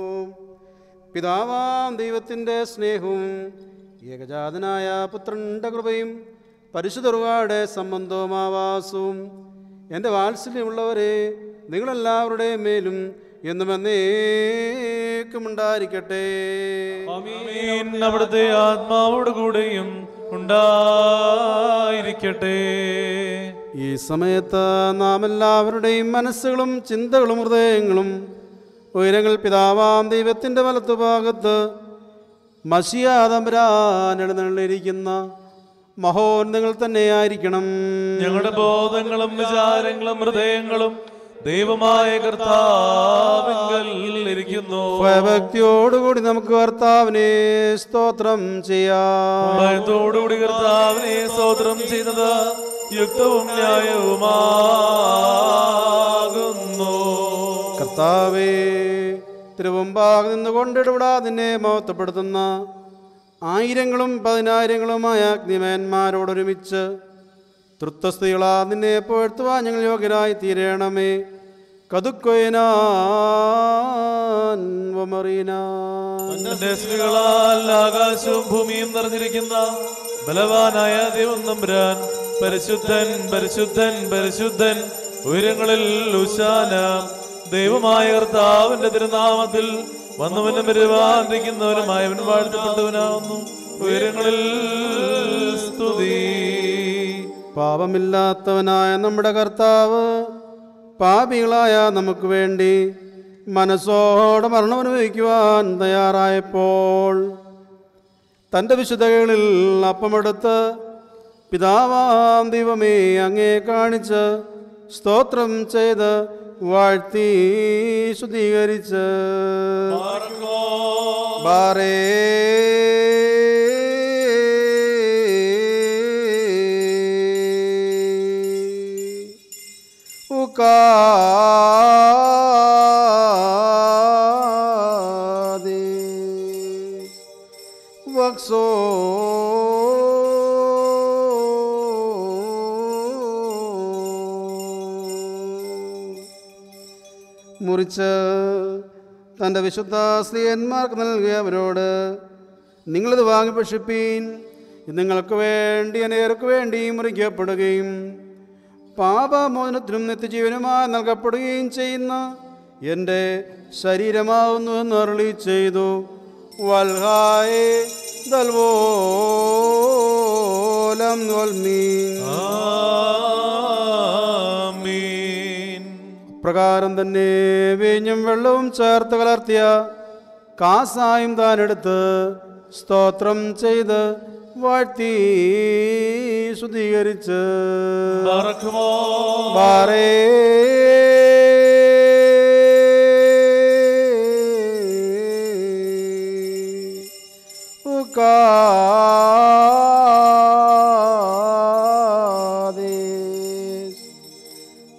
പിതാവാം ദൈവത്തിൻ്റെ സ്നേഹവും ഏകജാതനായ പുത്രൻ്റെ കൃപയും പരിശുദ്ധറുകാടെ സംബന്ധവും ആവാസവും എൻ്റെ വാത്സല്യമുള്ളവരെ നിങ്ങളെല്ലാവരുടെയും മേലും എന്നും എന്നേക്കും ഉണ്ടായിരിക്കട്ടെ ആമീൻ. അവിടുത്തെ ആത്മാവോട് കൂടെയും ഉണ്ടായിരിക്കട്ടെ ഈ സമയത്ത് നാം എല്ലാവരുടെയും മനസ്സുകളും ചിന്തകളും ഹൃദയങ്ങളും ഉയരങ്ങൾ പിതാവാം ദൈവത്തിൻ്റെ വലത്തുഭാഗത്ത് മഷിയാതമ്പരാൻ എഴുന്നള്ളിരിക്കുന്ന മഹോന്നതങ്ങൾ തന്നെയായിരിക്കണം ഞങ്ങളുടെ ബോധങ്ങളും വിചാരങ്ങളും ഹൃദയങ്ങളും ദൈവമായ കർത്താവിങ്കൽ ഇരിക്കുന്നു ഭയഭക്തിയോടുകൂടി നമുക്ക് കർത്താവിനെ സ്തോത്രം ചെയ്യാം ഭയത്തോടുകൂടി കർത്താവിനെ സ്തോത്രം ചെയ്യുന്നത് യുക്തവും ന്യായവുമാകുന്നു കർത്താവേ തിരുവമ്പാകെ നിന്നുകൊണ്ട് ഇടപെടാതെ നിന്നെ മഹത്വപ്പെടുത്തുന്ന ആയിരങ്ങളും പതിനായിരങ്ങളുമായ അഗ്നിമേന്മാരോടൊരുമിച്ച് തൃത്വസ്തികളാ നിന്നെ പുകഴ്ത്തുവാൻ ഞങ്ങൾ യോഗ്യരായി തീരണമേ കതുക്കൊയനാൻ വമറീനാൻ തന്റെ സ്ത്രീകളാൽ ആകാശവും ഭൂമിയും നിറഞ്ഞിരിക്കുന്ന ബലവാനായ ദൈവം നമ്പുരാൻ പരിശുദ്ധൻ പരിശുദ്ധൻ പരിശുദ്ധൻ ഉയരങ്ങളിൽ ഉശാന ദൈവമായ കർത്താവിന്റെ തിരുനാമത്തിൽ വന്നവനും വരുവാനിരിക്കുന്നവനുമായവൻ വാഴ്ത്തപ്പെട്ടവനാവുന്നു ഉയരങ്ങളിൽ സ്തുതി പാപമില്ലാത്തവനായ നമ്മുടെ കർത്താവ് പാപികളായ നമുക്ക് വേണ്ടി മനസ്സോടെ മരണമനുഭവിക്കുവാൻ തയ്യാറായപ്പോൾ തൻ്റെ വിശുദ്ധകളിൽ അപ്പമെടുത്ത് പിതാവാം ദൈവമേ അങ്ങേ കാണിച്ച് സ്തോത്രം ചെയ്ത് വാഴ്ത്തി ശുദ്ധീകരിച്ച് ബാറേ ഉക്കാദേ വക്സോ മുറിച്ച് തൻ്റെ വിശുദ്ധ സ്ത്രീയന്മാർക്ക് നൽകിയവരോട് നിങ്ങളിത് വാങ്ങി ഭക്ഷിപ്പീൻ ഇത് നിങ്ങൾക്ക് വേണ്ടി അനേർക്ക് വേണ്ടി മുറിക്കപ്പെടുകയും പാപമോചനത്തിനും നിത്യജീവനുമായി നൽകപ്പെടുകയും ചെയ്യുന്ന എൻ്റെ ശരീരമാവുന്നു എന്ന് അരുളി ചെയ്തു വൽഹായേ ദൽവോലം വൽമീൻ ആമീൻ പ്രകാരം തന്നെ വീഞ്ഞും വെള്ളവും ചേർത്ത് കലർത്തിയ കാസായും താനെടുത്ത് സ്തോത്രം ചെയ്ത് വാഴ്ത്തി ശുദ്ധീകരിച്ച് മറക്കുമോ ബാറേ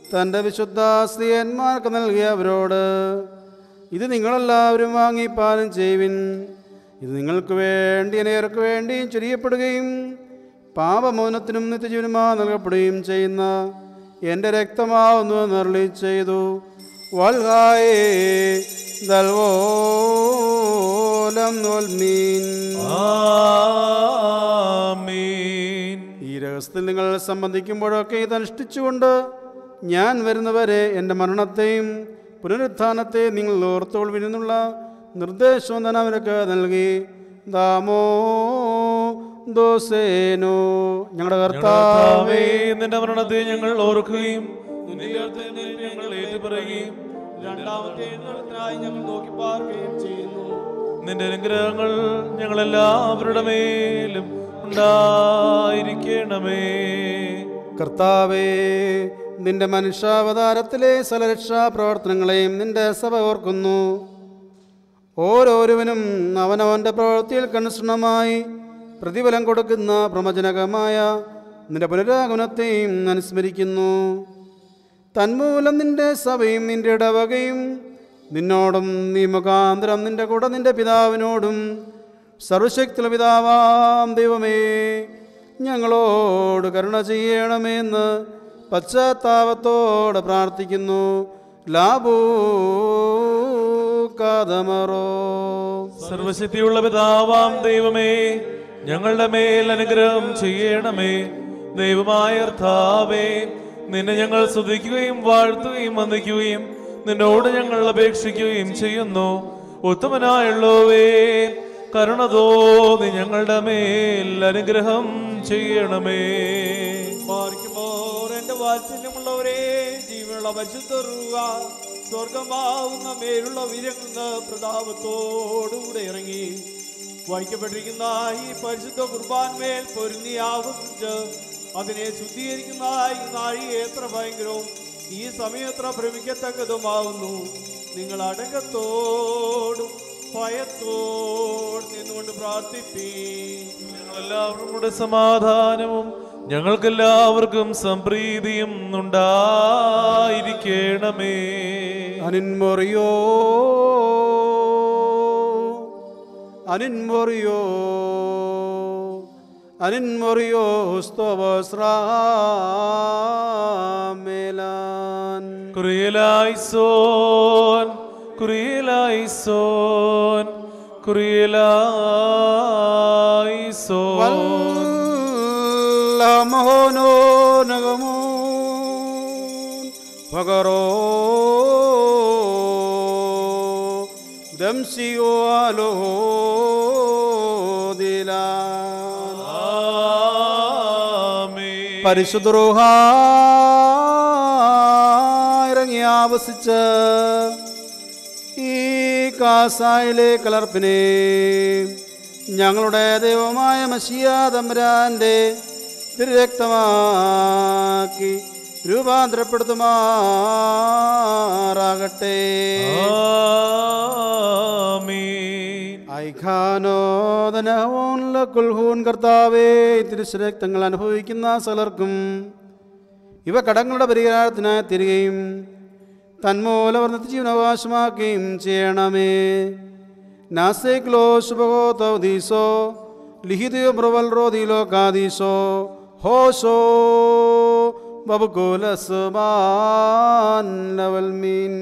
തൻ്റെ വിശുദ്ധ സ്ത്രീയന്മാർക്ക് നൽകിയവരോട് ഇത് നിങ്ങളെല്ലാവരും വാങ്ങി പാലം ചെയ്യുവിൻ ഇത് നിങ്ങൾക്ക് വേണ്ടി അനേർക്ക് വേണ്ടിയും ചൊരിയപ്പെടുകയും പാപമോനത്തിനും നിത്യജീവനുമാ നൽകപ്പെടുകയും ചെയ്യുന്ന എൻ്റെ രക്തമാവുന്നു എന്നരളി ചെയ്തു വൽഹായേ ദൽവോലം നോൽമീൻ ആമീൻ ഈ രഹസ്യത്തിൽ നിങ്ങൾ സംബന്ധിക്കുമ്പോഴൊക്കെ ഇത് അനുഷ്ഠിച്ചുകൊണ്ട് ഞാൻ വരുന്നവരെ എൻ്റെ മരണത്തെയും പുനരുത്ഥാനത്തെയും നിങ്ങൾ ഓർത്തോൾവിനുള്ള നിർദ്ദേശവും തന്നെ അവർക്ക് നൽകി ദാമോ ദോസേനോ ഞങ്ങളുടെ കർത്താവേ കർത്താവേ നിന്റെ മരണത്തെ ഞങ്ങൾ ഓർക്കുകയും നിന്റെ ഉയർത്തലിനെ ഞങ്ങൾ ഏറ്റുപറയുകയും രണ്ടാമത്തെ എഴുന്നള്ളത്തിനായി ഞങ്ങൾ നോക്കി പാർക്കുകയും ചെയ്യുന്നു നിന്റെ അനുഗ്രഹങ്ങൾ ഞങ്ങളെല്ലാവരുടെ മേലും ഉണ്ടായിരിക്കണമേ കർത്താവേ നിന്റെ മനുഷ്യാവതാരത്തിലെ സലരക്ഷാ പ്രവർത്തനങ്ങളെയും നിന്റെ സഭ ഓർക്കുന്നു ഓരോരുവനും അവനവൻ്റെ പ്രവൃത്തിയിൽ കനുസൃണമായി പ്രതിഫലം കൊടുക്കുന്ന പ്രമജനകമായ നിന്റെ പുനരാഗമനത്തെയും അനുസ്മരിക്കുന്നു തന്മൂലം നിന്റെ സഭയും നിന്റെ ഇടവകയും നിന്നോടും നീ മുഖാന്തരം നിന്റെ കൂടെ നിന്റെ പിതാവിനോടും സർവശക്തിയുള്ള പിതാവാം ദൈവമേ ഞങ്ങളോട് കരുണ ചെയ്യണമേ എന്ന് പശ്ചാത്താപത്തോടെ പ്രാർത്ഥിക്കുന്നു ലാബൂ കാതമറോ സർവശക്തിയുള്ള പിതാവാം ദൈവമേ ഞങ്ങളുടെ മേൽ അനുഗ്രഹം ചെയ്യണമേ ദൈവമായ കർത്താവേ നിന്നെ ഞങ്ങൾ സ്തുതിക്കുകയും വാഴ്ത്തുകയും വന്ദിക്കുകയും നിന്നോട് ഞങ്ങൾ അപേക്ഷിക്കുകയും ചെയ്യുന്നു ഉത്തമനായുള്ളവേ കരുണ തോന്നി ഞങ്ങളുടെ മേൽ അനുഗ്രഹം ചെയ്യണമേ മാറിക്കുമോർ എന്റെ വാത്സല്യമുള്ളവരെ ജീവനുള്ള പരിശുദ്ധറുക സ്വർഗമാവുന്ന മേലുള്ള ഉയരങ്ങുന്ന പ്രതാപത്തോടുകൂടെ ഇറങ്ങി വഹിക്കപ്പെട്ടിരിക്കുന്ന ഈ പരിശുദ്ധ കുർബാൻമേൽ പൊരുന്നിയാവുന്നത് അതിനെ ശുദ്ധീകരിക്കുന്ന ഈ നാഴി എത്ര ഭയങ്കരവും ഈ സമയം എത്ര ഭ്രമിക്കത്തക്കതുമാവുന്നു നിങ്ങൾ അടക്കത്തോടും ഭയത്തോടും നിന്നുകൊണ്ട് പ്രാർത്ഥിപ്പീ എല്ലാവർക്കും കൂടെ സമാധാനവും ഞങ്ങൾക്കെല്ലാവർക്കും സംപ്രീതിയും ഉണ്ടായിരിക്കണമേ അനിൻമൊറിയോ അനിൻമൊറിയോ അനിൻമൊറിയോ സ്തോസ്രാമേലാൻ കുറിയലായിസോൻ കുറിയലായിസോൻ കുറിയലായിസോൻ മഹോനോ നഗമോ പകരോ ദംസിയോ ആലോ ദിലാൻ ആമേൻ. പരിശുദ്ധ ഇറങ്ങി ആവസിച്ച് ഈ കാസായിലെ കലർപ്പിനെ ഞങ്ങളുടെ ദൈവമായ മഷിയ തമ്പുരാൻ്റെ തിരുരക്തമാക്കി രൂപാന്തരപ്പെടുത്തുമാറാകട്ടെ ആമേൻ. ഐഖാനോദനഹോൻല കുൽഹൂൻ കർത്താവേ തിരുശരക്തങ്ങൾ അനുഭവിക്കുന്ന സലർക്കും ഇവ കടങ്ങളുടെ പരിഹാരത്തിനായി തിരികെയും തന്മൂലം അവർ നിത്യജീവനാവകാശമാക്കുകയും ചെയ്യണമേ നാസേക്ലോ ശുഭഗോതീസോ ലിഖിതയോ ബ്രവൽ റോദിലോ കാദീസോ ഹോശോ ബബുകുലസ്മാൻ ലവൽ മീൻ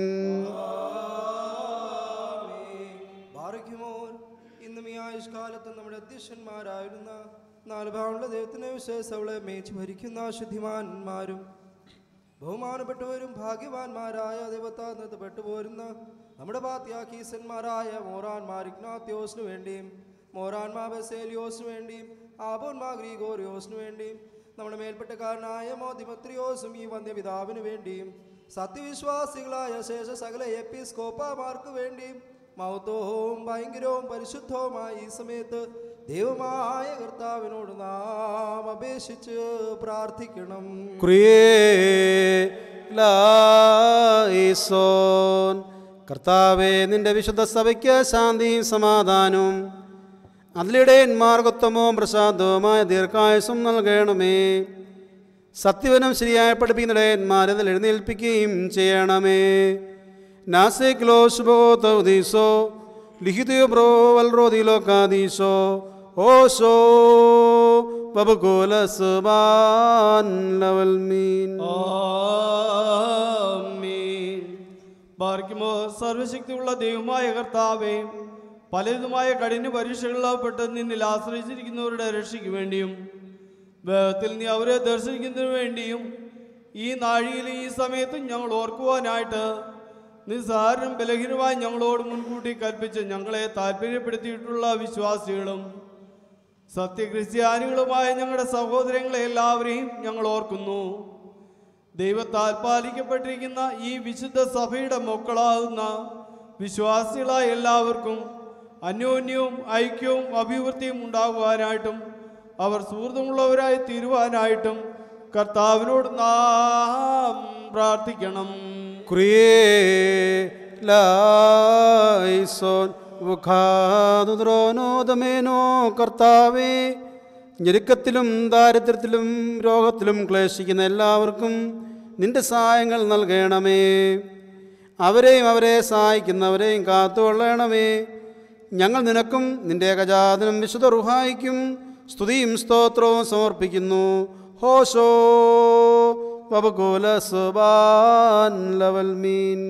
ഭാരയ്ക്കുമോൻ ഇന്നും ഈ ആയുഷ്കാലത്ത് നമ്മുടെ അധ്യക്ഷന്മാരായിരുന്ന നാല് ഭാഗമുള്ള ദൈവത്തിനെ വിശേഷവളെ മേച്ച് ഭരിക്കുന്ന ശുദ്ധിമാന്മാരും ബഹുമാനപ്പെട്ടവരും ഭാഗ്യവാന്മാരായ ദൈവത്താൽ നിർത്തപ്പെട്ടു പോരുന്ന നമ്മുടെ പാത്യാക്കീസന്മാരായ മോറാൻമാർ ഇഗ്നാത്യോസിനു വേണ്ടിയും മോറാൻമാ ബസേലിയോസിനു വേണ്ടിയും ആബോന്മാ ഗ്രീഗോറിയോസിനു വേണ്ടിയും നമ്മുടെ മേൽപ്പെട്ടക്കാരനായ മോദിമത്രിയോസും ഈ വന്ധ്യപിതാവിനു വേണ്ടിയും സത്യവിശ്വാസികളായ ശേഷ സകല എപ്പിസ്കോപ്പമാർക്ക് വേണ്ടിയും മൗത്തോവും ഭയങ്കരവും പരിശുദ്ധവുമായ ഈ സമയത്ത് ദൈവമായ കർത്താവിനോട് നാം അപേക്ഷിച്ച് പ്രാർത്ഥിക്കണം ക്രിയേലായിസോൻ കർത്താവെ നിന്റെ വിശുദ്ധ സഭയ്ക്ക് ശാന്തിയും സമാധാനവും അതിലിടയന്മാർക്കൊത്തമവും പ്രസാദവുമായ ദീർഘായുസും നൽകണമേ സത്യവനം ശരിയായി പഠിപ്പിക്കുന്ന ഇടയന്മാരെ അതിൽ എഴുന്നേൽപ്പിക്കുകയും ചെയ്യണമേ നാസെ ക്ലോസ് ബോ തൗദീസോ ലിഖിതയോ ബ്രോ വൽറോദിലോ കാദീസോ ഓശോ ബബുകോലസുബാൻ ലവൽ മീൻ ആമീൻ. ബാർക്കുമോ സർവശക്തിയുള്ള ദൈവമായ കർത്താവേ പലവിധമായ കഠിന പരീക്ഷകളിൽപ്പെട്ട് നിന്നിൽ ആശ്രയിച്ചിരിക്കുന്നവരുടെ രക്ഷയ്ക്ക് വേണ്ടിയും വേഗത്തിൽ നീ അവരെ ദർശിക്കുന്നതിന് വേണ്ടിയും ഈ നാഴികയിലും ഈ സമയത്തും ഞങ്ങൾ ഓർക്കുവാനായിട്ട് നിസ്സാരം ബലഹീനമായി ഞങ്ങളോട് മുൻകൂട്ടി കൽപ്പിച്ച് ഞങ്ങളെ താല്പര്യപ്പെടുത്തിയിട്ടുള്ള വിശ്വാസികളും സത്യക്രിസ്ത്യാനികളുമായ ഞങ്ങളുടെ സഹോദരങ്ങളെ എല്ലാവരെയും ഞങ്ങൾ ഓർക്കുന്നു ദൈവത്താൽ പാലിക്കപ്പെട്ടിരിക്കുന്ന ഈ വിശുദ്ധ സഭയുടെ മക്കളാകുന്ന വിശ്വാസികളായ എല്ലാവർക്കും അന്യോന്യവും ഐക്യവും അഭിവൃദ്ധിയും ഉണ്ടാകുവാനായിട്ടും അവർ സുഹൃത്തുമുള്ളവരായി തീരുവാനായിട്ടും കർത്താവിനോട് നാം പ്രാർത്ഥിക്കണം ക്രിയേലായിസോൻ മുഖാതുദ്രോനോദമേനോ കർത്താവേ ഞെരുക്കത്തിലും ദാരിദ്ര്യത്തിലും രോഗത്തിലും ക്ലേശിക്കുന്ന എല്ലാവർക്കും നിന്റെ സഹായങ്ങൾ നൽകണമേ അവരെയും അവരെ സഹായിക്കുന്നവരെയും കാത്തുകൊള്ളണമേ ഞങ്ങൾ നിനക്കും നിന്റെ ഏകജാതനും വിശുദ്ധ റുഹായിക്കും സ്തുതിയും സ്തോത്രവും സമർപ്പിക്കുന്നു ഹോശോ വബകുല സുബാൻ ലവൽ മീൻ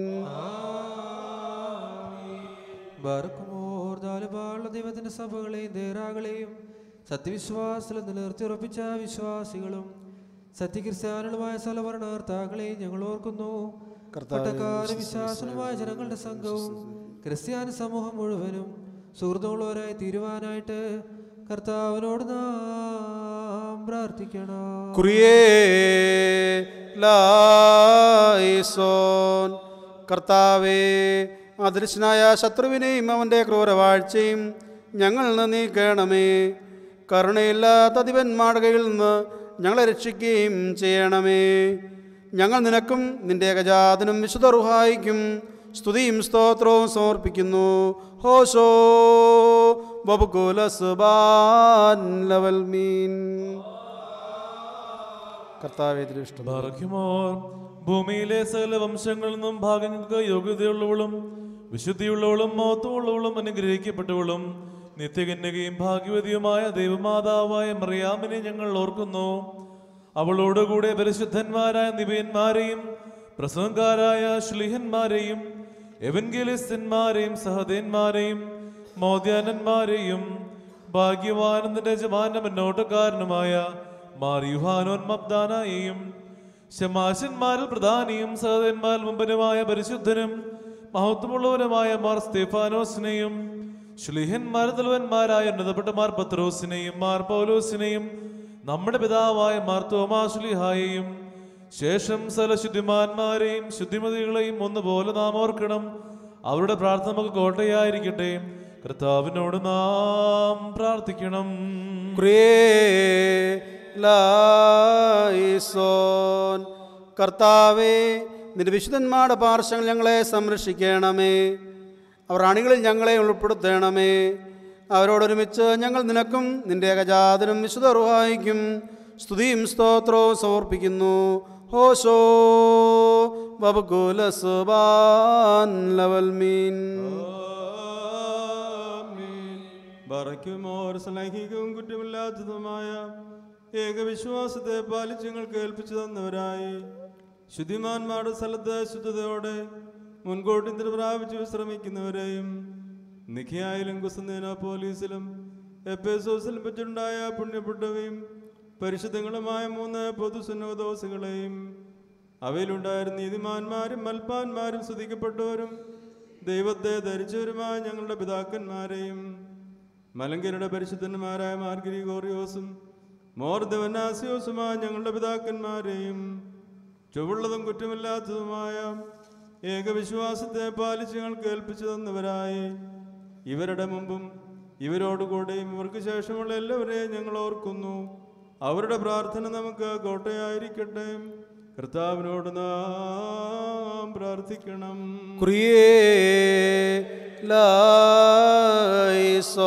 ബാർക്കുമോർ ദാലുപാളുള്ള ദൈവത്തിന്റെ സഭകളെയും ദേറാകളെയും സത്യവിശ്വാസത്തിൽ നിലനിർത്തിയുറപ്പിച്ച വിശ്വാസികളും സത്യക്രിസ്ത്യാനികളുമായ സലവർണകർത്താക്കളെയും ഞങ്ങൾ ഓർക്കുന്നു പട്ടക്കാര വിശ്വാസനുമായ ജനങ്ങളുടെ സംഘവും ക്രിസ്ത്യാനി സമൂഹം മുഴുവനും സുഹൃത്തുള്ളവരായി തീരുവാനായിട്ട് കർത്താവിനോട് നാം പ്രാർത്ഥിക്കണം കുറിയേ ലായിസോൻ കർത്താവേ അദൃശ്യനായ ശത്രുവിനെയും അവൻ്റെ ക്രൂരവാഴ്ചയും ഞങ്ങളിൽ നിന്ന് നീക്കണമേ കരുണയില്ലാത്ത അതിവന്മാരുടെ കയ്യിൽ നിന്ന് ഞങ്ങളെ രക്ഷിക്കുകയും ചെയ്യണമേ ഞങ്ങൾ നിനക്കും നിന്റെ ഏകജാതനും വിശുദ്ധ റുഹായിക്കും സ്തുതിയും സ്തോത്രവും സമർപ്പിക്കുന്നു ഹോശോ ബബുകുല സുബാൻ ലവൽ മീൻ കർത്താവേ ദൃഷ്ടം ബാറഖ്യമോർ ഭൂമിയിലെ സകല വംശങ്ങളിൽ നിന്നും ഭാഗങ്ങൾക്ക് യോഗ്യതയുള്ളവളും വിശുദ്ധിയുള്ളവളും മഹത്വമുള്ളവളും അനുഗ്രഹിക്കപ്പെട്ടവളും നിത്യകന്യകയും ഭാഗ്യവതിയുമായ ദൈവമാതാവായ മറിയാമിനെ ഞങ്ങൾ ഓർക്കുന്നു അവളോടുകൂടെ പരിശുദ്ധന്മാരായ നിബയന്മാരെയും പ്രസംഗക്കാരായ ശ്ലീഹന്മാരെയും എവൻഗലിസ്തന്മാരെയും സഹദേന്മാരെയും മോദ്യാനന്മാരെയും ഭാഗ്യവാനന്ദന്റെ യജമാന മുന്നോട്ടക്കാരനുമായ മാർ യുഹാനോൻ മബ്ദാനയെയും ശമാശന്മാരിൽ പ്രധാനിയും സഹോദരന്മാരിൽ മുമ്പനുമായ പരിശുദ്ധനും മഹത്വമുള്ളവനുമായ മാർ സ്തേഫാനോസിനെയും ശ്ലീഹന്മാർ തലവന്മാരായ ഉന്നതപ്പെട്ട മാർ പത്രോസിനെയും മാർ പൗലോസിനെയും നമ്മുടെ പിതാവായ മാർ തോമാശ്ലിഹായെയും ശേഷം സകല ശുദ്ധിമാന്മാരെയും ശുദ്ധിമതികളെയും ഒന്നുപോലെ നാം ഓർക്കണം അവരുടെ പ്രാർത്ഥന നമുക്ക് കോട്ടയായിരിക്കട്ടെ കർത്താവിനോട് നാം പ്രാർത്ഥിക്കണം ലായിസോൻ കർത്താവേ നിന്റെ വിശുദ്ധന്മാരുടെ പാർശ്വങ്ങൾ ഞങ്ങളെ സംരക്ഷിക്കണമേ അവർ അണികളിൽ ഞങ്ങളെ ഉൾപ്പെടുത്തണമേ അവരോടൊരുമിച്ച് ഞങ്ങൾ നിനക്കും നിന്റെ ഏകജാതനും വിശുദ്ധ റുഹായിക്കും സ്തുതിയും സ്തോത്രവും സമർപ്പിക്കുന്നു ഹോശോ ബബുകുല സുബാൻ ലവൽ മീൻ ബറയ്ക്കുമോർ സ്നേഹികവും കുറ്റമില്ലാത്തതുമായ ഏകവിശ്വാസത്തെ പാലിച്ച് ഞങ്ങൾ കേൾപ്പിച്ചു തന്നവരായി ശുദ്ധിമാന്മാരുടെ സ്ഥലത്ത് ശുദ്ധതയോടെ മുൻകൂട്ടി നിദ്ര പ്രാപിച്ച് വിശ്രമിക്കുന്നവരെയും നിഖിയായാലും കുസന്തേന പോലീസിലും എപ്പേസോസിലും പറ്റുണ്ടായ പുണ്യപ്പെട്ടവയും പരിശുദ്ധങ്ങളുമായ മൂന്ന് പൊതുസുന്നോദോസുകളെയും അവയിലുണ്ടായിരുന്ന നീതിമാന്മാരും മൽപ്പാന്മാരും സ്തുതിക്കപ്പെട്ടവരും ദൈവത്തെ ധരിച്ചവരുമായ ഞങ്ങളുടെ പിതാക്കന്മാരെയും മലങ്കരുടെ പരിശുദ്ധന്മാരായ മാർഗരി ഗോറിയോസും മോർ ദവനാസിയോസുമായ ഞങ്ങളുടെ പിതാക്കന്മാരെയും ചുവള്ളതും കുറ്റമില്ലാത്തതുമായ ഏകവിശ്വാസത്തെ പാലിച്ച് ഞങ്ങൾ കേൾപ്പിച്ചു തന്നവരായി ഇവരുടെ മുമ്പും ഇവരോടുകൂടെയും ഇവർക്ക് ശേഷമുള്ള എല്ലാവരെയും ഞങ്ങൾ ഓർക്കുന്നു അവരുടെ പ്രാർത്ഥന നമുക്ക് കോട്ടയായിരിക്കട്ടെ കർത്താവിനോട് നാം പ്രാർത്ഥിക്കണം കുറിയേ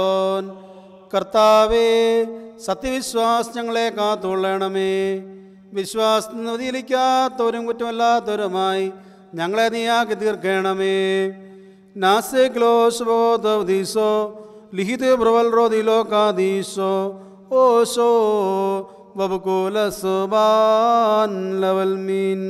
ലായിസോൻ കർത്താവേ സത്യവിശ്വാസം ഞങ്ങളെ കാത്തുകൊള്ളണമേ വിശ്വാസത്തിൽ വ്യതിയിലിക്കാത്തവരും കുറ്റമല്ലാത്തവരുമായി ഞങ്ങളെ നീയാക്കി തീർക്കണമേ നാസെ ക്ലോശബോധീസോ ലിഖിത് പ്രവൽ റോദിലോകാദീസോ ഓശോ വബുകൂല സുബാൻ ലവൽ മീൻ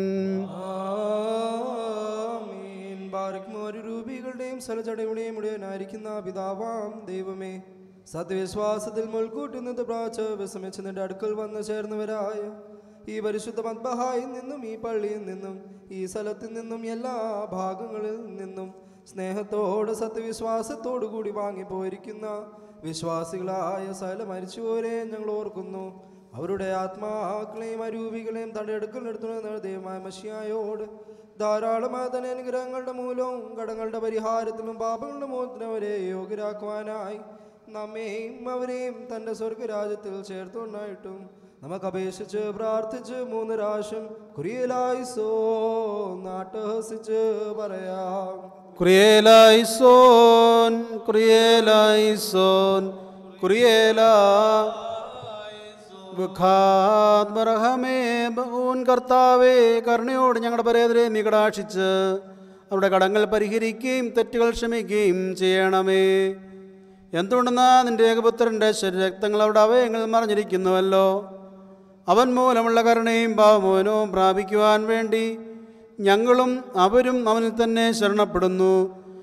ആമീൻ. ബാരക്ക്മോര് രൂപികളുടെയും സ്ഥലചടയുടെയും ഉടയനായിരിക്കുന്ന പിതാവാം ദൈവമേ സത്യവിശ്വാസത്തിൽ മുൾക്കൂട്ടുന്നത് പ്രാച്ച് വിസമിച്ച് നിന്റെ അടുക്കൽ വന്ന് ചേർന്നവരായ ഈ പരിശുദ്ധ മദ്ബഹായിൽ നിന്നും ഈ പള്ളിയിൽ നിന്നും ഈ സ്ഥലത്തിൽ നിന്നും എല്ലാ ഭാഗങ്ങളിൽ നിന്നും സ്നേഹത്തോടെ സത്യവിശ്വാസത്തോടു കൂടി വാങ്ങിപ്പോയിരിക്കുന്ന വിശ്വാസികളായ സകല മരിച്ചുപോരെ ഞങ്ങൾ ഓർക്കുന്നു അവരുടെ ആത്മാക്കളെയും അരൂപികളെയും തടയെടുക്കൽ നിർത്തുന്ന ദൈവമായ മഷിയായോട് ധാരാളമായ തന്നെ അനുഗ്രഹങ്ങളുടെ മൂലവും കടങ്ങളുടെ പരിഹാരത്തിലും പാപങ്ങളുടെ മൂലത്തിനും അവരെ യോഗ്യരാക്കുവാനായി നമ്മെയും അവരെയും തൻ്റെ സ്വർഗരാജ്യത്തിൽ ചേർത്തുകൊണ്ടായിട്ടും നമുക്ക് അപേക്ഷിച്ച് പ്രാർത്ഥിച്ച് മൂന്ന് പ്രാവശ്യം കുറിയലായിസോ നാട്ടഹസിച്ച് പറയാം കുറിയേലായിസോൻ കുറിയേലായിസോൻ കുറിയേല ബുഖാത്മറഹമേ ബഹൂൻ കർത്താവേ കരുണയോട് ഞങ്ങളുടെ പരേതരെ നികടാക്ഷിച്ച് അവരുടെ കടങ്ങൾ പരിഹരിക്കുകയും തെറ്റുകൾ ക്ഷമിക്കുകയും ചെയ്യണമേ എന്തുകൊണ്ടെന്നാ നിന്റെ ഏകപുത്രൻ്റെ ശരീരക്തങ്ങൾ അവിടെ അവയങ്ങൾ മറിഞ്ഞിരിക്കുന്നുവല്ലോ അവൻ മൂലമുള്ള കരുണയും ഭാവമോനവും പ്രാപിക്കുവാൻ വേണ്ടി ഞങ്ങളും അവരും അവനിൽ തന്നെ ശരണപ്പെടുന്നു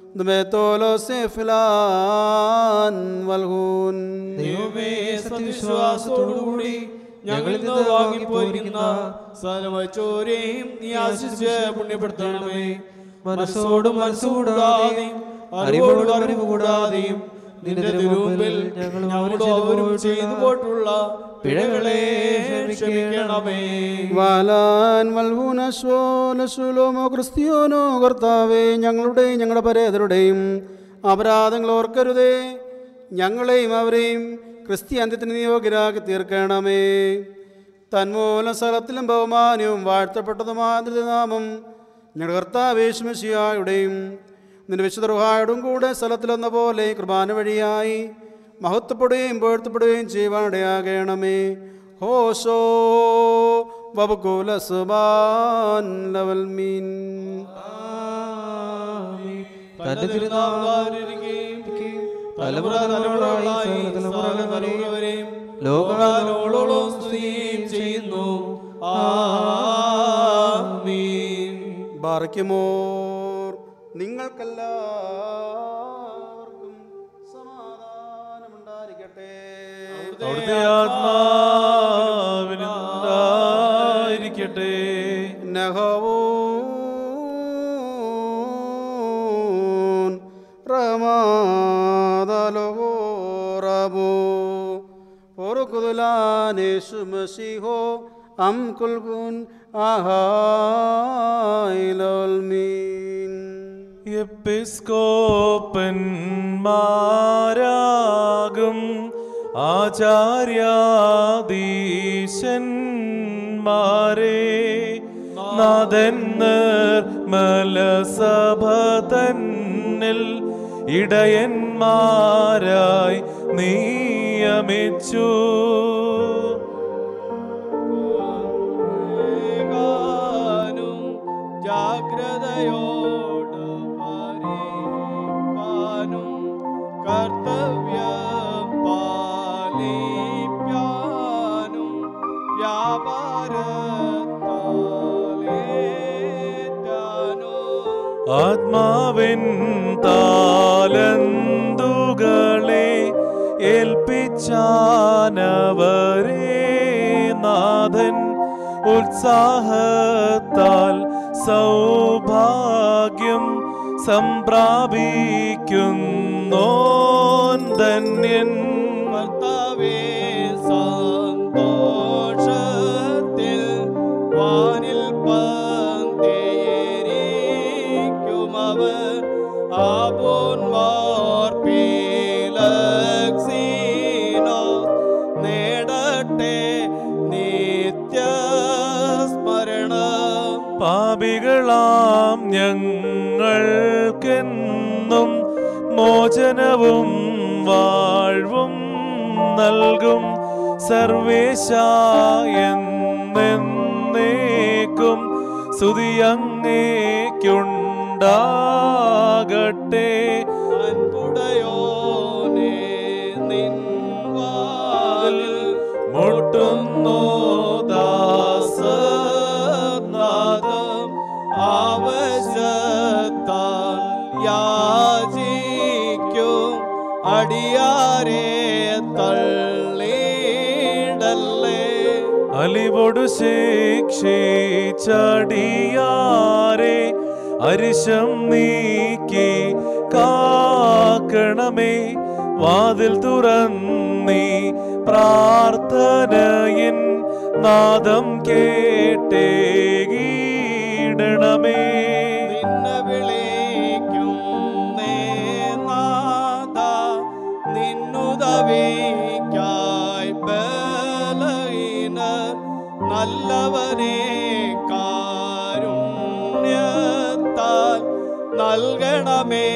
ദൈവമേ സത്യവിശ്വാസത്തോടുകൂടി ഞങ്ങളിൽ നിന്ന് വാങ്ങിപ്പോയിരിക്കുന്ന സകലവച്ചോരെയും നീ ആശിച്ച് പുണ്യപ്പെടുത്തണമേ മനസ്സോടും മനസ്സുകൂടാതെയും അറിവോടും അറിവ് കൂടാതെയും നിന്റെ തിരുമുമ്പിൽ ഞങ്ങളോട് അവരും ചെയ്തു പോയിട്ടുള്ള പിഴകളെ ക്ഷമിക്കണമേ വാലാൻ വൽഹൂനശോലശുലോമോ ക്രിസ്ത്യോനോ കർത്താവേ ഞങ്ങളുടെയും ഞങ്ങളുടെ പരേതരുടെയും അപരാധങ്ങൾ ഓർക്കരുതേ ഞങ്ങളെയും അവരെയും ക്രിസ്ത്യാന്ത്യത്തിന് നിയോഗ്യരാക്കി തീർക്കണമേ തന്മൂലം സ്ഥലത്തിലും ബഹുമാനവും വാഴ്ത്തപ്പെട്ടതുമായ നാമം ഞങ്ങളുടെ കർത്താവേശ്മശിയായുടെയും നിന്റെ വിശുദ്ധറുഹായോടും കൂടെ സ്ഥലത്തിലെന്ന പോലെ കൃപാന വഴിയായി മഹത്വപ്പെടുകയും പൊഴുത്തപ്പെടുകയും ചെയ്യുവാനിടയാകണമേ ഹോശോ വബുകൂല സുബാൻ ലവൽ മീൻ തന്റെ തിരുനാമകാരിക്കുകയും തലമുറ തലമുറകളായി സകല തലമുറ വരെയും ലോകാലോളോളം സ്തുതിയും ചെയ്യുന്നു ആമീൻ ബാറയ്ക്കുമോർ നിങ്ങൾക്കെല്ലാവർക്കും സമാധാനമുണ്ടായിരിക്കട്ടെ അവിടുത്തെ ആത്മാവിനുണ്ടായിരിക്കട്ടെ നഹവൂൻ റമാദലഹോ റബോ പൊറുക്കുതുലാനേശു മസിഹോ അം കുൽകുൻ ആഹായിലോൽമീൻ എപ്പിസ്കോപ്പന്മാരാകും ആചാര്യാധീശന്മാരെ നാഥന്മാർ മലസഭ തന്നിൽ ഇടയന്മാരായി നിയമിച്ചു ഏകാനും ജാഗ്രതയോട് പരിപാനും കർത്തവ്യം പാലിപ്പാനും വ്യാപാരത്താലേറ്റാനും ആത്മാവിൻ താലന്തുകളെ ഏൽപ്പിച്ചാനവരെ നാഥൻ ഉത്സാഹത്താൽ സൗഭാഗ്യം സംപ്രാപിക്കുന്നോൻ ധന്യൻ കർത്താവേ സന്തോഷത്തിൽ വാനിൽ പന്തേരിക്കുമവർ ആപോന്മാർ പീലക്സീനോ നേടട്ടെ നിത്യസ്മരണം പാപികളാം ഞങ്ങൾക്കെന്നും മോചനവും വാഴ്വും നൽകും സർവേശ എന്നെന്നും സ്തുതിയങ്ങേക്കുണ്ടാകട്ടെ അൻപുടയോനെ നിൻ വാതിൽ മുട്ടുന്നു ദാസനാഥം ആവശ്യത്താൽ യാചിക്കും അടിയാരെ തള്ളിടല്ലേ അലിവൊടു ശിക്ഷിച്ചടിയാരെ അരിശം നീക്കി കാക്കണമേ വാതിൽ തുറന്നീ പ്രാർത്ഥനയിൻ നാദം കേട്ടേകീടണമേ നിന്നെ വിളിക്കും നാഥ നിന്നുദവിക്കായി ബലഹീന നല്ലവനെ കാരുണ്യത്താൽ നൽകണമേ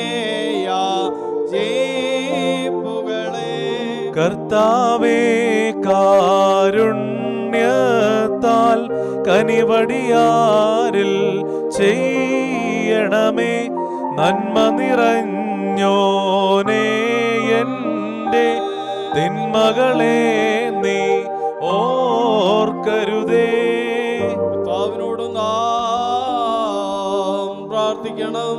യാചിപ്പുകളെ കർത്താവേ കാരുണ്യത്താൽ കനിവടിയാരിൽ ചെയ്യണമേ നന്മ നിറഞ്ഞോനേ എൻ്റെ തിന്മകളെ നീ ഓർക്കരുതേ കർത്താവിനോട് നാം പ്രാർത്ഥിക്കണം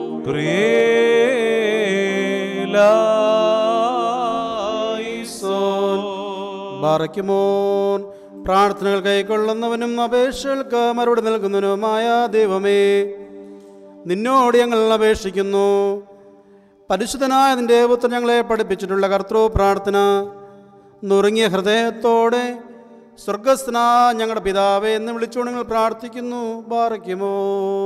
പ്രിയേലായിസോൻ ബാറയ്ക്കുമോൻ പ്രാർത്ഥനകൾ കൈക്കൊള്ളുന്നവനും അപേക്ഷകൾക്ക് മറുപടി നൽകുന്നവനുമായ ദൈവമേ നിന്നോട് ഞങ്ങൾ അപേക്ഷിക്കുന്നു പരിശുദ്ധനായ നിന്റെ പുത്രൻ ഞങ്ങളെ പഠിപ്പിച്ചിട്ടുള്ള കർത്തൃ പ്രാർത്ഥന നുറുങ്ങിയ ഹൃദയത്തോടെ സ്വർഗസ്ഥനാ ഞങ്ങളുടെ പിതാവേ എന്ന് വിളിച്ചുകൊണ്ട് ഞങ്ങൾ പ്രാർത്ഥിക്കുന്നു ബാറയ്ക്കുമോ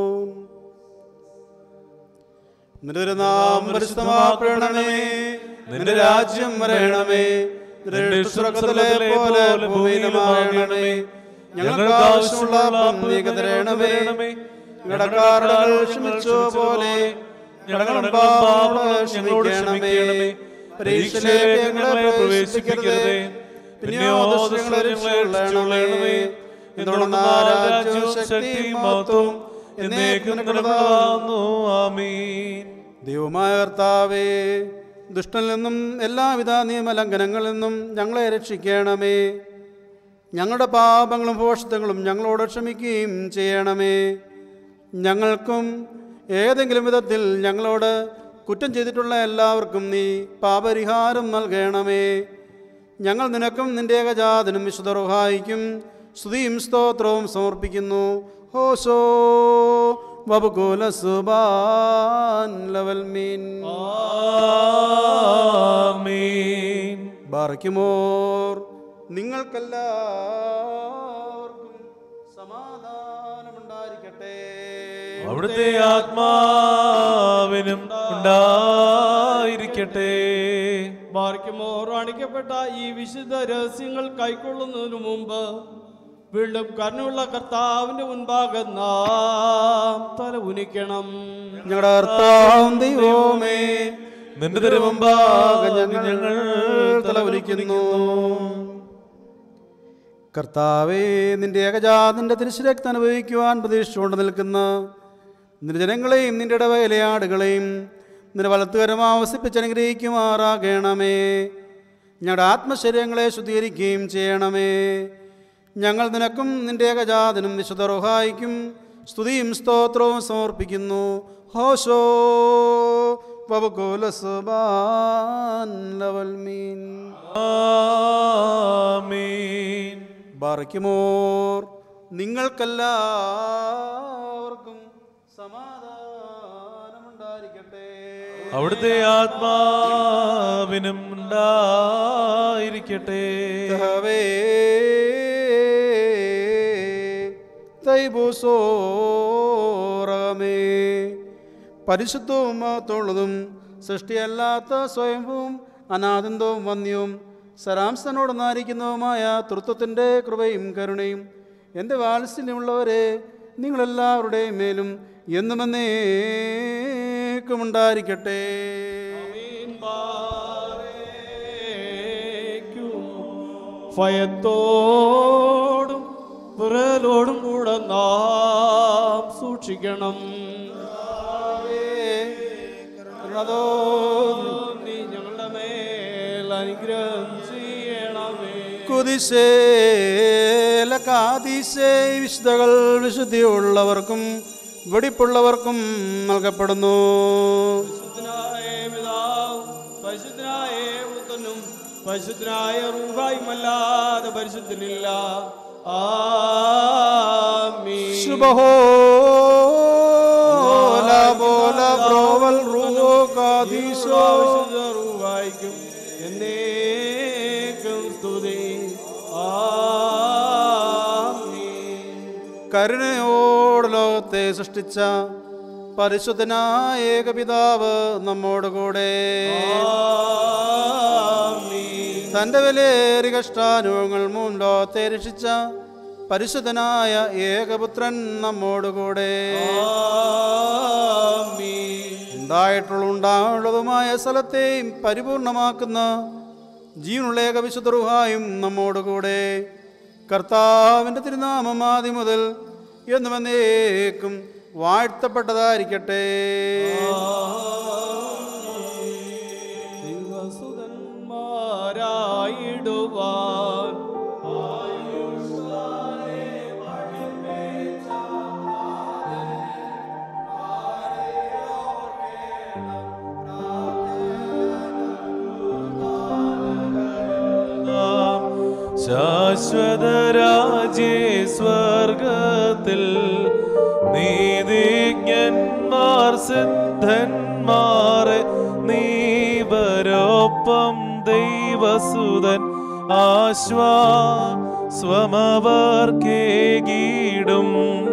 നിന്റെ ഒരു നാം പരിശുദ്ധമാക്കണമേ നിന്റെ രാജ്യം വരണമേ നിന്റെ സ്വർഗ്ഗത്തിലെ പോലെ ഭൂമിയിലുമാകണമേ ഞങ്ങൾക്ക് ആവശ്യമുള്ള അപ്പം നീക്ക് തരണമേ ഞങ്ങളുടെ കാരണങ്ങൾ ക്ഷമിച്ച പോലെ ഞങ്ങളുടെ പാപങ്ങൾ ക്ഷമിക്കണമേ പരീക്ഷയിലേക്ക് ഞങ്ങളെ പ്രവേശിപ്പിക്കരുതേ പിന്നെയോ ദുഷ്ടങ്ങളെ രക്ഷിച്ചുകൊള്ളണമേ എന്തുകൊണ്ടെന്നാ രാജ്യവും ശക്തിയും മഹത്വവും എന്നേക്കും നിനക്കുള്ളതാകുന്നു. ആമീൻ ദൈവമായ കർത്താവേ ദുഷ്ടനിൽ നിന്നും എല്ലാവിധ നിയമലംഘനങ്ങളിൽ നിന്നും ഞങ്ങളെ രക്ഷിക്കണമേ ഞങ്ങളുടെ പാപങ്ങളും ഭോഷത്വങ്ങളും ഞങ്ങളോട് ക്ഷമിക്കുകയും ചെയ്യണമേ ഞങ്ങൾക്കും ഏതെങ്കിലും വിധത്തിൽ ഞങ്ങളോട് കുറ്റം ചെയ്തിട്ടുള്ള എല്ലാവർക്കും നീ പാപരിഹാരം നൽകണമേ ഞങ്ങൾ നിനക്കും നിന്റെ ഏകജാതനും വിശുദ്ധ റുഹായിക്കും സ്തുതിയും സ്തോത്രവും സമർപ്പിക്കുന്നു ഹോസോ വബുകുല സുബാൻ ലവൽ മീൻ ആമീൻ ബാറയ്ക്കുമോർ നിങ്ങൾക്കെല്ലാവർക്കും സമാധാനമുണ്ടായിരിക്കട്ടെ അവിടുത്തെ ആത്മാവിനും ഉണ്ടായിരിക്കട്ടെ ബാർക്കുമോർ അണിക്കപ്പെട്ട ഈ വിശുദ്ധ രഹസ്യങ്ങൾ കൈക്കൊള്ളുന്നതിനു മുമ്പ് വീണ്ടും കരുണയുള്ള കർത്താവിന്റെ മുൻപാകെ നാം തല ഉനിക്കണം ഞങ്ങളുടെ കർത്താവും ദൈവമേ നിന്റെ തിരുമുമ്പാകെ ഞങ്ങൾ ഞങ്ങൾ തലവലിക്കുന്നു കർത്താവേ നിന്റെ ഏകജാതിൻ്റെ തിരുശരക്തം അനുഭവിക്കുവാൻ പ്രതീക്ഷിച്ചുകൊണ്ട് നിൽക്കുന്ന നിന്റെ ജനങ്ങളെയും നിന്റെ ഇടവയിലെ ആടുകളെയും നിന്റെ വലത്തുകരം ആവസിപ്പിച്ച് അനുഗ്രഹിക്കുമാറാകണമേ ഞങ്ങളുടെ ആത്മശരീരങ്ങളെ ശുദ്ധീകരിക്കുകയും ചെയ്യണമേ ഞങ്ങൾ നിനക്കും നിന്റെ ഏകജാതനും വിശുദ്ധ റുഹായിക്കും സ്തുതിയും സ്തോത്രവും സമർപ്പിക്കുന്നു ഹോശോ വബുകുല സുബാൻ ലവൽ മീൻ ആമീൻ ബാറയ്ക്കുമോർ നിങ്ങൾക്കെല്ലാവർക്കും സമാധാനമുണ്ടായിരിക്കട്ടെ അവിടുത്തെ ആത്മാവിനും ഉണ്ടായിരിക്കട്ടെ യഹോവേ, തൈബൂസോറമേ പരിശുദ്ധവും മഹത്തുള്ളതും സൃഷ്ടിയല്ലാത്ത സ്വയംഭവും അനാദന്തവും വന്യവും സരാംസനോട് നാരിക്കുന്നതുമായ തൃത്വത്തിൻ്റെ കൃപയും കരുണയും എൻ്റെ വാത്സല്യമുള്ളവരെ നിങ്ങളെല്ലാവരുടെയും മേലും എന്നും എന്നേക്കും ഉണ്ടായിരിക്കട്ടെ ഭയത്തോടും വിറലോടും കൂടെ നാം ഭക്ഷിക്കണം നീ ഞങ്ങളുടെ മേൽ അനുഗ്രഹം ചെയ്യണമേ കുതിശേലക്കാതിശേ വിശുദ്ധകൾ വിശുദ്ധിയുള്ളവർക്കും വെടിപ്പുള്ളവർക്കും നൽകപ്പെടുന്നു പരിശുദ്ധനായ പിതാവും പരിശുദ്ധനായ പുത്രനും പരിശുദ്ധനായ റൂഹായുമല്ലാതെ പരിശുദ്ധനില്ല ആമീൻ. ശുഭഹോല പോല ബ്രോവൽ റൂഹോ കാദീശോ വിശുദ്ധ റൂഹായിക്കും എന്നേക്കും സ്തുതി ആമീൻ. കരുണയോട് ലോകത്തെ സൃഷ്ടിച്ച പരിശുദ്ധനായ ഏകപിതാവ് നമ്മോടുകൂടെ ആമീൻ. തന്റെ വിലയേറിയ കഷ്ടാനുഭവങ്ങൾ മൂന്ന് ലോകത്തെ രക്ഷിച്ച പരിശുദ്ധനായ ഏകപുത്രൻ നമ്മോടുകൂടെ ആമീൻ. ഉണ്ടായിട്ടുള്ള ഉണ്ടാവുള്ളതുമായ സ്ഥലത്തെയും പരിപൂർണമാക്കുന്ന ജീവനുള്ള ഏക വിശുദ്ധ റുഹായും നമ്മോടുകൂടെ കർത്താവിൻ്റെ തിരുനാമം ആദ്യം മുതൽ എന്നും എന്നേക്കും വാഴ്ത്തപ്പെട്ടതായിരിക്കട്ടെ ദിവസുതന്മാരായിടുവാൻ ശാശ്വത രാജ്യേ സ്വർഗത്തിൽ നീതിജ്ഞന്മാർ സിദ്ധന്മാരെ നീവരൊപ്പം ദൈവസുതൻ ആശ്വാസ്വമവർക്കേകീടും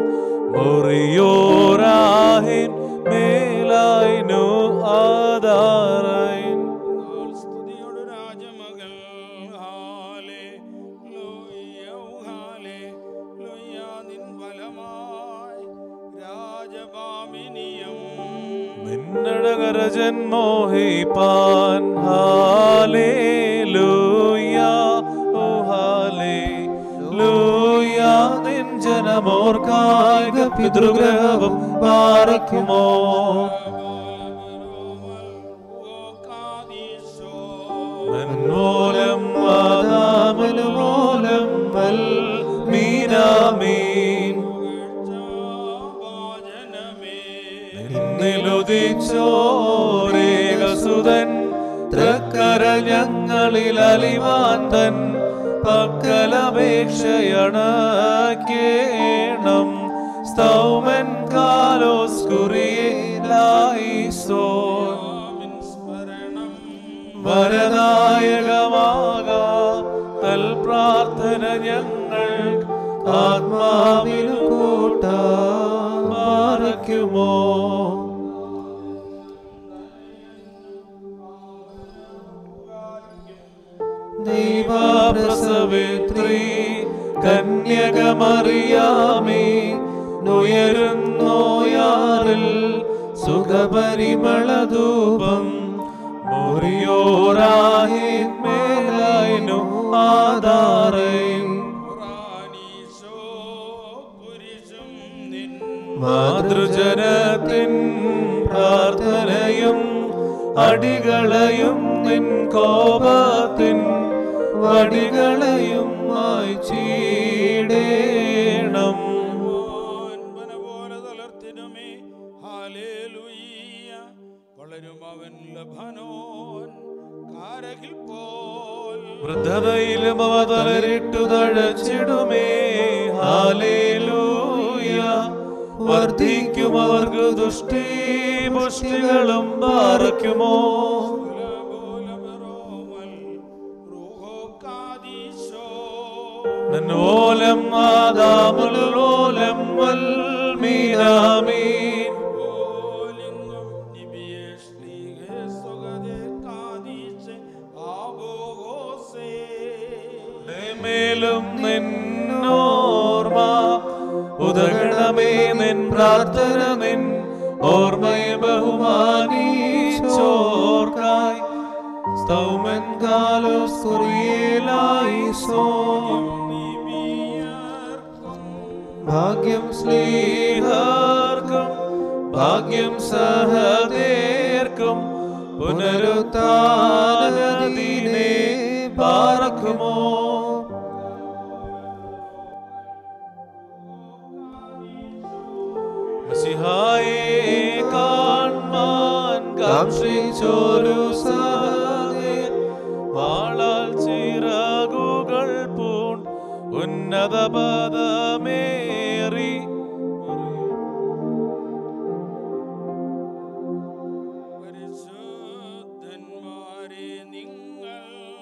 മുറിയോരാഹിൻ മേലായിനു ആധാരൈൻ സ്തുതിയോട് രാജമകൾ ഹാലേ ലൂയ്യ ഹാലേ ലൂയ്യ നിൻ ഫലമായി രാജഭാമിനിയം നിന്നടകരജൻ മോഹിപ്പാൻ ഹാലേലൂയ ഓ ഹാലേലൂയ നിൻ ജനമോർക്കായിക പിതൃഗ്രഹവും പാറയ്ക്കുമോ നന്മൂലം വാദാമലുമൂലം വൽ മീനാമീൻ നിന്നിലുദിച്ചോരേകസുതൻ തൃക്കര ഞങ്ങളിൽ അലിവാന്തൻ പക്കലപേക്ഷയണക്കേണം സ്തൗമൻ കാലോസ്കുറിയേലായിസോ വരദായകമാക തൽ പ്രാർത്ഥന ഞങ്ങൾ ആത്മാവിൽ കൂട്ടാറയ്ക്കുമോ ദൈവപ്രസവിത്രീ കന്യകമറിയാമേ നുയരുന്നോയാറിൽ സുഖപരിമളധൂപം മുറിയോറാഹിന്മേലായിനു ആധാരേ മാതൃജനത്തിൻ പ്രാർത്ഥനയും അടികളയും നിൻ കോപത്തിൻ വടികളയും മായ്ച്ചീടേണം പോലെ തളർത്തിനുമേ ഹാലേലുയ്യ വളരും അവൻ ലഭനോൻ കാരകിൽ പോൽ വൃദ്ധതയിലും അവ തളരിട്ടു തഴച്ചിടുമേ ഹാലേലൂയ വർദ്ധിക്കും അവർക്ക് ദുഷ്ടി പുഷ്ടികളും പാറയ്ക്കുമോ നന്നോലം ആദാമുലോലം വൽ മീനാമീൻ മേലും നിന്നോർമ്മ ഉദകണമേ നിൻ പ്രാർത്ഥന നിൻ ഓർമ്മയെ ബഹുമാനീച്ചോർക്കായി സ്തൗമൻ കാലോസ് കുറിയേലായിസോ ഭാഗ്യം സ്ലീഹർക്ക ഭാഗ്യം സഹദേർക്കും പുനരുത്ഥാനദീനെ പാറക്കുമോ മിശിഹായെ കാൺമാൻ കാക്ഷിച്ചൊരു സഹദേർ വാളാൽ ചിറകുകൾ പൂൺ ഉന്നത പദമേറി പരിശുദ്ധന്മാരെ നിങ്ങൾ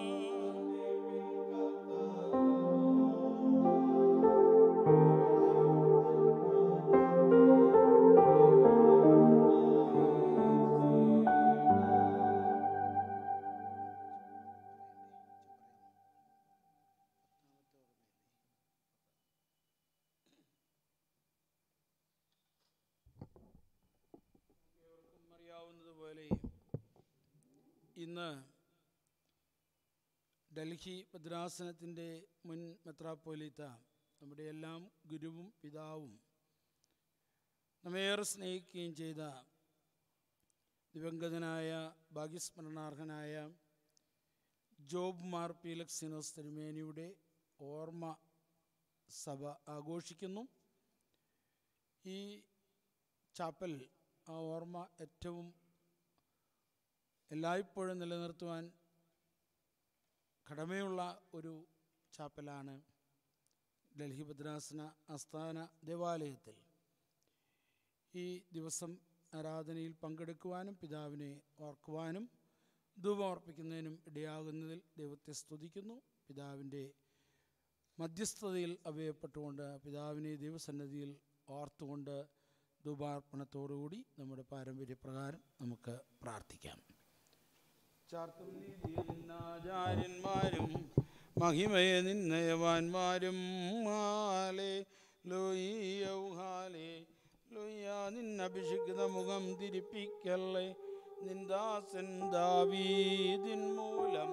അറിയാവുന്നതുപോലെ ഇന്ന് ഡൽഹി ഭദ്രാസനത്തിൻ്റെ മുൻ മെത്രാപ്പോലീത്ത നമ്മുടെ എല്ലാം ഗുരുവും പിതാവും നമ്മേറെ സ്നേഹിക്കുകയും ചെയ്ത ദിവംഗതനായ ഭാഗ്യസ്മരണാർഹനായ ജോബ് മാർ പീലക്സിനോസ് തിരുമേനിയുടെ ഓർമ്മ സഭ ആഘോഷിക്കുന്നു ഈ ചാപ്പൽ ആ ഓർമ്മ ഏറ്റവും എല്ലായ്പ്പോഴും നിലനിർത്തുവാൻ കടമയുള്ള ഒരു ചാപ്പലാണ് ഡൽഹി ഭദ്രാസന ആസ്ഥാന ദേവാലയത്തിൽ ഈ ദിവസം ആരാധനയിൽ പങ്കെടുക്കുവാനും പിതാവിനെ ഓർക്കുവാനും ധൂപം അർപ്പിക്കുന്നതിനും ഇടയാകുന്നതിൽ ദൈവത്തെ സ്തുതിക്കുന്നു പിതാവിൻ്റെ മധ്യസ്ഥതയിൽ അവയപ്പെട്ടുകൊണ്ട് പിതാവിനെ ദൈവസന്നിധിയിൽ ഓർത്തുകൊണ്ട് ധൂപാർപ്പണത്തോടുകൂടി നമ്മുടെ പാരമ്പര്യപ്രകാരം നമുക്ക് പ്രാർത്ഥിക്കാം ചാർത്തും നീതിയിൽ നിന്നാചാര്യന്മാരും മഹിമയെ നിന്നയവാന്മാരും ഹാലേ ലോയ്യൗ ഹാലേ ലോയ്യ നിന്നഭിഷിക്കുന്ന മുഖം തിരിപ്പിക്കല്ലേ നിന്ദാസൻ ദാവീതിൻ മൂലം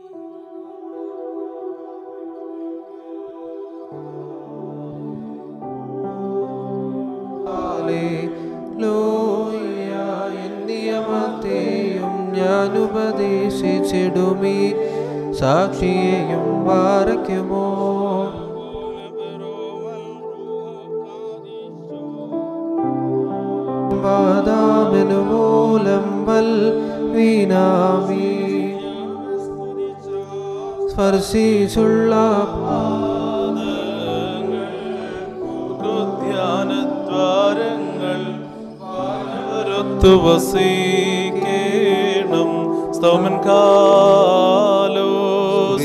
ഹല്ലേലൂയ. എൻ നിയമത്തെയും ഞാൻ ഉപദേശിച്ചിടുമീ സാക്ഷിയെയും പാറയ്ക്കുമോ വാദാമനു മൂലം വൽ വീണാമീ സ്പർശിച്ചുള്ള ധ്യാനദ്വാരങ്ങൾ വസീകേണം സ്തോമൻ കാലോസ്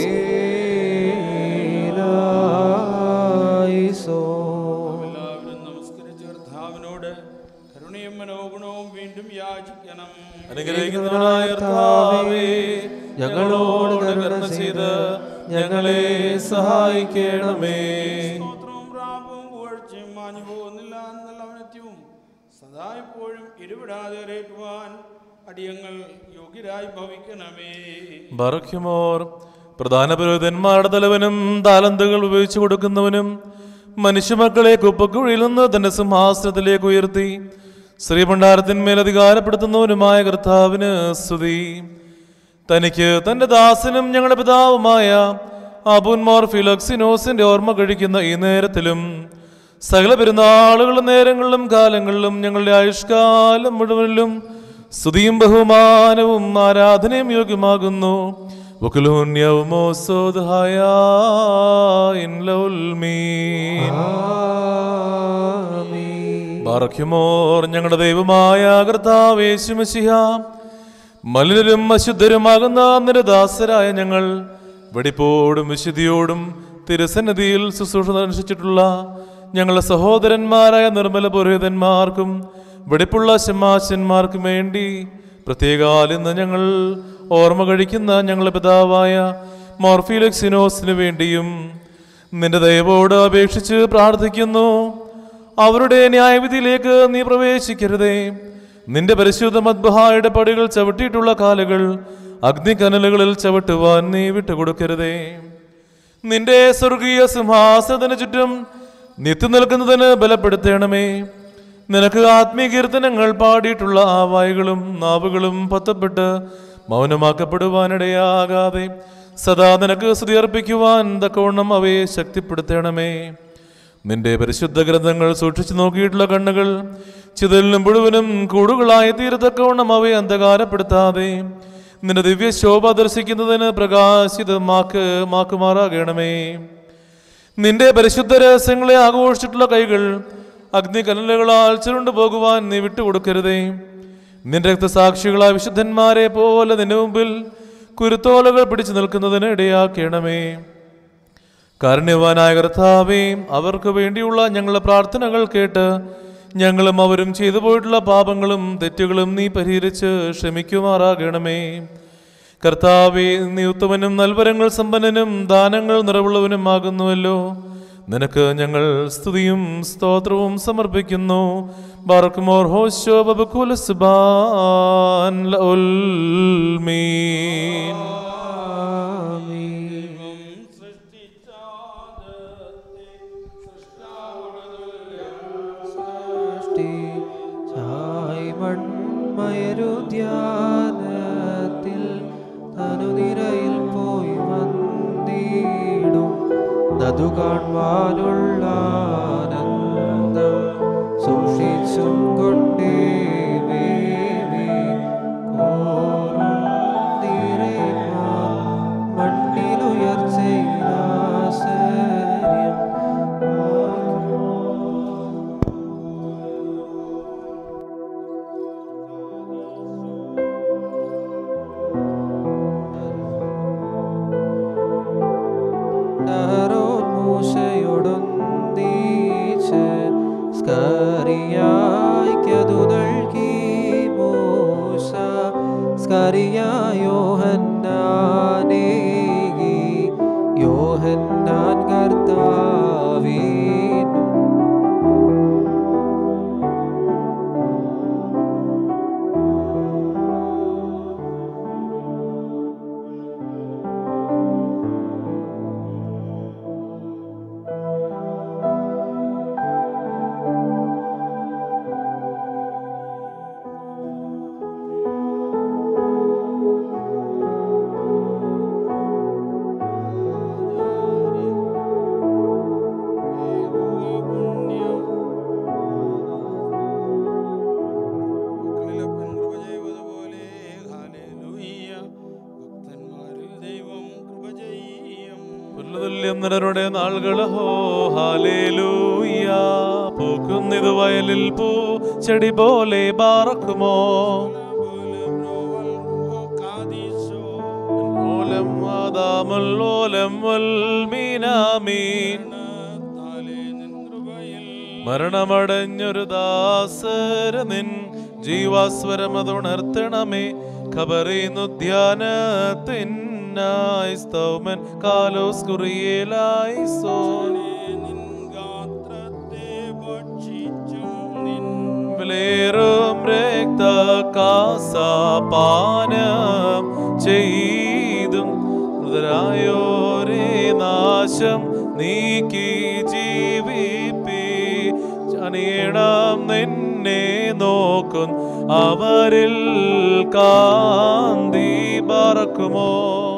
ീലായിസോ എല്ലാവരും നമസ്കരിച്ച് കർത്താവിനോട് കരുണയും മനോഗുണവും വീണ്ടും യാചിക്കണം അനുഗ്രഹിക്കുന്നവനായ കർത്താവേ ഞങ്ങളോട് കരുണ ചെയ്ത് ഞങ്ങളെ സഹായിക്കണമേ സ്തോത്രവും പ്രാപവും പുകഴ്ചയും മാഞ്ഞു പോകുന്നില്ല എന്നുള്ള അവനത്യവും സദാ എപ്പോഴും ഇടപെടാതെ അറിയിക്കുവാൻ അടിയങ്ങൾ യോഗ്യരായി ഭവിക്കണമേ ബറഖ്യമോർ പ്രധാന പുരോഹിതന്മാരുടെ തലവനും താലന്തുകൾ ഉപയോഗിച്ചു കൊടുക്കുന്നവനും മനുഷ്യമക്കളെ കുപ്പക്കുഴിയിൽ നിന്ന് തന്റെ സിംഹാസനത്തിലേക്ക് ഉയർത്തി ശ്രീഭണ്ഡാരത്തിന്മേൽ അധികാരപ്പെടുത്തുന്നവനുമായ കർത്താവിന് സ്തുതി തനിക്ക് തന്റെ ദാസനും ഞങ്ങളുടെ പിതാവുമായ അബുൻമോർ ഫിലോക്സിനോസിന്റെ ഓർമ്മ കഴിക്കുന്ന ഈ നേരത്തിലും സകല പെരുന്നാളുകളും നേരങ്ങളിലും കാലങ്ങളിലും ഞങ്ങളുടെ ആയുഷ്കാലം മുഴുവനിലും സ്തുതിയും ബഹുമാനവും ആരാധനയും യോഗ്യമാകുന്നു വകുലോന്യവുമോസോദ്ഹായ ഇൻ ലൗൽമീൻ ബാറഖ്യമോർ ഞങ്ങളുടെ ദൈവമായ കർത്താവേശുമശിഹ മലിനരും അശുദ്ധരുമാകുന്ന നിരദാസരായ ഞങ്ങൾ വെടിപ്പോടും വിശുദ്ധിയോടും തിരുസന്നിധിയിൽ ശുശ്രൂഷ അനുഷ്ഠിച്ചിട്ടുള്ള ഞങ്ങളുടെ സഹോദരന്മാരായ നിർമ്മല പുരോഹിതന്മാർക്കും വെടിപ്പുള്ള ശമാശന്മാർക്കും വേണ്ടി പ്രത്യേകാൽ ഇന്ന് ഞങ്ങൾ ഓർമ്മ കഴിക്കുന്ന ഞങ്ങളുടെ പിതാവായ മോർഫിലക്സിനോസിന് വേണ്ടിയും നിന്റെ ദയവോട് അപേക്ഷിച്ച് പ്രാർത്ഥിക്കുന്നു അവരുടെ ന്യായവിധിയിലേക്ക് നീ പ്രവേശിക്കരുതേ നിന്റെ പരിശുദ്ധ മദ്ബഹായുടെ പടികൾ ചവിട്ടിയിട്ടുള്ള കാലുകൾ അഗ്നികനലുകളിൽ ചവിട്ടുവാൻ നീ വിട്ടുകൊടുക്കരുതേ നിന്റെ സ്വർഗീയ സിംഹാസനത്തിന് ചുറ്റും നിത്യം നിൽക്കുന്നതിന് ബലപ്പെടുത്തണമേ നിനക്ക് ആത്മീയ കീർത്തനങ്ങൾ പാടിയിട്ടുള്ള ആ വായുകളും നാവുകളും പത്തപ്പെട്ട് മൗനമാക്കപ്പെടുവാനിടയാകാതെ സദാ നിനക്ക് സ്തുതി അർപ്പിക്കുവാൻ തക്കവണ്ണം അവയെ ശക്തിപ്പെടുത്തണമേ നിന്റെ പരിശുദ്ധ ഗ്രന്ഥങ്ങൾ സൂക്ഷിച്ചു നോക്കിയിട്ടുള്ള കണ്ണുകൾ ചിതലിനും മുഴുവനും കൂടുകളായി തീരത്തക്കവണ്ണം അവയെ അന്ധകാരപ്പെടുത്താതെ നിന്റെ ദിവ്യ ശോഭ ദർശിക്കുന്നതിന് പ്രകാശിതമാക്ക് മാക്കുമാറാകണമേ നിന്റെ പരിശുദ്ധ രഹസ്യങ്ങളെ ആഘോഷിച്ചിട്ടുള്ള കൈകൾ അഗ്നികനലുകളാൽ ചുരുണ്ടു പോകുവാൻ നീ വിട്ടുകൊടുക്കരുതേ നിന്റെ രക്തസാക്ഷികളായ വിശുദ്ധന്മാരെ പോലെ നിന്റെ മുമ്പിൽ കുരുത്തോലകൾ പിടിച്ചു നിൽക്കുന്നതിന് ഇടയാക്കണമേ കാരുണ്യവാനായ കർത്താവേ അവർക്ക് വേണ്ടിയുള്ള ഞങ്ങളുടെ പ്രാർത്ഥനകൾ കേട്ട് ഞങ്ങളും അവരും ചെയ്തു പോയിട്ടുള്ള പാപങ്ങളും തെറ്റുകളും നീ പരിഹരിച്ച് ക്ഷമിക്കുമാറാകണമേ കർത്താവേ നീ ഉത്തമനും നൽവരങ്ങൾ സമ്പന്നനും ദാനങ്ങൾ നിറവുള്ളവനുമാകുന്നുവല്ലോ നിനക്ക് ഞങ്ങൾ സ്തുതിയും സ്തോത്രവും സമർപ്പിക്കുന്നു ബാറക്കുമോർ ഹോശോ ബബുക്കുലസ്ബാൻ ഉൽമീൻ മയരുദ്യാനത്തിൽ തനുനിരയിൽ പോയി വന്നിടും നദു കാണുവാനുള്ള ആനന്ദം സൂക്ഷിച്ചും കൊണ്ടേ വേവി ഓരും തീരേമാർ മണ്ണിലുയർച്ചയിലാശ്ചര്യം അഹരോൻ മൂശയോടൊന്നീച്ച് സ്കറിയായ്ക്കതു നൽകി മൂശ സ്കറിയായോഹന്നാനേകി യോഹന്നാൻ കർത്താവീനും പുല്ലുതുല്യം നിലരുടെ നാളുകൾ ഹോ ഹാലേലൂയ പൂക്കുന്നിത് വയലിൽ പൂ ചെടി പോലെ പാറക്കുമോ ഓലം ആദാമുൽ ഓലം വൽ മീനാമീൻ മരണമടഞ്ഞൊരു ദാസര നിൻ ജീവാസ്വരം അതുണർത്തണമേ ഖബറിയുന്നു ധ്യാനത്തിനായി സ്തൗമൻ കാലോസ് കുറിയേലായി സോ വിലേറും രക്ത കാസാപാനം ചെയ്തും മൃതരായോരേ നാശം നീക്കി ജീവിപ്പി ജനീണം നിന്നെ നോക്കും അവരിൽ കാന്തി പറക്കുമോ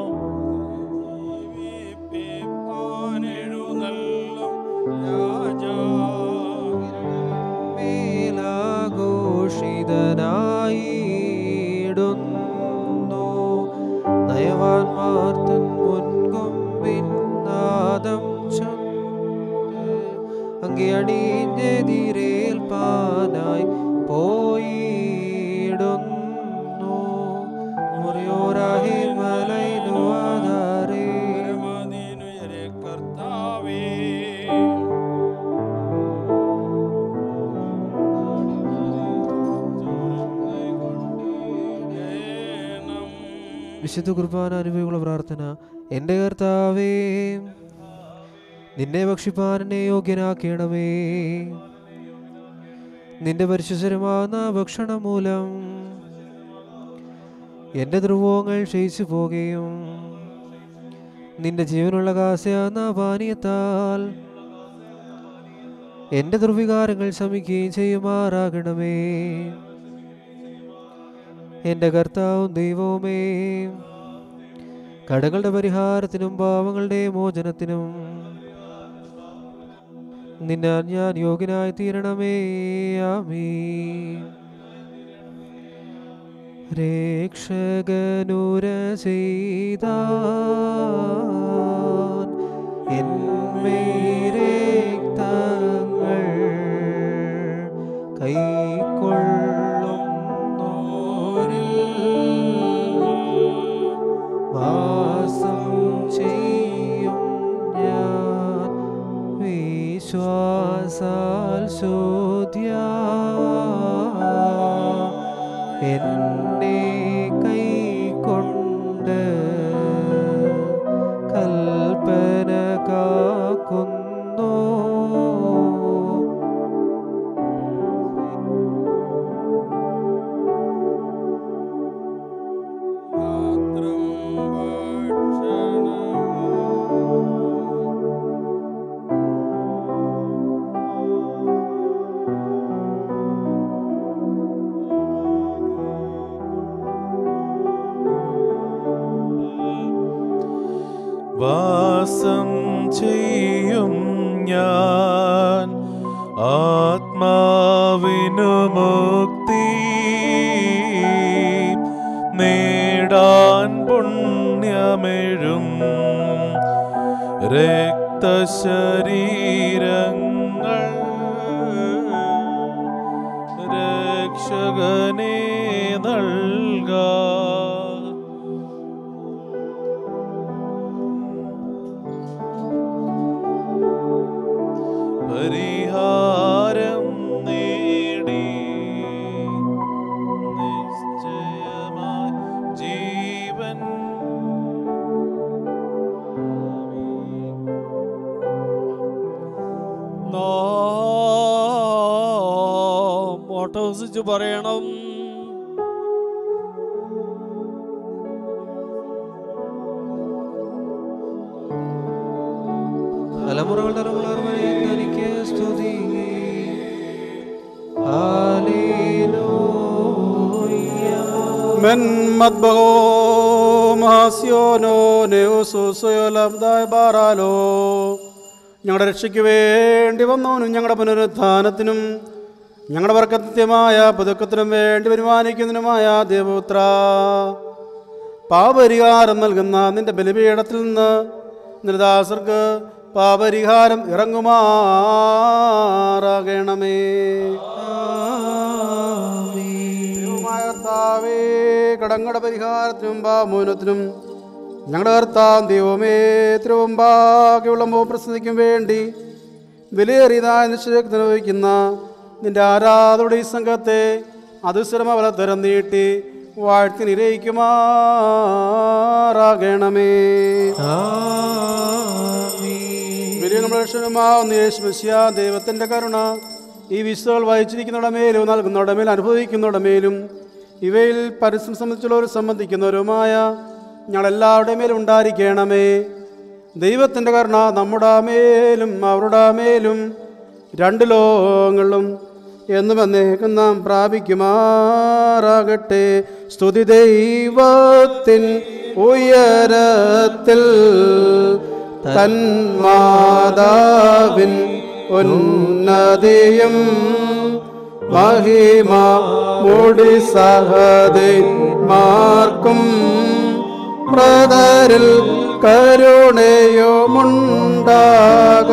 മേലാഘോഷിതനായിടുന്നു നയവാൻമാർ തൻ മുൻകൊമ്പിൻ നാദം ചൊന്ന് അങ്കിയണിഞ്ഞെതിരേൽപ്പാനായി പോയിടുന്നു മുറിയോരാഹി മലൈനു ആധാരേ വിശുദ്ധ കുർബാന അനുഭവമുള്ള പ്രാർത്ഥന എൻ്റെ കർത്താവേ നിന്നെ ഭക്ഷിപ്പാൻ എന്നെ യോഗ്യനാക്കണമേ നിന്റെ പരിശുദ്ധരമാകുന്ന ഭക്ഷണം മൂലം എൻ്റെ ധ്രുവങ്ങൾ ക്ഷയിച്ചു പോകുകയും നിന്റെ ജീവനുള്ള കാശയാകുന്ന പാനീയത്താൽ എൻ്റെ ദുർവികാരങ്ങൾ ശമിക്കുകയും ചെയ്യുമാറാകണമേ എൻ്റെ കർത്താവും ദൈവവുമേ കടകളുടെ പരിഹാരത്തിനും പാവങ്ങളുടെ മോചനത്തിനും നിന്നാൽ ഞാൻ യോഗ്യനായി തീരണമേ ആമീ രക്ഷകനുര ചെയ്ത എന്മേരക്തങ്ങൾ കൈക്കൊള്ളുന്നോരിൽ വാസം ചെയ്യും ഞാൻ വിശ്വാസാൽ ശോധ്യ എന്നെ കൈക്കൊണ്ട് കൽപ്പന കാക്കുന്നു വാസം ചെയ്യും ഞാൻ ആത്മാവിനു മുക്തി നേടാൻ പുണ്യമെഴും രക്തശരീരങ്ങൾ രക്ഷകനെ നൽകാ പരിഹാരം നേടി നിശ്ചയമായി ജീവൻ ഓട്ടോസിച്ച് പറയണം തലമുറകൾ തലമുറകൾ വരെ തനിക്ക് സ്തുതി ഹല്ലേലൂയ Men matbago mahasiono neosusoyolamdai baralo ഞങ്ങളുടെ രക്ഷയ്ക്ക് വേണ്ടി വന്നവനും ഞങ്ങളുടെ പുനരുത്ഥാനത്തിനും ഞങ്ങളുടെ വർക്കത്യമായ പുതുക്കത്തിനും വേണ്ടി വരുമാനിക്കുന്നതിനുമായ ദേവപുത്ര പാപരിഹാരം നൽകുന്ന നിന്റെ ബലിപീഠത്തിൽ നിന്ന് നിരദാസർക്ക് പാപരിഹാരം ഇറങ്ങുമാറാകണമേ ദൈവമായ കർത്താവേ കടങ്ങളുടെ പരിഹാരത്തിനും പാമോനത്തിനും ഞങ്ങളുടെ കർത്താവ് ദൈവമേ തിരുവമ്പാകെയുള്ള പ്രസിദ്ധിക്കും വേണ്ടി വിലയേറിയതായ നിശ്ചയത്തിന് വഹിക്കുന്ന നിന്റെ ആരാധയുടെ ഈ സംഘത്തെ അതുശ്രമ ബലത്തരം നീട്ടി വാഴ്ത്തി നിരയിക്കുമാറാകണമേ വലിയ നമ്മുടെ രക്ഷകമാവുന്ന യേശുമസ്യ ദൈവത്തിൻ്റെ കരുണ ഈ വിശുദ്ധകൾ വഹിച്ചിരിക്കുന്നവരുടെ മേലും നൽകുന്നവരുടെ മേലും അനുഭവിക്കുന്നവരുടെ മേലും ഇവയിൽ പരസ്യം സംബന്ധിച്ചുള്ളവർ സംബന്ധിക്കുന്നവരുമായ ഞങ്ങളെല്ലാവരുടെ മേലും ഉണ്ടായിരിക്കണമേ ദൈവത്തിൻ്റെ കരുണ നമ്മുടെ മേലും അവരുടെ മേലും രണ്ട് ലോകങ്ങളിലും എന്നും എന്നേക്കും നാം പ്രാപിക്കുമാറാകട്ടെ സ്തുതി ദൈവത്തിൻ ഉയരത്തിൽ തന്മാതാവിൻ ഉന്നതിയും മഹിമ മുടി സഹദിന്മാർക്കും പ്രതരിൽ കരുണയുമുണ്ടാക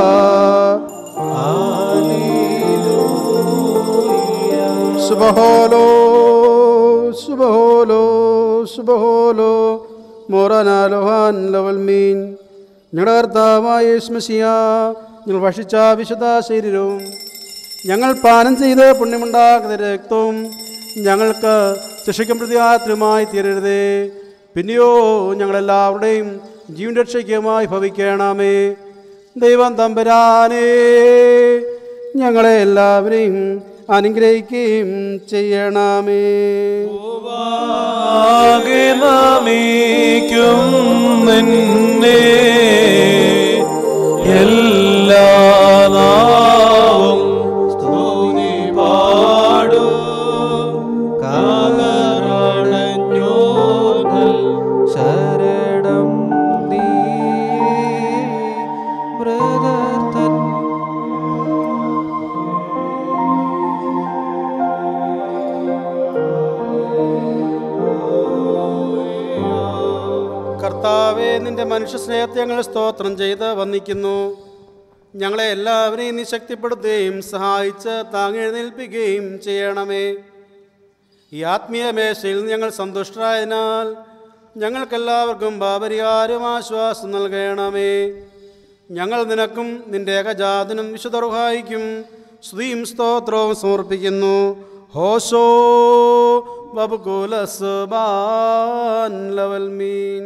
സുബഹോലോ സുബഹോലോ സുബഹോലോ മൊറനാലോഹാൻ ലവൽ മീൻ ഞങ്ങളുടെ കർത്താവായ യേശുമസിയ ഞങ്ങൾ ഭക്ഷിച്ച വിശുദ്ധ ശരീരവും ഞങ്ങൾ പാനം ചെയ്ത് പുണ്യമുണ്ടാക്കുന്ന രക്തവും ഞങ്ങൾക്ക് ശിക്ഷിക്കും പ്രതികാരത്തിലുമായി തീരരുതേ പിന്നെയോ ഞങ്ങളെല്ലാവരുടെയും ജീവൻ രക്ഷയ്ക്കുമായി ഭവിക്കണമേ ദൈവം തമ്പുരാനേ ഞങ്ങളെ എല്ലാവരെയും അനുഗ്രഹിക്കുകയും ചെയ്യണമേ ആകെ നമിക്കും നിന്നെ എല്ലാ നാ കർത്താവെ നിന്റെ മനുഷ്യ സ്നേഹത്തെ ഞങ്ങൾ സ്തോത്രം ചെയ്ത് വന്ദിക്കുന്നു ഞങ്ങളെ എല്ലാവരെയും നീ ശക്തിപ്പെടുത്തുകയും സഹായിച്ച് താങ്ങെഴുന്നേൽപ്പിക്കുകയും ചെയ്യണമേ ഈ ആത്മീയ മേശയിൽ നിന്ന് ഞങ്ങൾ സന്തുഷ്ടരായതിനാൽ ഞങ്ങൾക്കെല്ലാവർക്കും പാപരിഹാരം ആശ്വാസം നൽകണമേ ഞങ്ങൾ നിനക്കും നിന്റെ ഏകജാതനും വിശുദ്ധർഹായിക്കും സ്തുതിയും സ്തോത്രവും സമർപ്പിക്കുന്നു ഹോശോ ബബുകുലസുബാൻ ലവൽ മീൻ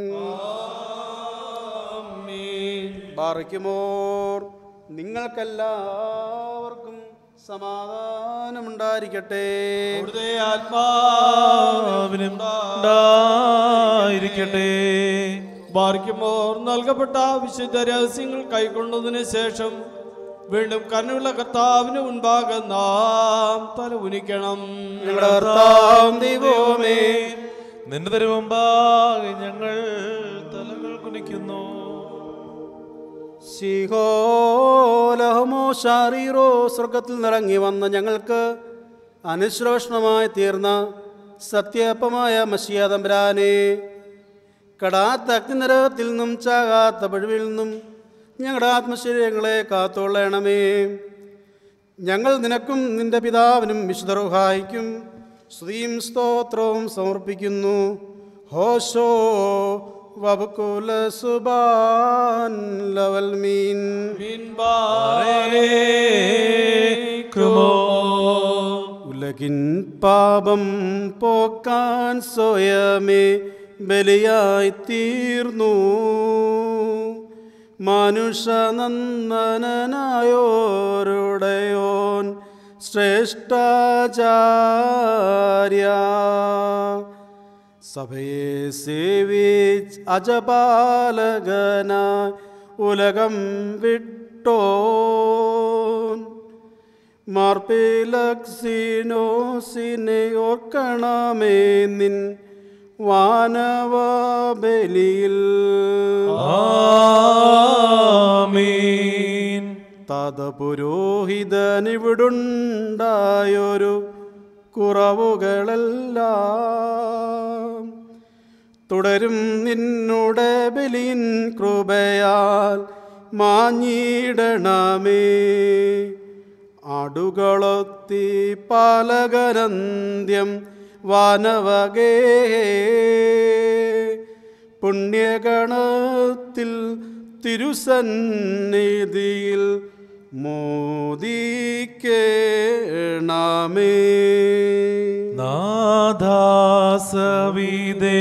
ബാറയ്ക്കുമോർ നിങ്ങൾക്കെല്ലാവർക്കും സമാധാനമുണ്ടായിരിക്കട്ടെ അവിടുത്തെ ആത്മാവിനും ഉണ്ടായിരിക്കട്ടെ ബാർക്കുമോർ നൽകപ്പെട്ട വിശുദ്ധ രഹസ്യങ്ങൾ കൈക്കൊണ്ടതിന് ശേഷം വീണ്ടും കരുണയുള്ള കർത്താവിന് മുൻപാകെ നാം തല ഉനിക്കണം ഞങ്ങളുടെ കർത്താവും ദൈവവുമേ നിന്റെ തരുമുമ്പാകെ ഞങ്ങൾ തലകൾ കുനിക്കുന്നു ശിഹോലഹമോ ഷാറീറോ സ്വർഗത്തിൽ നിറങ്ങി വന്ന ഞങ്ങൾക്ക് അനുശ്രോഷണമായി തീർന്ന സത്യപ്പമായ മഷിയാതമ്പരാനെ കടാത്ത അഗ്നിനരകത്തിൽ നിന്നും ചാകാത്ത പഴുവിൽ നിന്നും ഞങ്ങളുടെ ആത്മശരീരങ്ങളെ കാത്തോളണമേ ഞങ്ങൾ നിനക്കും നിന്റെ പിതാവിനും വിശുദ്ധറുഹായിക്കും സ്തുതിയും സ്തോത്രവും സമർപ്പിക്കുന്നു ഹോശോ വബുക്കുല സുബാൻ ലവൽ മീൻ ഉലകിൻ പാപം പോക്കാൻ സ്വയമേ ബലിയായി തീർന്നു മനുഷ്യനന്ദനായോരുടയോൻ ശ്രേഷ്ഠാചാര്യ സഭയെ സേവിച്ച് അജപാലകനായി ഉലകം വിട്ടോൻ മാർപ്പിലക്സിനോസിനെ ഓർക്കണമേ നിൻ വാനവബലിയിൽ ആമീൻ തത പുരോഹിതനിവിടുണ്ടായൊരു കുറവുകളെല്ലാം തുടരും നിന്നുടെ ബലിയിൻ കൃപയാൽ മാഞ്ഞിടണമേ അടുകളൊത്തി പാലകരന്ത്യം വാനവകേ പുണ്യഗണത്തിൽ തിരുസന്നിധിയിൽ മോദിക്കേണമേ നാദാസവിതേ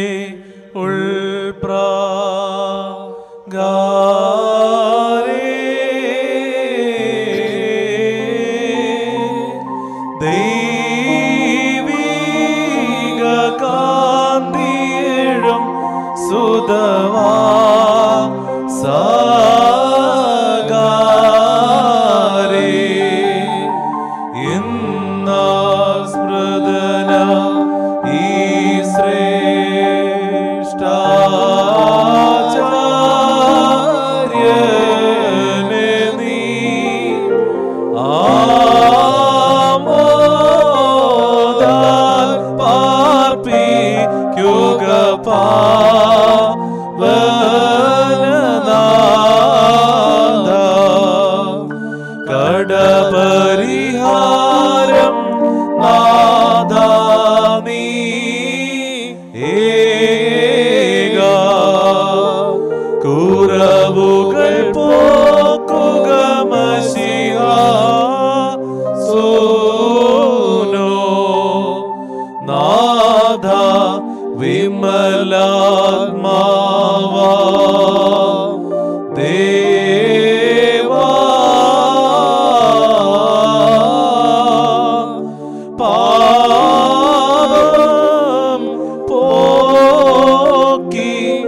ദൈവീക കാന്തിയിഴും സുതവാ സാഗാരേ ഇന്നാൾ സ്മൃതന ഈ ശ്രേഷ്ഠാചാര്യനെ നീ ആമോദാൽ പാർപ്പിക്കുക പാവനനാഥ കടപരിഹാരം നാദാ നീ ഏക കുറവുകൾ പോക്കുക മഷിഹ സോനോ നാഥ വിമലാത്മാവാ ദേവാ പാദം പോക്കി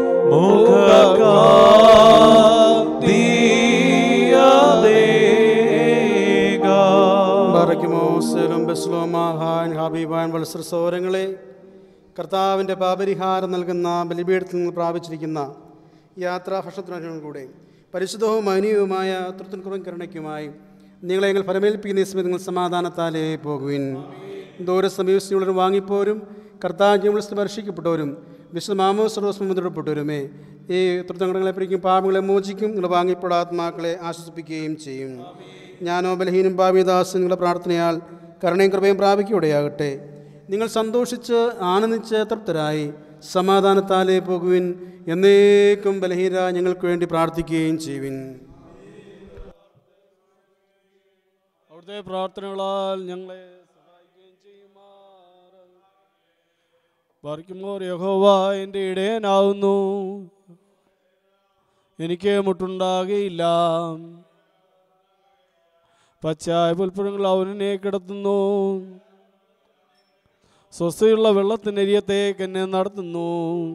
മുഖകാ ബറയ്ക്കുമോസലും ബസ്ലോമാഹാൻ ഹബീബാൻ വത്സര സോരങ്ങളെ കർത്താവിൻ്റെ പാപരിഹാരം നൽകുന്ന ബലിപീഠത്തിൽ നിന്ന് പ്രാപിച്ചിരിക്കുന്ന യാത്രാഭക്ഷണത്തിനും കൂടെ പരിശുദ്ധവും മാനീയവുമായ തൃത്തിൻകുറം കരുണയ്ക്കുമായി നിങ്ങളെ ഞങ്ങൾ ഫലമേൽപ്പിക്കുന്ന ഈ സമയത്ത് നിങ്ങൾ സമാധാനത്താലേ പോകുവിൻ ദൂര സമീപസ്ഥയുള്ളവർ വാങ്ങിപ്പോരും കർത്താജ്ഞങ്ങൾ സ്പർശിക്കപ്പെട്ടവരും വിശുദ്ധ മാമോ സർവസ്മൃതിപ്പെട്ടുവരുമേ ഈ തൃത്തങ്ങളെ പിടിക്കും പാപങ്ങളെ മോചിക്കും നിങ്ങളുടെ വാങ്ങിപ്പോടാ ആത്മാക്കളെ ആശ്വസിപ്പിക്കുകയും ചെയ്യും ഞാനോ ബലഹീനും ഭാവിദാസും നിങ്ങളുടെ പ്രാർത്ഥനയാൽ കരുണയും കൃപയും പ്രാപിക്കുകയാകട്ടെ നിങ്ങൾ സന്തോഷിച്ച് ആനന്ദിച്ച് തൃപ്തരായി സമാധാനത്താലേ പോകുവിൻ എന്നേക്കും ബലഹീന ഞങ്ങൾക്ക് വേണ്ടി പ്രാർത്ഥിക്കുകയും ചെയ്യുവിൻ അവിടുത്തെ പ്രാർത്ഥനകളാൽ ഞങ്ങളെ സഹായിക്കുകയും ചെയ്യുമാറ് പറിക്കുമ്പോൾ യഹോവ എൻ്റെ ഇടയനാവുന്നു എനിക്ക് മുട്ടുണ്ടാകുകയില്ല പച്ചായ പുൽപ്പുഴങ്ങൾ അവനെ കിടത്തുന്നു സ്വസ്ഥയുള്ള വെള്ളത്തിനരിയത്തേക്ക് എന്നെ നടത്തുന്നു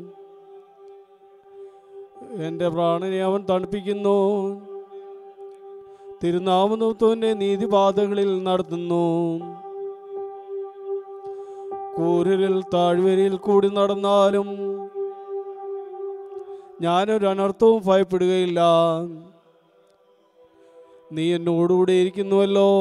എൻ്റെ പ്രാണനെ അവൻ തണുപ്പിക്കുന്നു തിരുനാമനത്വന്റെ നീതിപാതകളിൽ നടത്തുന്നു കൂരിൽ താഴ്വരയിൽ കൂടി നടന്നാലും ഞാനൊരു അനർത്ഥവും ഭയപ്പെടുകയില്ല നീ എന്നോടുകൂടെ ഇരിക്കുന്നുവല്ലോ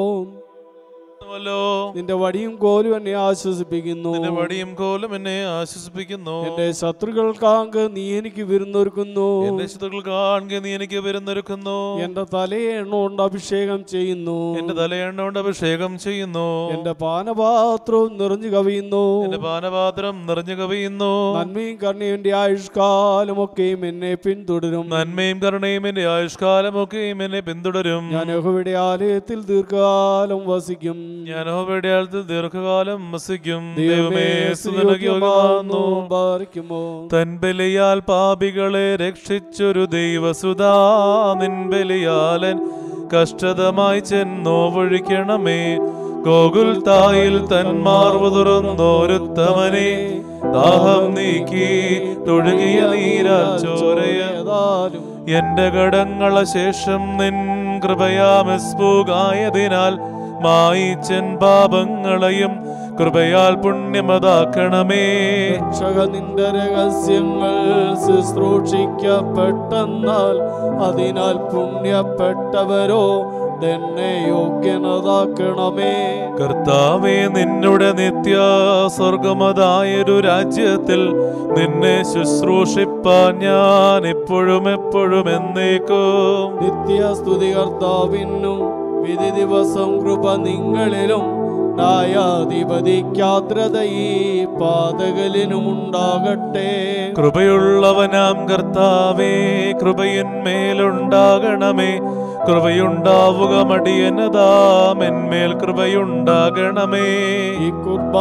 ല്ലോ നിന്റെ വടിയും കോലും എന്നെ ആശ്വസിപ്പിക്കുന്നു നിന്റെ വടിയും കോലും എന്നെ ആശ്വസിപ്പിക്കുന്നു എന്റെ ശത്രുക്കൾക്കാങ്ക് നീ എനിക്ക് വിരുന്നൊരുക്കുന്നു എന്റെ ശത്രുക്കൾ കാണുക നീ എനിക്ക് വരുന്നൊരുക്കുന്നു എന്റെ തലയെ എണ്ണ കൊണ്ട് അഭിഷേകം ചെയ്യുന്നു എന്റെ തലയെണ്ണ കൊണ്ട് അഭിഷേകം ചെയ്യുന്നു എന്റെ പാനപാത്രവും നിറഞ്ഞു കവിയുന്നു എന്റെ പാനപാത്രം നിറഞ്ഞു കവിയുന്നു നന്മയും കരുണയും എന്റെ ആയുഷ്കാലമൊക്കെയും എന്നെ പിന്തുടരും നന്മയും കരുണയും എന്റെ ആയുഷ്കാലമൊക്കെയും എന്നെ പിന്തുടരും ഞാൻ യഹോവയുടെ ആലയത്തിൽ ദീർഘകാലം വസിക്കും ഞാൻ യഹോവയുടെ ആലയത്തിൽ ദീർഘകാലം വസിക്കും ദൈവമേ സുയോഗ്യമാകുന്നു ബാധിക്കുമോ തൻ ബലിയാൽ പാപികളെ രക്ഷിച്ചൊരു ദൈവസുതാ നിൻ ബലിയാലൻ കഷ്ടതമായി ചെന്നോവൊഴിക്കണമേ ഗോകുൽ തായിൽ തന്മാർവ് തുറന്നോരുത്തമനെ ദാഹം നീക്കി തൊഴുകിയ നീരാ ചോരയ ഏതാലും എന്റെ കടങ്ങള ശേഷം നിൻ കൃപയാമസ്ഫുകായതിനാൽ മായിച്ചൻ പാപങ്ങളെയും കൃപയാൽ പുണ്യമതാക്കണമേ രക്ഷക നിന്റെ രഹസ്യങ്ങൾ ശുശ്രൂഷിക്കപ്പെട്ടെന്നാൽ അതിനാൽ പുണ്യപ്പെട്ടവരോ തന്നെ യോഗ്യനതാക്കണമേ കർത്താവെ നിന്നുടെ നിത്യ സ്വർഗമതായൊരു രാജ്യത്തിൽ നിന്നെ ശുശ്രൂഷിപ്പാൻ ഞാൻ എപ്പോഴും എപ്പോഴും എന്നേക്കും നിത്യസ്തുതി കർത്താവിനും വിധി ദിവസം കൃപ നിങ്ങളിലും ന്യായാധിപതിക്കാദ്രത ഈ പാതകളിലും ഉണ്ടാകട്ടെ കൃപയുള്ളവനാം കർത്താവേ കൃപയന്മേലുണ്ടാകണമേ കൃപയുണ്ടാവുക മടിയനതാം എന്മേൽ കൃപയുണ്ടാകണമേ ഈ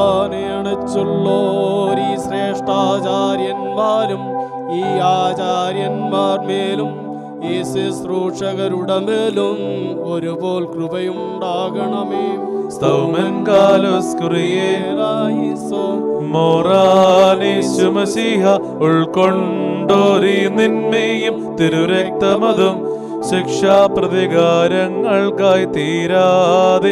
കുർബാനയണച്ചുള്ളോർ ഈ ശ്രേഷ്ഠാചാര്യന്മാരും ഈ ആചാര്യന്മാർ മേലും ഈ ശുശ്രൂഷകരുടെ മേലും ഒരുപോൽ കൃപയുണ്ടാകണമേ സ്തൗമൻ കാലോസ് കുറിയേ ഏറായിസോ മോറാനേശുമസിഹ ഉൾക്കൊണ്ടോരി നിന്മയും തിരുരക്തമതും ശിക്ഷാപ്രതികാരങ്ങൾക്കായി തീരാതെ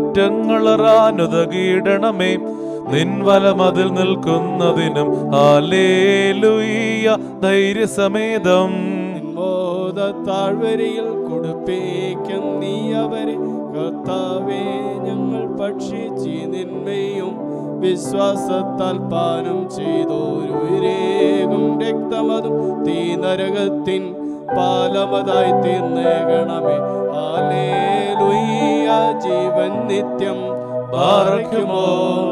കുറ്റങ്ങളറാനുതകീടണമേ നിൻവലമതിൽ നിൽക്കുന്നതിനും ഹാലേലുയ്യ ധൈര്യസമേതം ബോധ താഴ്വരയിൽ കൊടുപ്പേക്കും നീ അവരെ കർത്താവേ ഞങ്ങൾ ഭക്ഷിച്ച് നിന്മയും വിശ്വാസത്താൽ പാനം ചെയ്തോരുരേകും രക്തമതും തീ നരകത്തിൻ പാലമതായി തീർന്നേകണമേ ആലേലുയ്യ ജീവൻ നിത്യം പാർക്കുമോ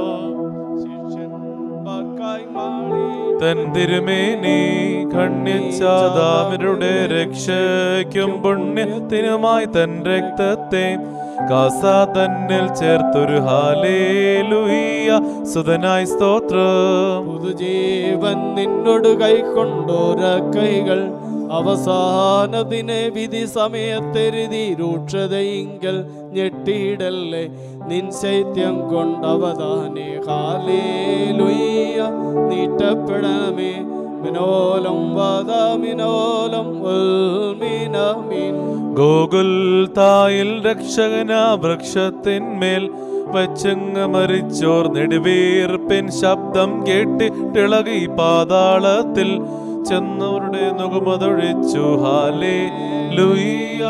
ശിഷ്യന്മാർക്കായി മാളി തൻ തിരുമേനി ഖണ്ഡിച്ചാദാമരുടെ രക്ഷയ്ക്കും പുണ്യത്തിനുമായി തൻ രക്തത്തെ കാസ തന്നിൽ ചേർത്തൊരു ഹാലേലുയ്യ സുതനായി സ്തോത്രം പുതുജീവൻ നിന്നോട് കൈക്കൊണ്ടോര കൈകൾ അവസാനതിനെ വിധി സമയത്തെരുതി രൂക്ഷതയിങ്കൽ ഞെട്ടിയിടല്ലേ നിൻ ശൈത്യം കൊണ്ടവതാനെ ഹാലേലുയ്യ നീട്ടപ്പെടണമേ മിനോലം വാദാമിനോലം ഉൽമിനമീൻ ഗോകുൽ തായിൽ രക്ഷകന വൃക്ഷത്തിന്മേൽ വച്ചങ്ങ് മരിച്ചോർ നെടുവീർപ്പിൻ ശബ്ദം കേട്ടിട്ടിളകി പാതാളത്തിൽ ചെന്നവരുടെ നുകുമതൊഴിച്ചു ഹാലേ ലുയ്യ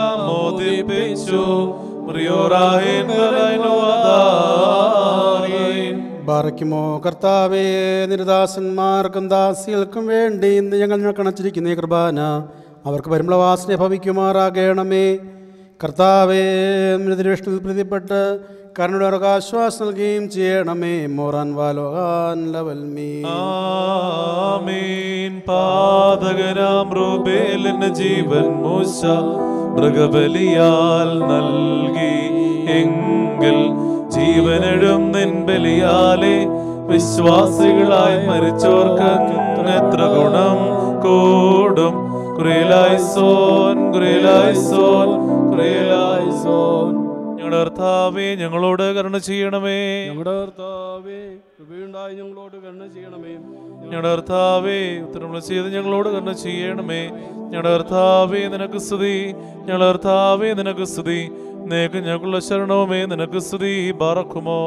മോദിപ്പിച്ചു പ്രിയോറായേൻ ബാറയ്ക്കുമോ കർത്താവേ നിരദാസന്മാർക്കും ദാസികൾക്കും വേണ്ടി ഇന്ന് ഞങ്ങൾ കണച്ചിരിക്കുന്ന ഈ കുർബാന അവർക്ക് പരിമളവാസന ഭവിക്കുമാറാകണമേ കർത്താവേ മൃദുരഷ്ടത്തിൽ പ്രതിപ്പെട്ട് കരുണയുടെ അവർക്ക് ആശ്വാസം നൽകുകയും ചെയ്യണമേ മോറാൻ വാലോഹാൻ ലവൽമീ ആമീൻ പാതകരാം റൂബേലിന് ജീവൻ മൂശ മൃഗബലിയാൽ നൽകി എങ്കിൽ ജീവനെടും നിൻ ബലിയാലെ വിശ്വാസികളായി മരിച്ചോർക്ക് എത്ര ഗുണം കൂടും കുറേലായി സോൻ കുറേലായി സോൻ കുറേലായി സോൻ ഞങ്ങളുടെ കർത്താവേ ഞങ്ങളോട് കരുണ ചെയ്യണമേ ഞങ്ങളുടെ കർത്താവേ കൃപയുണ്ടായി ഞങ്ങളോട് കരുണ ചെയ്യണമേ ഞങ്ങളുടെ കർത്താവേ ഉത്തരമുള്ള ചെയ്ത് ഞങ്ങളോട് കരുണ ചെയ്യണമേ ഞങ്ങളുടെ കർത്താവേ നിനക്ക് സ്തുതി ഞങ്ങളുടെ കർത്താവേ നിനക്ക് സ്തുതി നേക്ക് ഞങ്ങൾക്കുള്ള ശരണവുമേ നിനക്ക് സ്തുതി ബാറക്കുമോ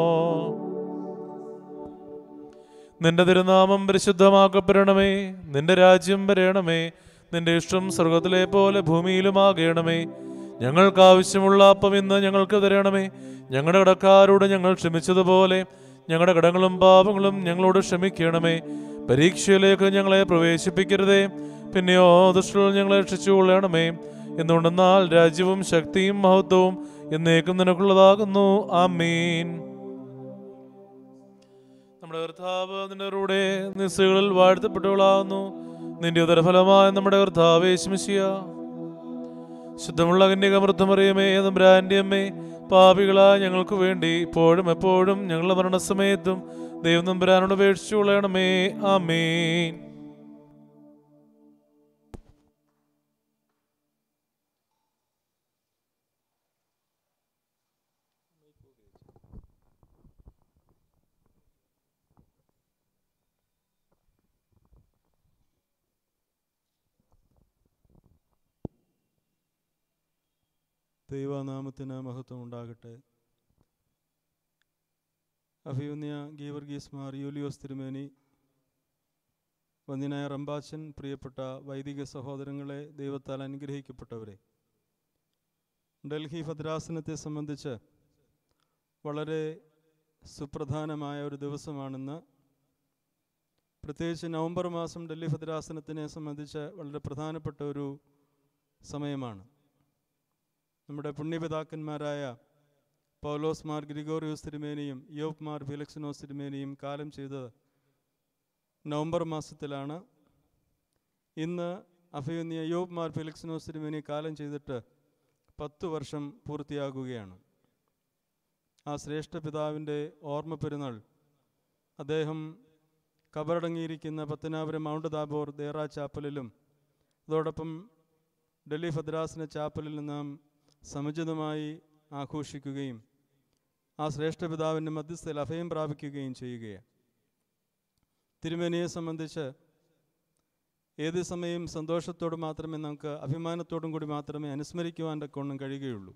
നിന്റെ തിരുനാമം പരിശുദ്ധമാക്കപ്പെടണമേ നിന്റെ രാജ്യം വരയണമേ നിന്റെ ഇഷ്ടം സ്വർഗത്തിലെ പോലെ ഭൂമിയിലുമാകണമേ ഞങ്ങൾക്ക് ആവശ്യമുള്ള അപ്പം ഇന്ന് ഞങ്ങൾക്ക് തരണമേ ഞങ്ങളുടെ കടക്കാരോട് ഞങ്ങൾ ക്ഷമിച്ചതുപോലെ ഞങ്ങളുടെ കടങ്ങളും പാപങ്ങളും ഞങ്ങളോട് ക്ഷമിക്കണമേ പരീക്ഷയിലേക്ക് ഞങ്ങളെ പ്രവേശിപ്പിക്കരുതേ പിന്നെയോ ദുഷ്ടകൾ ഞങ്ങളെ രക്ഷിച്ചുകൊള്ളണമേ എന്തുകൊണ്ടെന്നാൽ രാജ്യവും ശക്തിയും മഹത്വവും എന്നേക്കും നിനക്കുള്ളതാകുന്നു ആമീൻ നമ്മുടെ കർത്താവ് നിന്റെ കൂടെ നിസ്സുകളിൽ വാഴ്ത്തപ്പെട്ടവളാകുന്നു നിന്റെ ഉദരഫലമായ നമ്മുടെ കർത്താവ് യേശുമിശിയ ശുദ്ധമുള്ള കന്യകമൃത്തമറിയമേ തമ്പുരാന്റെ അമ്മേ പാപികളായ ഞങ്ങൾക്ക് വേണ്ടി ഇപ്പോഴും എപ്പോഴും ഞങ്ങളുടെ മരണസമയത്തും ദൈവം തമ്പുരാനോട് അപേക്ഷിച്ചു കൊള്ളണമേ ആമേൻ ദൈവനാമത്തിന് മഹത്വം ഉണ്ടാകട്ടെ അഭിയുന്യ ഗീവർഗീസ് മാർ യൂലിയോസ് തിരുമേനി വന്യനായ റംബാച്ചൻ പ്രിയപ്പെട്ട വൈദിക സഹോദരങ്ങളെ ദൈവത്താൽ അനുഗ്രഹിക്കപ്പെട്ടവരെ ഡൽഹി ഭദ്രാസനത്തെ സംബന്ധിച്ച് വളരെ സുപ്രധാനമായ ഒരു ദിവസമാണെന്ന് പ്രത്യേകിച്ച് നവംബർ മാസം ഡൽഹി ഭദ്രാസനത്തിനെ സംബന്ധിച്ച് വളരെ പ്രധാനപ്പെട്ട ഒരു സമയമാണ് നമ്മുടെ പുണ്യപിതാക്കന്മാരായ പൗലോസ് മാർ ഗ്രിഗോറിയോസ് തിരുമേനിയും യോബ് മാർ ഫിലക്സിനോസ് തിരുമേനിയും കാലം ചെയ്തത് നവംബർ മാസത്തിലാണ് ഇന്ന് അഭിയുന്നിയ യോബ് മാർ ഫിലക്സിനോസ് തിരുമേനി കാലം ചെയ്തിട്ട് പത്ത് വർഷം പൂർത്തിയാകുകയാണ് ആ ശ്രേഷ്ഠ പിതാവിൻ്റെ ഓർമ്മ പെരുന്നാൾ അദ്ദേഹം കബറടങ്ങിയിരിക്കുന്ന പത്തനാപുരം മൗണ്ട് താബോർ ദേറ ചാപ്പലിലും അതോടൊപ്പം ഡൽഹി ഭദ്രാസന ചാപ്പലിൽ നാം സമുചിതമായി ആഘോഷിക്കുകയും ആ ശ്രേഷ്ഠ പിതാവിൻ്റെ മധ്യസ്ഥയിൽ അഭയം പ്രാപിക്കുകയും ചെയ്യുകയാണ് തിരുമേനിയെ സംബന്ധിച്ച് ഏത് സമയം സന്തോഷത്തോട് മാത്രമേ നമുക്ക് അഭിമാനത്തോടും കൂടി മാത്രമേ അനുസ്മരിക്കുവാൻ തക്കവണ്ണം കഴിയുകയുള്ളൂ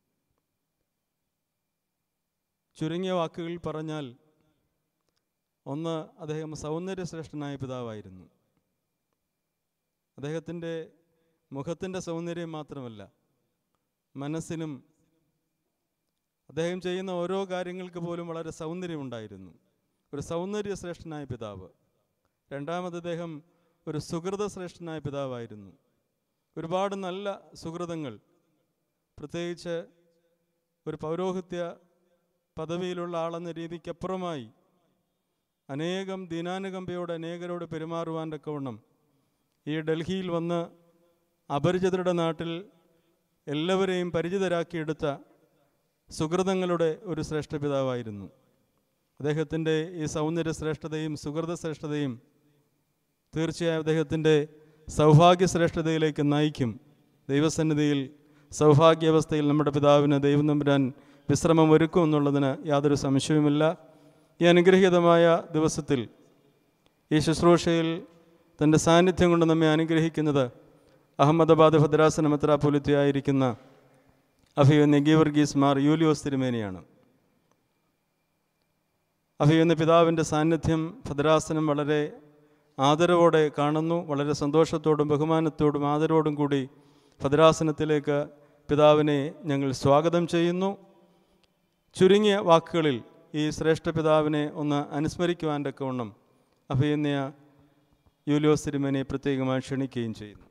ചുരുങ്ങിയ വാക്കുകളിൽ പറഞ്ഞാൽ ഒന്ന് അദ്ദേഹം സൗന്ദര്യശ്രേഷ്ഠനായ പിതാവായിരുന്നു അദ്ദേഹത്തിൻ്റെ മുഖത്തിൻ്റെ സൗന്ദര്യം മാത്രമല്ല മനസ്സിനും അദ്ദേഹം ചെയ്യുന്ന ഓരോ കാര്യങ്ങൾക്ക് പോലും വളരെ സൗന്ദര്യമുണ്ടായിരുന്നു ഒരു സൗന്ദര്യശ്രേഷ്ഠനായ പിതാവ് രണ്ടാമത് അദ്ദേഹം ഒരു സുഹൃതശ്രേഷ്ഠനായ പിതാവായിരുന്നു ഒരുപാട് നല്ല സുഹൃതങ്ങൾ പ്രത്യേകിച്ച് ഒരു പൗരോഹിത്യ പദവിയിലുള്ള ആളെന്ന രീതിക്കപ്പുറമായി അനേകം ദീനാനുകമ്പയോട് അനേകരോട് പെരുമാറുവാൻ തക്കവണ്ണം ഈ ഡൽഹിയിൽ വന്ന് അപരിചിതരുടെ നാട്ടിൽ എല്ലാവരെയും പരിചിതരാക്കിയെടുത്ത സുഹൃതങ്ങളുടെ ഒരു ശ്രേഷ്ഠ പിതാവായിരുന്നു അദ്ദേഹത്തിൻ്റെ ഈ സൗന്ദര്യ ശ്രേഷ്ഠതയും സുഹൃത ശ്രേഷ്ഠതയും തീർച്ചയായും അദ്ദേഹത്തിൻ്റെ സൗഭാഗ്യ ശ്രേഷ്ഠതയിലേക്ക് നയിക്കും ദൈവസന്നിധിയിൽ സൗഭാഗ്യാവസ്ഥയിൽ നമ്മുടെ പിതാവിന് ദൈവം നമ്പുരാൻ വിശ്രമം ഒരുക്കും എന്നുള്ളതിന് യാതൊരു സംശയവുമില്ല ഈ അനുഗ്രഹീതമായ ദിവസത്തിൽ ഈ ശുശ്രൂഷയിൽ തൻ്റെ സാന്നിധ്യം കൊണ്ട് നമ്മെ അനുഗ്രഹിക്കുന്നത് അഹമ്മദാബാദ് ഭദ്രാസന മെത്രാപൊലിത്തയായിരിക്കുന്ന അഭിയുന്ന ഗീവർഗീസ് മാർ യൂലിയോസ് തിരുമേനിയാണ് അഭിയുന്ന പിതാവിൻ്റെ സാന്നിധ്യം ഭദ്രാസനം വളരെ ആദരവോടെ കാണുന്നു വളരെ സന്തോഷത്തോടും ബഹുമാനത്തോടും ആദരവോടും കൂടി ഭദ്രാസനത്തിലേക്ക് പിതാവിനെ ഞങ്ങൾ സ്വാഗതം ചെയ്യുന്നു ചുരുങ്ങിയ വാക്കുകളിൽ ഈ ശ്രേഷ്ഠ പിതാവിനെ ഒന്ന് അനുസ്മരിക്കുവാൻ തക്കവണ്ണം അഭിയന്യ യൂലിയോസ് തിരുമേനെ പ്രത്യേകമായി ക്ഷണിക്കുകയും ചെയ്യുന്നു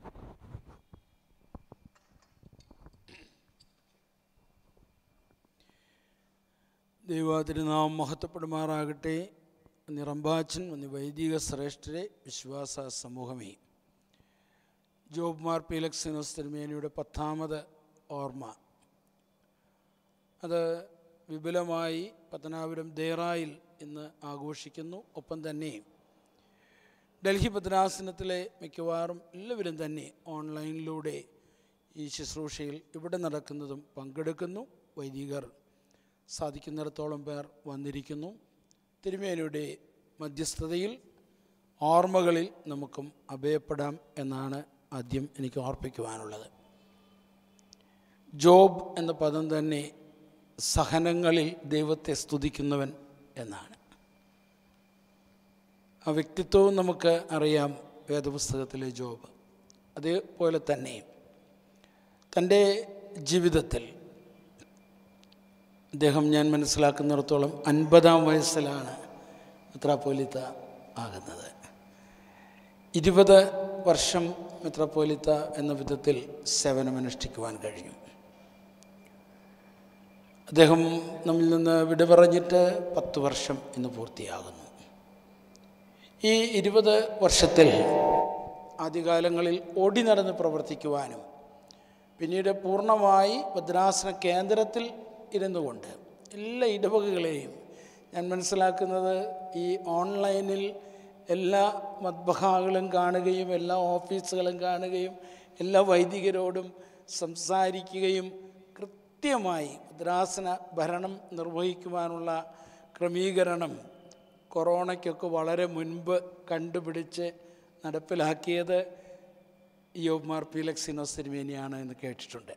ദൈവത്തിരുനാമം മഹത്വപ്പെടുമാറാകട്ടെ നിറമ്പാച്ചൻ ഒന്ന് വൈദിക ശ്രേഷ്ഠരെ വിശ്വാസ സമൂഹമേ ജോബ് മാർ പീലക്സിനോസ് തിരുമേനിയുടെ പത്താമത് ഓർമ്മ അത് വിപുലമായി പത്തനാപുരം ദേറായിൽ ഇന്ന് ആഘോഷിക്കുന്നു ഒപ്പം തന്നെ ഡൽഹി ഭദ്രാസനത്തിലെ മിക്കവാറും എല്ലാവരും തന്നെ ഓൺലൈനിലൂടെ ഈ ശുശ്രൂഷയിൽ ഇവിടെ നടക്കുന്നതും പങ്കെടുക്കുന്നു വൈദികർ സാധിക്കുന്നിടത്തോളം പേർ വന്നിരിക്കുന്നു തിരുമേനിയുടെ മധ്യസ്ഥതയിൽ ഓർമ്മകളിൽ നമുക്കും അഭയപ്പെടാം എന്നാണ് ആദ്യം എനിക്ക് ഓർപ്പിക്കുവാനുള്ളത് ജോബ് എന്ന പദം തന്നെ സഹനങ്ങളിൽ ദൈവത്തെ സ്തുതിക്കുന്നവൻ എന്നാണ് ആ വ്യക്തിത്വവും നമുക്ക് അറിയാം വേദപുസ്തകത്തിലെ ജോബ് അതേപോലെ തന്നെ തൻ്റെ ജീവിതത്തിൽ അദ്ദേഹം ഞാൻ മനസ്സിലാക്കുന്നിടത്തോളം അൻപതാം വയസ്സിലാണ് മെത്രാപ്പോലിത്ത ആകുന്നത് ഇരുപത് വർഷം മെത്രാപ്പോലിത്ത എന്ന വിധത്തിൽ സേവനമനുഷ്ഠിക്കുവാൻ കഴിഞ്ഞു അദ്ദേഹം നമ്മിൽ നിന്ന് വിട പറഞ്ഞിട്ട് പത്ത് വർഷം ഇന്ന് പൂർത്തിയാകുന്നു ഈ ഇരുപത് വർഷത്തിൽ ആദ്യകാലങ്ങളിൽ ഓടി നടന്ന് പ്രവർത്തിക്കുവാനും പിന്നീട് പൂർണ്ണമായി ഭദ്രാസന കേന്ദ്രത്തിൽ ഇരുന്നു കൊണ്ട് എല്ലാ ഇടവകകളെയും ഞാൻ മനസ്സിലാക്കുന്നത് ഈ ഓൺലൈനിൽ എല്ലാ മദ്ബഹാകളും കാണുകയും എല്ലാ ഓഫീസുകളും കാണുകയും എല്ലാ വൈദികരോടും സംസാരിക്കുകയും കൃത്യമായി ഭദ്രാസന ഭരണം നിർവഹിക്കുവാനുള്ള ക്രമീകരണം കൊറോണയ്ക്കൊക്കെ വളരെ മുൻപ് കണ്ടുപിടിച്ച് നടപ്പിലാക്കിയത് യോബ്മാർ പീലക്സിനോസ് തിരുമേനിയാണ് എന്ന് കേട്ടിട്ടുണ്ട്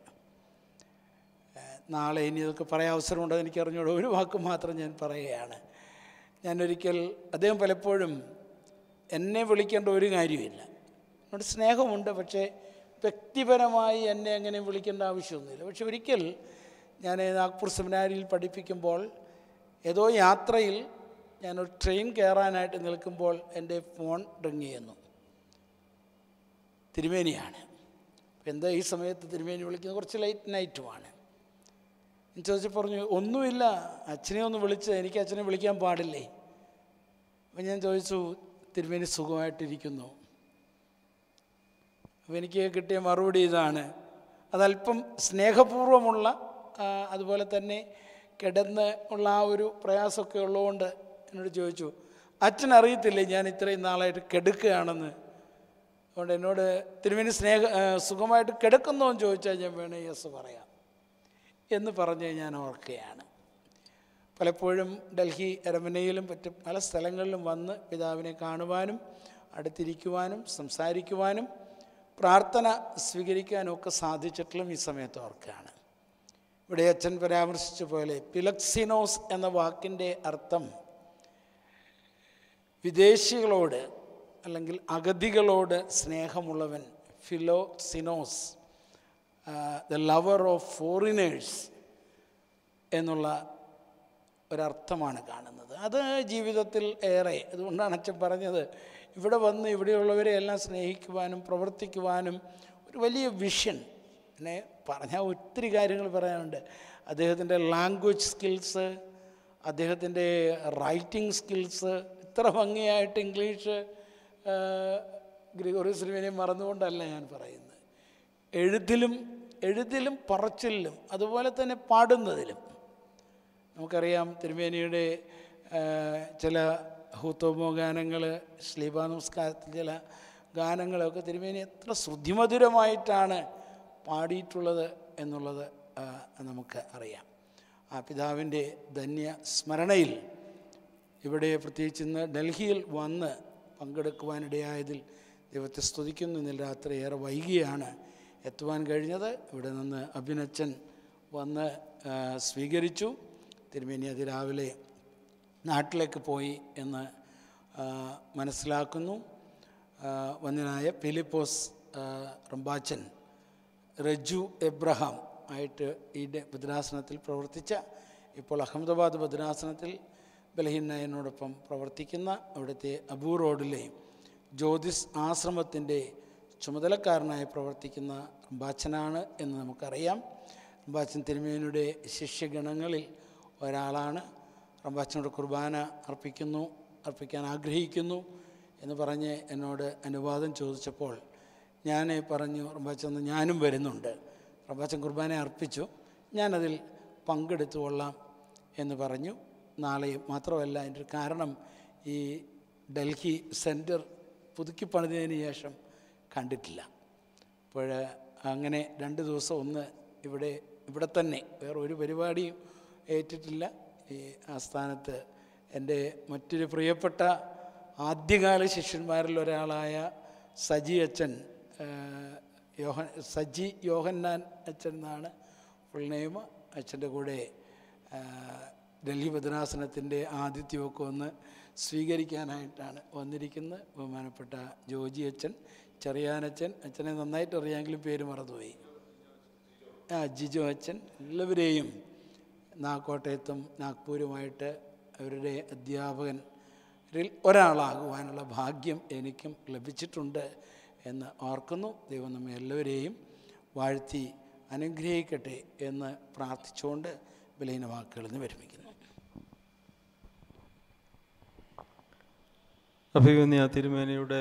നാളെ ഇനി ഇതൊക്കെ പറയാൻ അവസരമുണ്ടോ എന്ന് എനിക്ക് അറിഞ്ഞൂടെ ഒരു വാക്ക് മാത്രം ഞാൻ പറയുകയാണ് ഞാനൊരിക്കൽ അദ്ദേഹം പലപ്പോഴും എന്നെ വിളിക്കേണ്ട ഒരു കാര്യമില്ല എന്നോട് സ്നേഹമുണ്ട് പക്ഷേ വ്യക്തിപരമായി എന്നെ അങ്ങനെ വിളിക്കേണ്ട ആവശ്യമൊന്നുമില്ല പക്ഷെ ഒരിക്കൽ ഞാൻ നാഗ്പൂർ സെമിനാരിയിൽ പഠിപ്പിക്കുമ്പോൾ ഏതോ യാത്രയിൽ ഞാനൊരു ട്രെയിൻ കയറാനായിട്ട് നിൽക്കുമ്പോൾ എൻ്റെ ഫോൺ റിങ് ചെയ്യുന്നു തിരുമേനിയാണ് എന്താ ഈ സമയത്ത് തിരുമേനി വിളിക്കുന്നത് കുറച്ച് ലൈറ്റ് നൈറ്റുമാണ് ഞാൻ ചോദിച്ചു പറഞ്ഞു ഒന്നുമില്ല അച്ഛനെ ഒന്ന് വിളിച്ച് എനിക്ക് അച്ഛനെ വിളിക്കാൻ പാടില്ലേ അപ്പം ഞാൻ ചോദിച്ചു തിരുമേനി സുഖമായിട്ടിരിക്കുന്നു അപ്പോൾ എനിക്ക് കിട്ടിയ മറുപടി ഇതാണ് അതല്പം സ്നേഹപൂർവ്വമുള്ള ആ, അതുപോലെ തന്നെ കിടന്ന് ഉള്ള ആ ഒരു പ്രയാസമൊക്കെ ഉള്ളതുകൊണ്ട് എന്നോട് ചോദിച്ചു അച്ഛൻ അറിയത്തില്ലേ ഞാൻ ഇത്രയും നാളായിട്ട് കിടക്കുകയാണെന്ന് അതുകൊണ്ട് എന്നോട് തിരുമേനി സ്നേഹ ആ, സുഖമായിട്ട് കിടക്കുന്നോ എന്ന് ചോദിച്ചാൽ ഞാൻ വേണേ യെസ് പറയാം എന്ന് പറഞ്ഞ് ഞാൻ ഓർക്കുകയാണ് പലപ്പോഴും ഡൽഹി അരമനയിലും മറ്റ് പല സ്ഥലങ്ങളിലും വന്ന് പിതാവിനെ കാണുവാനും അടുത്തിരിക്കുവാനും സംസാരിക്കുവാനും പ്രാർത്ഥന സ്വീകരിക്കാനും ഒക്കെ സാധിച്ചിട്ടുള്ള ഈ സമയത്ത് ഓർക്കുകയാണ് ഇവിടെ അച്ഛൻ പരാമർശിച്ച പോലെ പിലക്സിനോസ് എന്ന വാക്കിൻ്റെ അർത്ഥം വിദേശികളോട് അല്ലെങ്കിൽ അഗതികളോട് സ്നേഹമുള്ളവൻ Philoxenos the lover of foreigners എന്നുള്ള ഒരർത്ഥമാണ് കാണുന്നത് അത് ജീവിതത്തിൽ ഏറെ അതുകൊണ്ടാണ് അച്ഛൻ പറഞ്ഞത് ഇവിടെ വന്ന് ഇവിടെയുള്ളവരെ എല്ലാം സ്നേഹിക്കുവാനും പ്രവർത്തിക്കുവാനും ഒരു വലിയ വിഷൻ പിന്നെ പറഞ്ഞാൽ ഒത്തിരി കാര്യങ്ങൾ പറയാനുണ്ട് അദ്ദേഹത്തിൻ്റെ ലാംഗ്വേജ് സ്കിൽസ് അദ്ദേഹത്തിൻ്റെ റൈറ്റിംഗ് സ്കിൽസ് ഇത്ര ഭംഗിയായിട്ട് ഇംഗ്ലീഷ് ഗ്രിഗോറിയസ് സിനിമയെ മറന്നുകൊണ്ടല്ല ഞാൻ പറയുന്നത് എഴുത്തിലും എഴുതിലും പറച്ചിലും അതുപോലെ തന്നെ പാടുന്നതിലും നമുക്കറിയാം തിരുമേനിയുടെ ആ, ചില ഹൂത്തോമോ ഗാനങ്ങൾ ശ്ലീബ നമസ്കാരത്തിൽ ചില ഗാനങ്ങളൊക്കെ തിരുമേനി എത്ര ശ്രുതിമധുരമായിട്ടാണ് പാടിയിട്ടുള്ളത് എന്നുള്ളത് ആ, നമുക്ക് അറിയാം ആ പിതാവിൻ്റെ ധന്യ സ്മരണയിൽ ഇവിടെ പ്രത്യേകിച്ച് ഇന്ന് ഡൽഹിയിൽ വന്ന് പങ്കെടുക്കുവാനിടയായതിൽ ദൈവത്തെ സ്തുതിക്കുന്നു ഇന്നലെ രാത്രി ഏറെ വൈകിയാണ് എത്തുവാൻ കഴിഞ്ഞത് ഇവിടെ നിന്ന് അഭിനച്ചൻ വന്ന് ആ, സ്വീകരിച്ചു തിരുമേനി അതിരാവിലെ നാട്ടിലേക്ക് പോയി എന്ന് ആ, മനസ്സിലാക്കുന്നു ആ, വന്യനായ ഫിലിപ്പോസ് ആ, റംബാച്ചൻ റജു എബ്രഹാം ആയിട്ട് ഈ ഡ- ഭദ്രാസനത്തിൽ പ്രവർത്തിച്ച ഇപ്പോൾ അഹമ്മദാബാദ് ഭദ്രാസനത്തിൽ ബലഹീനനോടൊപ്പം പ്രവർത്തിക്കുന്ന അവിടുത്തെ അബൂ റോഡിലെ ജ്യോതിസ് ആശ്രമത്തിൻ്റെ ചുമതലക്കാരനായി പ്രവർത്തിക്കുന്ന റംബാച്ചനാണ് എന്ന് നമുക്കറിയാം റംബാച്ചൻ തിരുമേനിയുടെ ശിഷ്യഗണങ്ങളിൽ ഒരാളാണ് റംബാച്ചനോട് കുർബാന അർപ്പിക്കുന്നു അർപ്പിക്കാൻ ആഗ്രഹിക്കുന്നു എന്ന് പറഞ്ഞ് എന്നോട് അനുവാദം ചോദിച്ചപ്പോൾ ഞാൻ പറഞ്ഞു റംബാച്ചൻ ഞാനും വരുന്നുണ്ട് റംബാച്ചൻ കുർബാന അർപ്പിച്ചു ഞാനതിൽ പങ്കെടുത്തു കൊള്ളാം എന്ന് പറഞ്ഞു നാളെയും മാത്രമല്ല അതിൻ്റെ ഒരു കാരണം ഈ ഡൽഹി സെൻറ്റർ പുതുക്കി പണിതതിന് ശേഷം കണ്ടിട്ടില്ല അപ്പോൾ അങ്ങനെ രണ്ട് ദിവസം ഒന്ന് ഇവിടെ ഇവിടെ തന്നെ വേറെ ഒരു പരിപാടിയും ഏറ്റിട്ടില്ല ഈ ആസ്ഥാനത്ത് എൻ്റെ മറ്റൊരു പ്രിയപ്പെട്ട ആദ്യകാല ശിഷ്യന്മാരിൽ ഒരാളായ സജി അച്ഛൻ ആ, യോഹ സജി യോഹന്നാൻ അച്ഛൻ എന്നാണ് ഫുൾ നെയിം അച്ഛൻ്റെ കൂടെ ആ, ഡൽഹി ഭദ്രാസനത്തിൻ്റെ ആതിഥ്യമൊക്കെ ഒന്ന് സ്വീകരിക്കാനായിട്ടാണ് വന്നിരിക്കുന്നത് ബഹുമാനപ്പെട്ട ജോജി അച്ഛൻ ചെറിയാനച്ഛൻ അച്ഛനെ നന്നായിട്ട് അറിയാമെങ്കിലും പേര് മറന്നുപോയി ആ ജിജു അച്ഛൻ എല്ലാവരെയും നാക്കോട്ടയത്തും നാഗ്പൂരുമായിട്ട് അവരുടെ അധ്യാപകനിൽ ഒരാളാകുവാനുള്ള ഭാഗ്യം എനിക്കും ലഭിച്ചിട്ടുണ്ട് എന്ന് ഓർക്കുന്നു ദൈവം നമ്മെ എല്ലാവരെയും വാഴ്ത്തി അനുഗ്രഹിക്കട്ടെ എന്ന് പ്രാർത്ഥിച്ചുകൊണ്ട് ബലഹീന വാക്കുകളിൽ നിന്ന് വിരമിക്കുന്നു അഭിമന്യ തിരുമേനയുടെ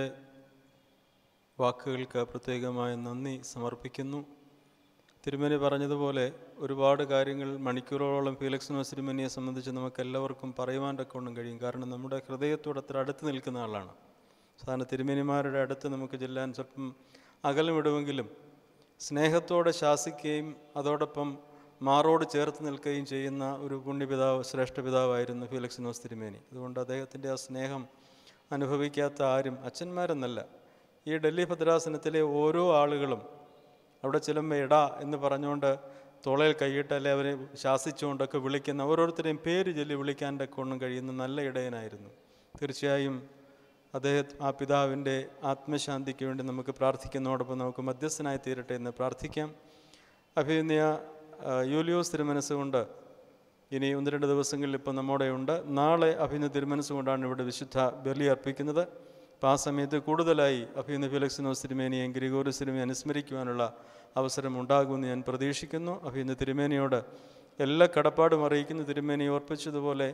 വാക്കുകൾക്ക് പ്രത്യേകമായ നന്ദി സമർപ്പിക്കുന്നു തിരുമേനി പറഞ്ഞതുപോലെ ഒരുപാട് കാര്യങ്ങൾ മണിക്കൂറുകളോളം ഫീലക്സ് തിരുമേനിയെ സംബന്ധിച്ച് നമുക്ക് എല്ലാവർക്കും പറയുവാൻ തക്കവണ്ണം കഴിയും കാരണം നമ്മുടെ ഹൃദയത്തോട് അത്ര അടുത്ത് നിൽക്കുന്ന ആളാണ് സാധാരണ തിരുമേനിമാരുടെ അടുത്ത് നമുക്ക് ചെല്ലാൻ സ്വല്പം അകലം വിടുമെങ്കിലും സ്നേഹത്തോടെ ശാസിക്കുകയും അതോടൊപ്പം മാറോട് ചേർത്ത് നിൽക്കുകയും ചെയ്യുന്ന ഒരു പുണ്യപിതാവ് ശ്രേഷ്ഠ പിതാവായിരുന്നു ഫീലക്സ് നോസ് തിരുമേനി അതുകൊണ്ട് അദ്ദേഹത്തിൻ്റെ ആ സ്നേഹം അനുഭവിക്കാത്ത ആരും അച്ഛന്മാരെന്നല്ല ഈ ഡൽഹി ഭദ്രാസനത്തിലെ ഓരോ ആളുകളും അവിടെ ചെല്ലുമ്പോൾ ഇടാ എന്ന് പറഞ്ഞുകൊണ്ട് തോളയിൽ കൈയിട്ട് അല്ലെ അവരെ ശാസിച്ചുകൊണ്ടൊക്കെ വിളിക്കുന്ന ഓരോരുത്തരെയും പേര് ചൊല്ലി വിളിക്കാൻ്റെ കൊണ്ടും കഴിയുന്ന നല്ല ഇടയനായിരുന്നു തീർച്ചയായും അദ്ദേഹം ആ പിതാവിൻ്റെ ആത്മശാന്തിക്ക് വേണ്ടി നമുക്ക് പ്രാർത്ഥിക്കുന്നതോടൊപ്പം നമുക്ക് മധ്യസ്ഥനായി തീരട്ടെ എന്ന് പ്രാർത്ഥിക്കാം അഭിനയ യൂലിയോസ് തിരുമനസ്സുകൊണ്ട് ഇനി ഒന്ന് രണ്ട് ദിവസങ്ങളിൽ ഇപ്പോൾ നമ്മുടെ ഉണ്ട് നാളെ അഭിനയ തിരുമനസ്സുകൊണ്ടാണ് ഇവിടെ വിശുദ്ധ ബലി അർപ്പിക്കുന്നത് അപ്പോൾ ആ സമയത്ത് കൂടുതലായി അഭിനയ ഫിലക്സിനോസ് തിരുമേനിയെയും ഗ്രിഗോറിയസ് തിരുമേനി അനുസ്മരിക്കുവാനുള്ള അവസരം ഉണ്ടാകുമെന്ന് ഞാൻ പ്രതീക്ഷിക്കുന്നു അഭിനയ തിരുമേനിയോട് എല്ലാ കടപ്പാടും അറിയിക്കുന്ന തിരുമേനി ഓർപ്പിച്ചതുപോലെ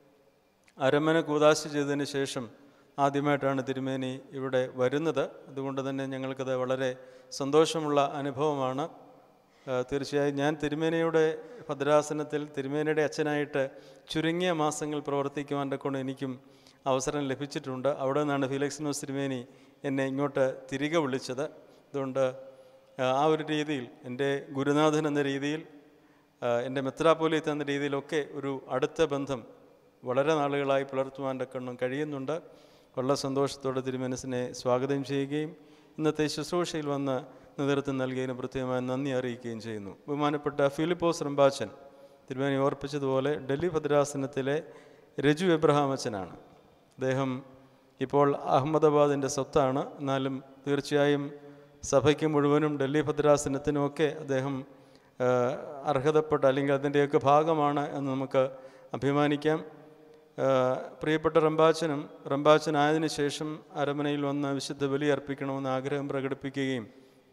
അരമന കൂതാശ ചെയ്തതിന് ശേഷം ആദ്യമായിട്ടാണ് തിരുമേനി ഇവിടെ വരുന്നത് അതുകൊണ്ട് തന്നെ ഞങ്ങൾക്കത് വളരെ സന്തോഷമുള്ള അനുഭവമാണ് ആ, തീർച്ചയായും ഞാൻ തിരുമേനിയുടെ ഭദ്രാസനത്തിൽ തിരുമേനിയുടെ അച്ഛനായിട്ട് ചുരുങ്ങിയ മാസങ്ങൾ പ്രവർത്തിക്കുവാൻ കൊണ്ട് എനിക്കും അവസരം ലഭിച്ചിട്ടുണ്ട് അവിടെ നിന്നാണ് ഫിലക്സിനോസ് തിരുമേനി എന്നെ ഇങ്ങോട്ട് തിരികെ വിളിച്ചത് അതുകൊണ്ട് ആ, ആ ഒരു രീതിയിൽ എൻ്റെ ഗുരുനാഥൻ എന്ന രീതിയിൽ ആ, എൻ്റെ മെത്രാപ്പോലിത്ത് എന്ന രീതിയിലൊക്കെ ഒരു അടുത്ത ബന്ധം വളരെ നാളുകളായി പുലർത്തുവാൻ കണ്ണും കഴിയുന്നുണ്ട് വളരെ സന്തോഷത്തോടെ തിരുമനസിനെ സ്വാഗതം ചെയ്യുകയും ഇന്നത്തെ ശുശ്രൂഷയിൽ വന്ന് നേതൃത്വം നൽകിയതിന് പ്രത്യേകമായി നന്ദി അറിയിക്കുകയും ചെയ്യുന്നു ബഹുമാനപ്പെട്ട ഫിലിപ്പോസ് റംബാച്ചൻ തിരുമേനി ഓർപ്പിച്ചതുപോലെ ഡൽഹി ഭദ്രാസനത്തിലെ രജു എബ്രഹാം അച്ഛനാണ് അദ്ദേഹം ഇപ്പോൾ അഹമ്മദാബാദിൻ്റെ സ്വത്താണ് എന്നാലും തീർച്ചയായും സഭയ്ക്ക് മുഴുവനും ഡൽഹി ഭദ്രാസനത്തിനുമൊക്കെ അദ്ദേഹം ആ, അർഹതപ്പെട്ട അല്ലെങ്കിൽ അതിൻ്റെയൊക്കെ ഭാഗമാണ് എന്ന് നമുക്ക് അഭിമാനിക്കാം ആ, പ്രിയപ്പെട്ട റംബാച്ചനും റംബാച്ചനായതിനു ശേഷം അരമനയിൽ വന്ന് വിശുദ്ധ ബലി അർപ്പിക്കണമെന്ന് ആഗ്രഹം പ്രകടിപ്പിക്കുകയും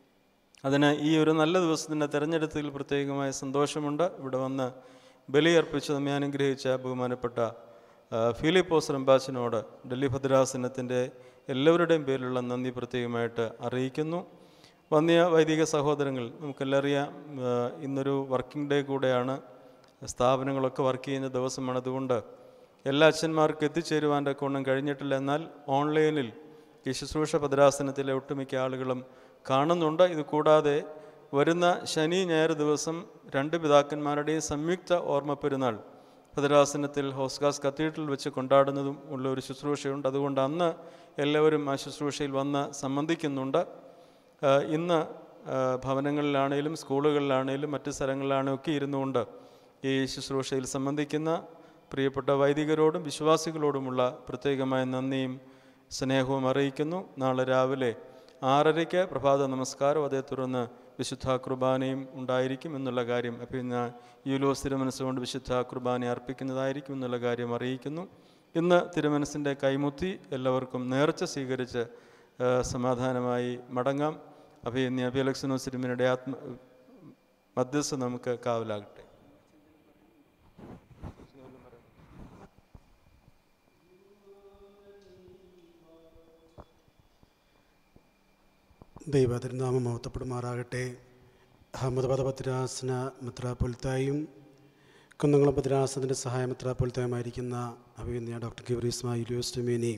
അതിന് ഈ ഒരു നല്ല ദിവസത്തിൻ്റെ തെരഞ്ഞെടുത്തതിൽ പ്രത്യേകമായ സന്തോഷമുണ്ട് ഇവിടെ വന്ന് ബലി അർപ്പിച്ച് നമ്മെ അനുഗ്രഹിച്ച ബഹുമാനപ്പെട്ട ആ, ഫിലിപ്പോസ് റംബാച്ചനോട് ഡൽഹി ഭദ്രാസനത്തിൻ്റെ എല്ലാവരുടെയും പേരിലുള്ള നന്ദി പ്രത്യേകമായിട്ട് അറിയിക്കുന്നു വന്യ വൈദിക സഹോദരങ്ങൾ നമുക്കെല്ലറിയാം ആ, ഇന്നൊരു വർക്കിംഗ് ഡേ കൂടെയാണ് സ്ഥാപനങ്ങളൊക്കെ വർക്ക് ചെയ്യുന്ന ദിവസമാണ് അതുകൊണ്ട് എല്ലാ അച്ഛന്മാർക്കും എത്തിച്ചേരുവാൻ കൊണ്ടും കഴിഞ്ഞിട്ടില്ല എന്നാൽ ഓൺലൈനിൽ ഈ ശുശ്രൂഷ ഭദ്രാസനത്തിലെ ഒട്ടുമിക്ക ആളുകളും കാണുന്നുണ്ട് ഇത് കൂടാതെ വരുന്ന ശനി ഞായർ ദിവസം രണ്ട് പിതാക്കന്മാരുടെയും സംയുക്ത ഓർമ്മ പെരുന്നാൾ ഭദ്രാസനത്തിൽ ഹോസ്ഗാസ് കത്തീഡ്രൽ വെച്ച് കൊണ്ടാടുന്നതും ഉള്ള ഒരു ശുശ്രൂഷയുണ്ട് അതുകൊണ്ട് അന്ന് എല്ലാവരും ആ ശുശ്രൂഷയിൽ വന്ന് സംബന്ധിക്കുന്നുണ്ട് ആ, ഇന്ന് ആ, ഭവനങ്ങളിലാണേലും സ്കൂളുകളിലാണേലും മറ്റ് സ്ഥലങ്ങളിലാണേലും ഒക്കെ ഇരുന്നുകൊണ്ട് ഈ ശുശ്രൂഷയിൽ സംബന്ധിക്കുന്ന പ്രിയപ്പെട്ട വൈദികരോടും വിശ്വാസികളോടുമുള്ള പ്രത്യേകമായ നന്ദിയും സ്നേഹവും അറിയിക്കുന്നു നാളെ രാവിലെ ആറരയ്ക്ക് പ്രഭാത നമസ്കാരം അതേ തുടർന്ന് വിശുദ്ധ കുർബാനയും ഉണ്ടായിരിക്കും എന്നുള്ള കാര്യം പിന്നെ യൂലോസ് തിരുമനസ്സുകൊണ്ട് വിശുദ്ധ കുർബാന അർപ്പിക്കുന്നതായിരിക്കും എന്നുള്ള കാര്യം അറിയിക്കുന്നു ഇന്ന് തിരുമനസിൻ്റെ കൈമുത്തി എല്ലാവർക്കും നേർച്ച സ്വീകരിച്ച് ആ, സമാധാനമായി മടങ്ങാം അഭിയന്യ അഭിലക്സനോസ് തിരുമനയുടെ ആത്മ മധ്യസ്ഥ നമുക്ക് കാവലാകട്ടെ ദൈവ തിരുനാമം മഹത്വപ്പെടുമാറാകട്ടെ അഹമ്മദ് പദപത്രാസന മിത്രാപൊലിത്തായും കുന്നംകുളം പത്രാസനത്തിൻ്റെ സഹായ മിത്രാപൊലിത്തായുമായിരിക്കുന്ന അഭിനന്ദ ഡോക്ടർ ഗിബ്രീസ് മായുലിയോസ്റ്റമേനി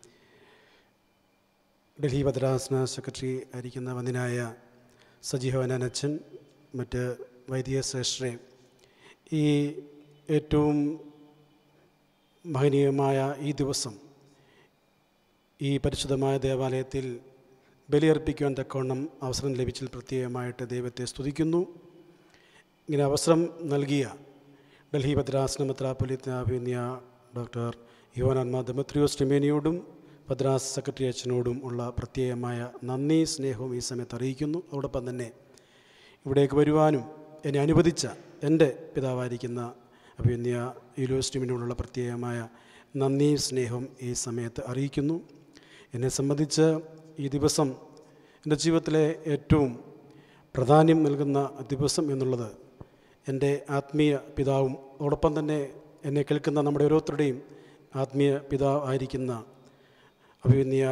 ഡൽഹി ഭദ്രാസന സെക്രട്ടറി ആയിരിക്കുന്ന വന്ദിനായ സജീവനാനച്ചൻ മറ്റ് വൈദിക ശ്രേഷ്ഠരെ ഈ ഏറ്റവും മഹനീയമായ ഈ ദിവസം ഈ പരിശുദ്ധമായ ദേവാലയത്തിൽ ബലിയർപ്പിക്കുവാൻ തക്കവണ്ണം അവസരം ലഭിച്ചതിൽ പ്രത്യേകമായിട്ട് ദൈവത്തെ സ്തുതിക്കുന്നു ഇങ്ങനെ അവസരം നൽകിയ ഡൽഹി ഭദ്രാസന മെത്രാപ്പൊലിത്താഭിന്യ ഡോക്ടർ യുവനാത്മാ ദമത്രിയോസ് ടിമേനിയോടും ഭദ്രാസ് സെക്രട്ടറി അച്ഛനോടും ഉള്ള പ്രത്യേകമായ നന്ദി സ്നേഹവും ഈ സമയത്ത് അറിയിക്കുന്നു അതോടൊപ്പം തന്നെ ഇവിടേക്ക് വരുവാനും എന്നെ അനുവദിച്ച എൻ്റെ പിതാവായിരിക്കുന്ന അഭിനന്യ യൂണിവേഴ്സിറ്റിമിനോടുള്ള പ്രത്യേകമായ നന്ദി സ്നേഹവും ഈ സമയത്ത് അറിയിക്കുന്നു എന്നെ സംബന്ധിച്ച് ഈ ദിവസം എൻ്റെ ജീവിതത്തിലെ ഏറ്റവും പ്രാധാന്യം നൽകുന്ന ദിവസം എന്നുള്ളത് എൻ്റെ ആത്മീയ പിതാവും അതോടൊപ്പം തന്നെ എന്നെ കേൾക്കുന്ന നമ്മുടെ ഓരോരുത്തരുടെയും ആത്മീയ പിതാവ് ആയിരിക്കുന്ന അഭിനന്യ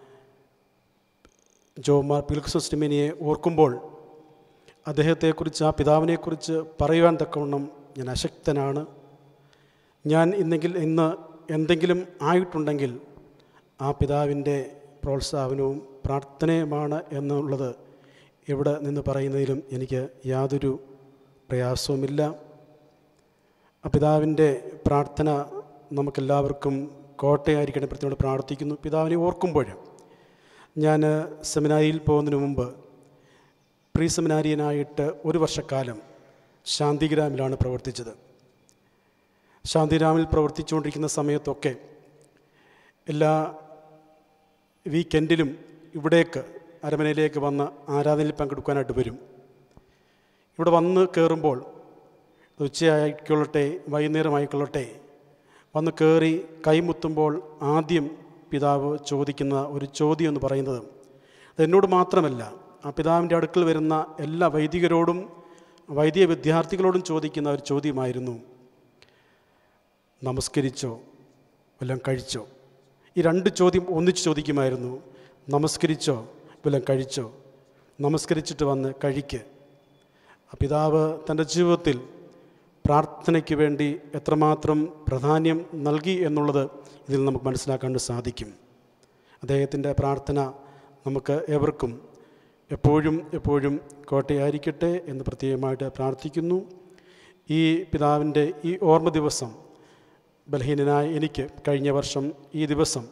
ജോമാർ പിൽക്സോസ്റ്റിമിനിയെ ഓർക്കുമ്പോൾ അദ്ദേഹത്തെക്കുറിച്ച് ആ പിതാവിനെക്കുറിച്ച് പറയുവാൻ തക്കവണ്ണം ഞാൻ അശക്തനാണ് ഞാൻ ഇന്നെങ്കിൽ ഇന്ന് എന്തെങ്കിലും ആയിട്ടുണ്ടെങ്കിൽ ആ പിതാവിൻ്റെ പ്രോത്സാഹനവും പ്രാർത്ഥനയുമാണ് എന്നുള്ളത് ഇവിടെ നിന്ന് പറയുന്നതിലും എനിക്ക് യാതൊരു പ്രയാസവുമില്ല ആ പിതാവിൻ്റെ പ്രാർത്ഥന നമുക്കെല്ലാവർക്കും കോട്ടയായിരിക്കണേ പ്രത്യേകം പ്രാർത്ഥിക്കുന്നു പിതാവിനെ ഓർക്കുമ്പോൾ ഞാൻ സെമിനാരിയിൽ പോകുന്നതിന് മുമ്പ് പ്രീ സെമിനാരിയനായിട്ട് ഒരു വർഷക്കാലം ശാന്തിഗ്രാമിലാണ് പ്രവർത്തിച്ചത് ശാന്തിഗ്രാമിൽ പ്രവർത്തിച്ചുകൊണ്ടിരിക്കുന്ന സമയത്തൊക്കെ എല്ലാ വീക്കെൻഡിലും ഇവിടേക്ക് അരമനയിലേക്ക് വന്ന് ആരാധനയിൽ പങ്കെടുക്കാനായിട്ട് വരും ഇവിടെ വന്ന് കയറുമ്പോൾ ഉച്ചയായിക്കൊള്ളട്ടെ വൈകുന്നേരമായിക്കൊള്ളട്ടെ വന്ന് കയറി കൈമുത്തുമ്പോൾ ആദ്യം പിതാവ് ചോദിക്കുന്ന ഒരു ചോദ്യം എന്ന് പറയുന്നത് അത് എന്നോട് മാത്രമല്ല ആ പിതാവിൻ്റെ അടുക്കൽ വരുന്ന എല്ലാ വൈദികരോടും വൈദിക വിദ്യാർത്ഥികളോടും ചോദിക്കുന്ന ഒരു ചോദ്യമായിരുന്നു നമസ്കരിച്ചോ വല്ലതും കഴിച്ചോ ഈ രണ്ട് ചോദ്യം ഒന്നിച്ച് ചോദിക്കുമായിരുന്നു നമസ്കരിച്ചോ വല്ലതും കഴിച്ചോ നമസ്കരിച്ചിട്ട് വന്ന് കഴിക്ക് ആ പിതാവ് തൻ്റെ ജീവിതത്തിൽ പ്രാർത്ഥനയ്ക്ക് വേണ്ടി എത്രമാത്രം പ്രാധാന്യം നൽകി എന്നുള്ളത് ഇതിൽ നമുക്ക് മനസ്സിലാക്കാൻ സാധിക്കും അദ്ദേഹത്തിൻ്റെ പ്രാർത്ഥന നമുക്ക് ഏവർക്കും എപ്പോഴും എപ്പോഴും കോട്ടയായിരിക്കട്ടെ എന്ന് പ്രത്യേകമായിട്ട് പ്രാർത്ഥിക്കുന്നു ഈ പിതാവിൻ്റെ ഈ ഓർമ്മ ദിവസം ബലഹീനനായ എനിക്ക് കഴിഞ്ഞ വർഷം ഈ ദിവസം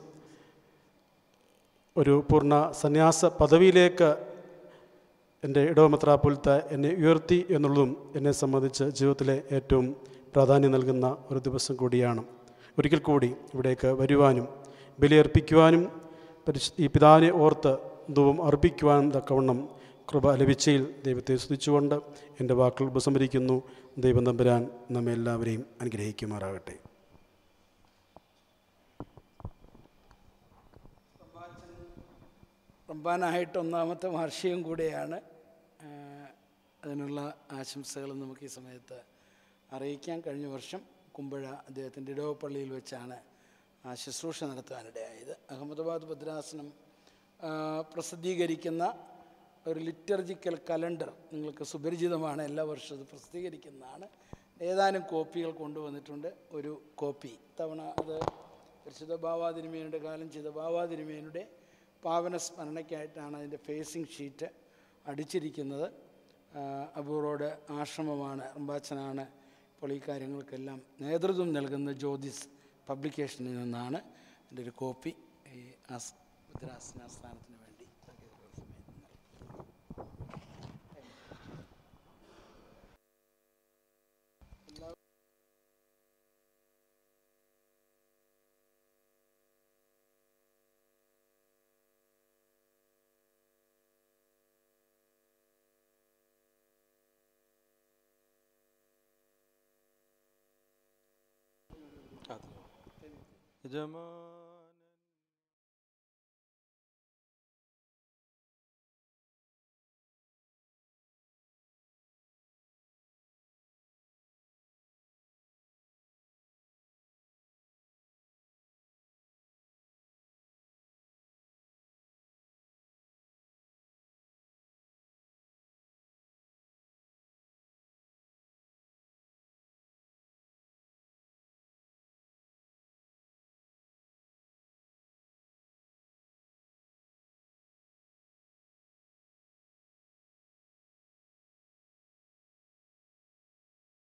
ഒരു പൂർണ്ണ സന്യാസ പദവിയിലേക്ക് എൻ്റെ ഇടവമത്രാപുലത്ത് എന്നെ ഉയർത്തി എന്നുള്ളതും എന്നെ സംബന്ധിച്ച് ജീവിതത്തിലെ ഏറ്റവും പ്രാധാന്യം നൽകുന്ന ഒരു ദിവസം കൂടിയാണ് ഒരിക്കൽ കൂടി ഇവിടേക്ക് വരുവാനും ബലിയർപ്പിക്കുവാനും പരിശു ഈ പിതാവിനെ ഓർത്ത് ധൂപം അർപ്പിക്കുവാനും തക്കവണ്ണം കൃപ ലഭിച്ചയിൽ ദൈവത്തെ സ്തുതിച്ചുകൊണ്ട് എൻ്റെ വാക്കുകൾ ഉപസംഹരിക്കുന്നു ദൈവം തമ്പുരാൻ നമ്മെ എല്ലാവരെയും അനുഗ്രഹിക്കുമാറാകട്ടെ റംബാനായിട്ട് ഒന്നാമത്തെ വാർഷികം കൂടെയാണ് ആ, അതിനുള്ള ആശംസകൾ നമുക്ക് ഈ സമയത്ത് അറിയിക്കാൻ കഴിഞ്ഞ വർഷം കുമ്പഴ അദ്ദേഹത്തിൻ്റെ ഇടവപ്പള്ളിയിൽ വെച്ചാണ് ആ ശുശ്രൂഷ നടത്താനിടയായത് അഹമ്മദാബാദ് ഭദ്രാസനം ആ, പ്രസിദ്ധീകരിക്കുന്ന ഒരു ലിറ്റർജിക്കൽ കലണ്ടർ നിങ്ങൾക്ക് സുപരിചിതമാണ് എല്ലാ വർഷവും അത് പ്രസിദ്ധീകരിക്കുന്നതാണ് ഏതാനും കോപ്പികൾ കൊണ്ടുവന്നിട്ടുണ്ട് ഒരു കോപ്പി തവണ അത് പരിശുദ്ധ ബാവാതിരുമേനുടെ കാലം ചെയ്ത ബാവാതിരുമേനുടെ പാവന സ്മരണയ്ക്കായിട്ടാണ് അതിൻ്റെ ഫേസിംഗ് ഷീറ്റ് അടിച്ചിരിക്കുന്നത് ആ, അബൂറോഡ് ആശ്രമമാണ് റംബാച്ചനാണ് ഇപ്പോൾ ഈ കാര്യങ്ങൾക്കെല്ലാം നേതൃത്വം നൽകുന്ന ജ്യോതിസ് പബ്ലിക്കേഷനിൽ നിന്നാണ് എൻ്റെ ഒരു കോപ്പി ഈ ആസ് ഭദ്രാസനാസ്ഥാനത്തിന് വേണ്ടി യജമാ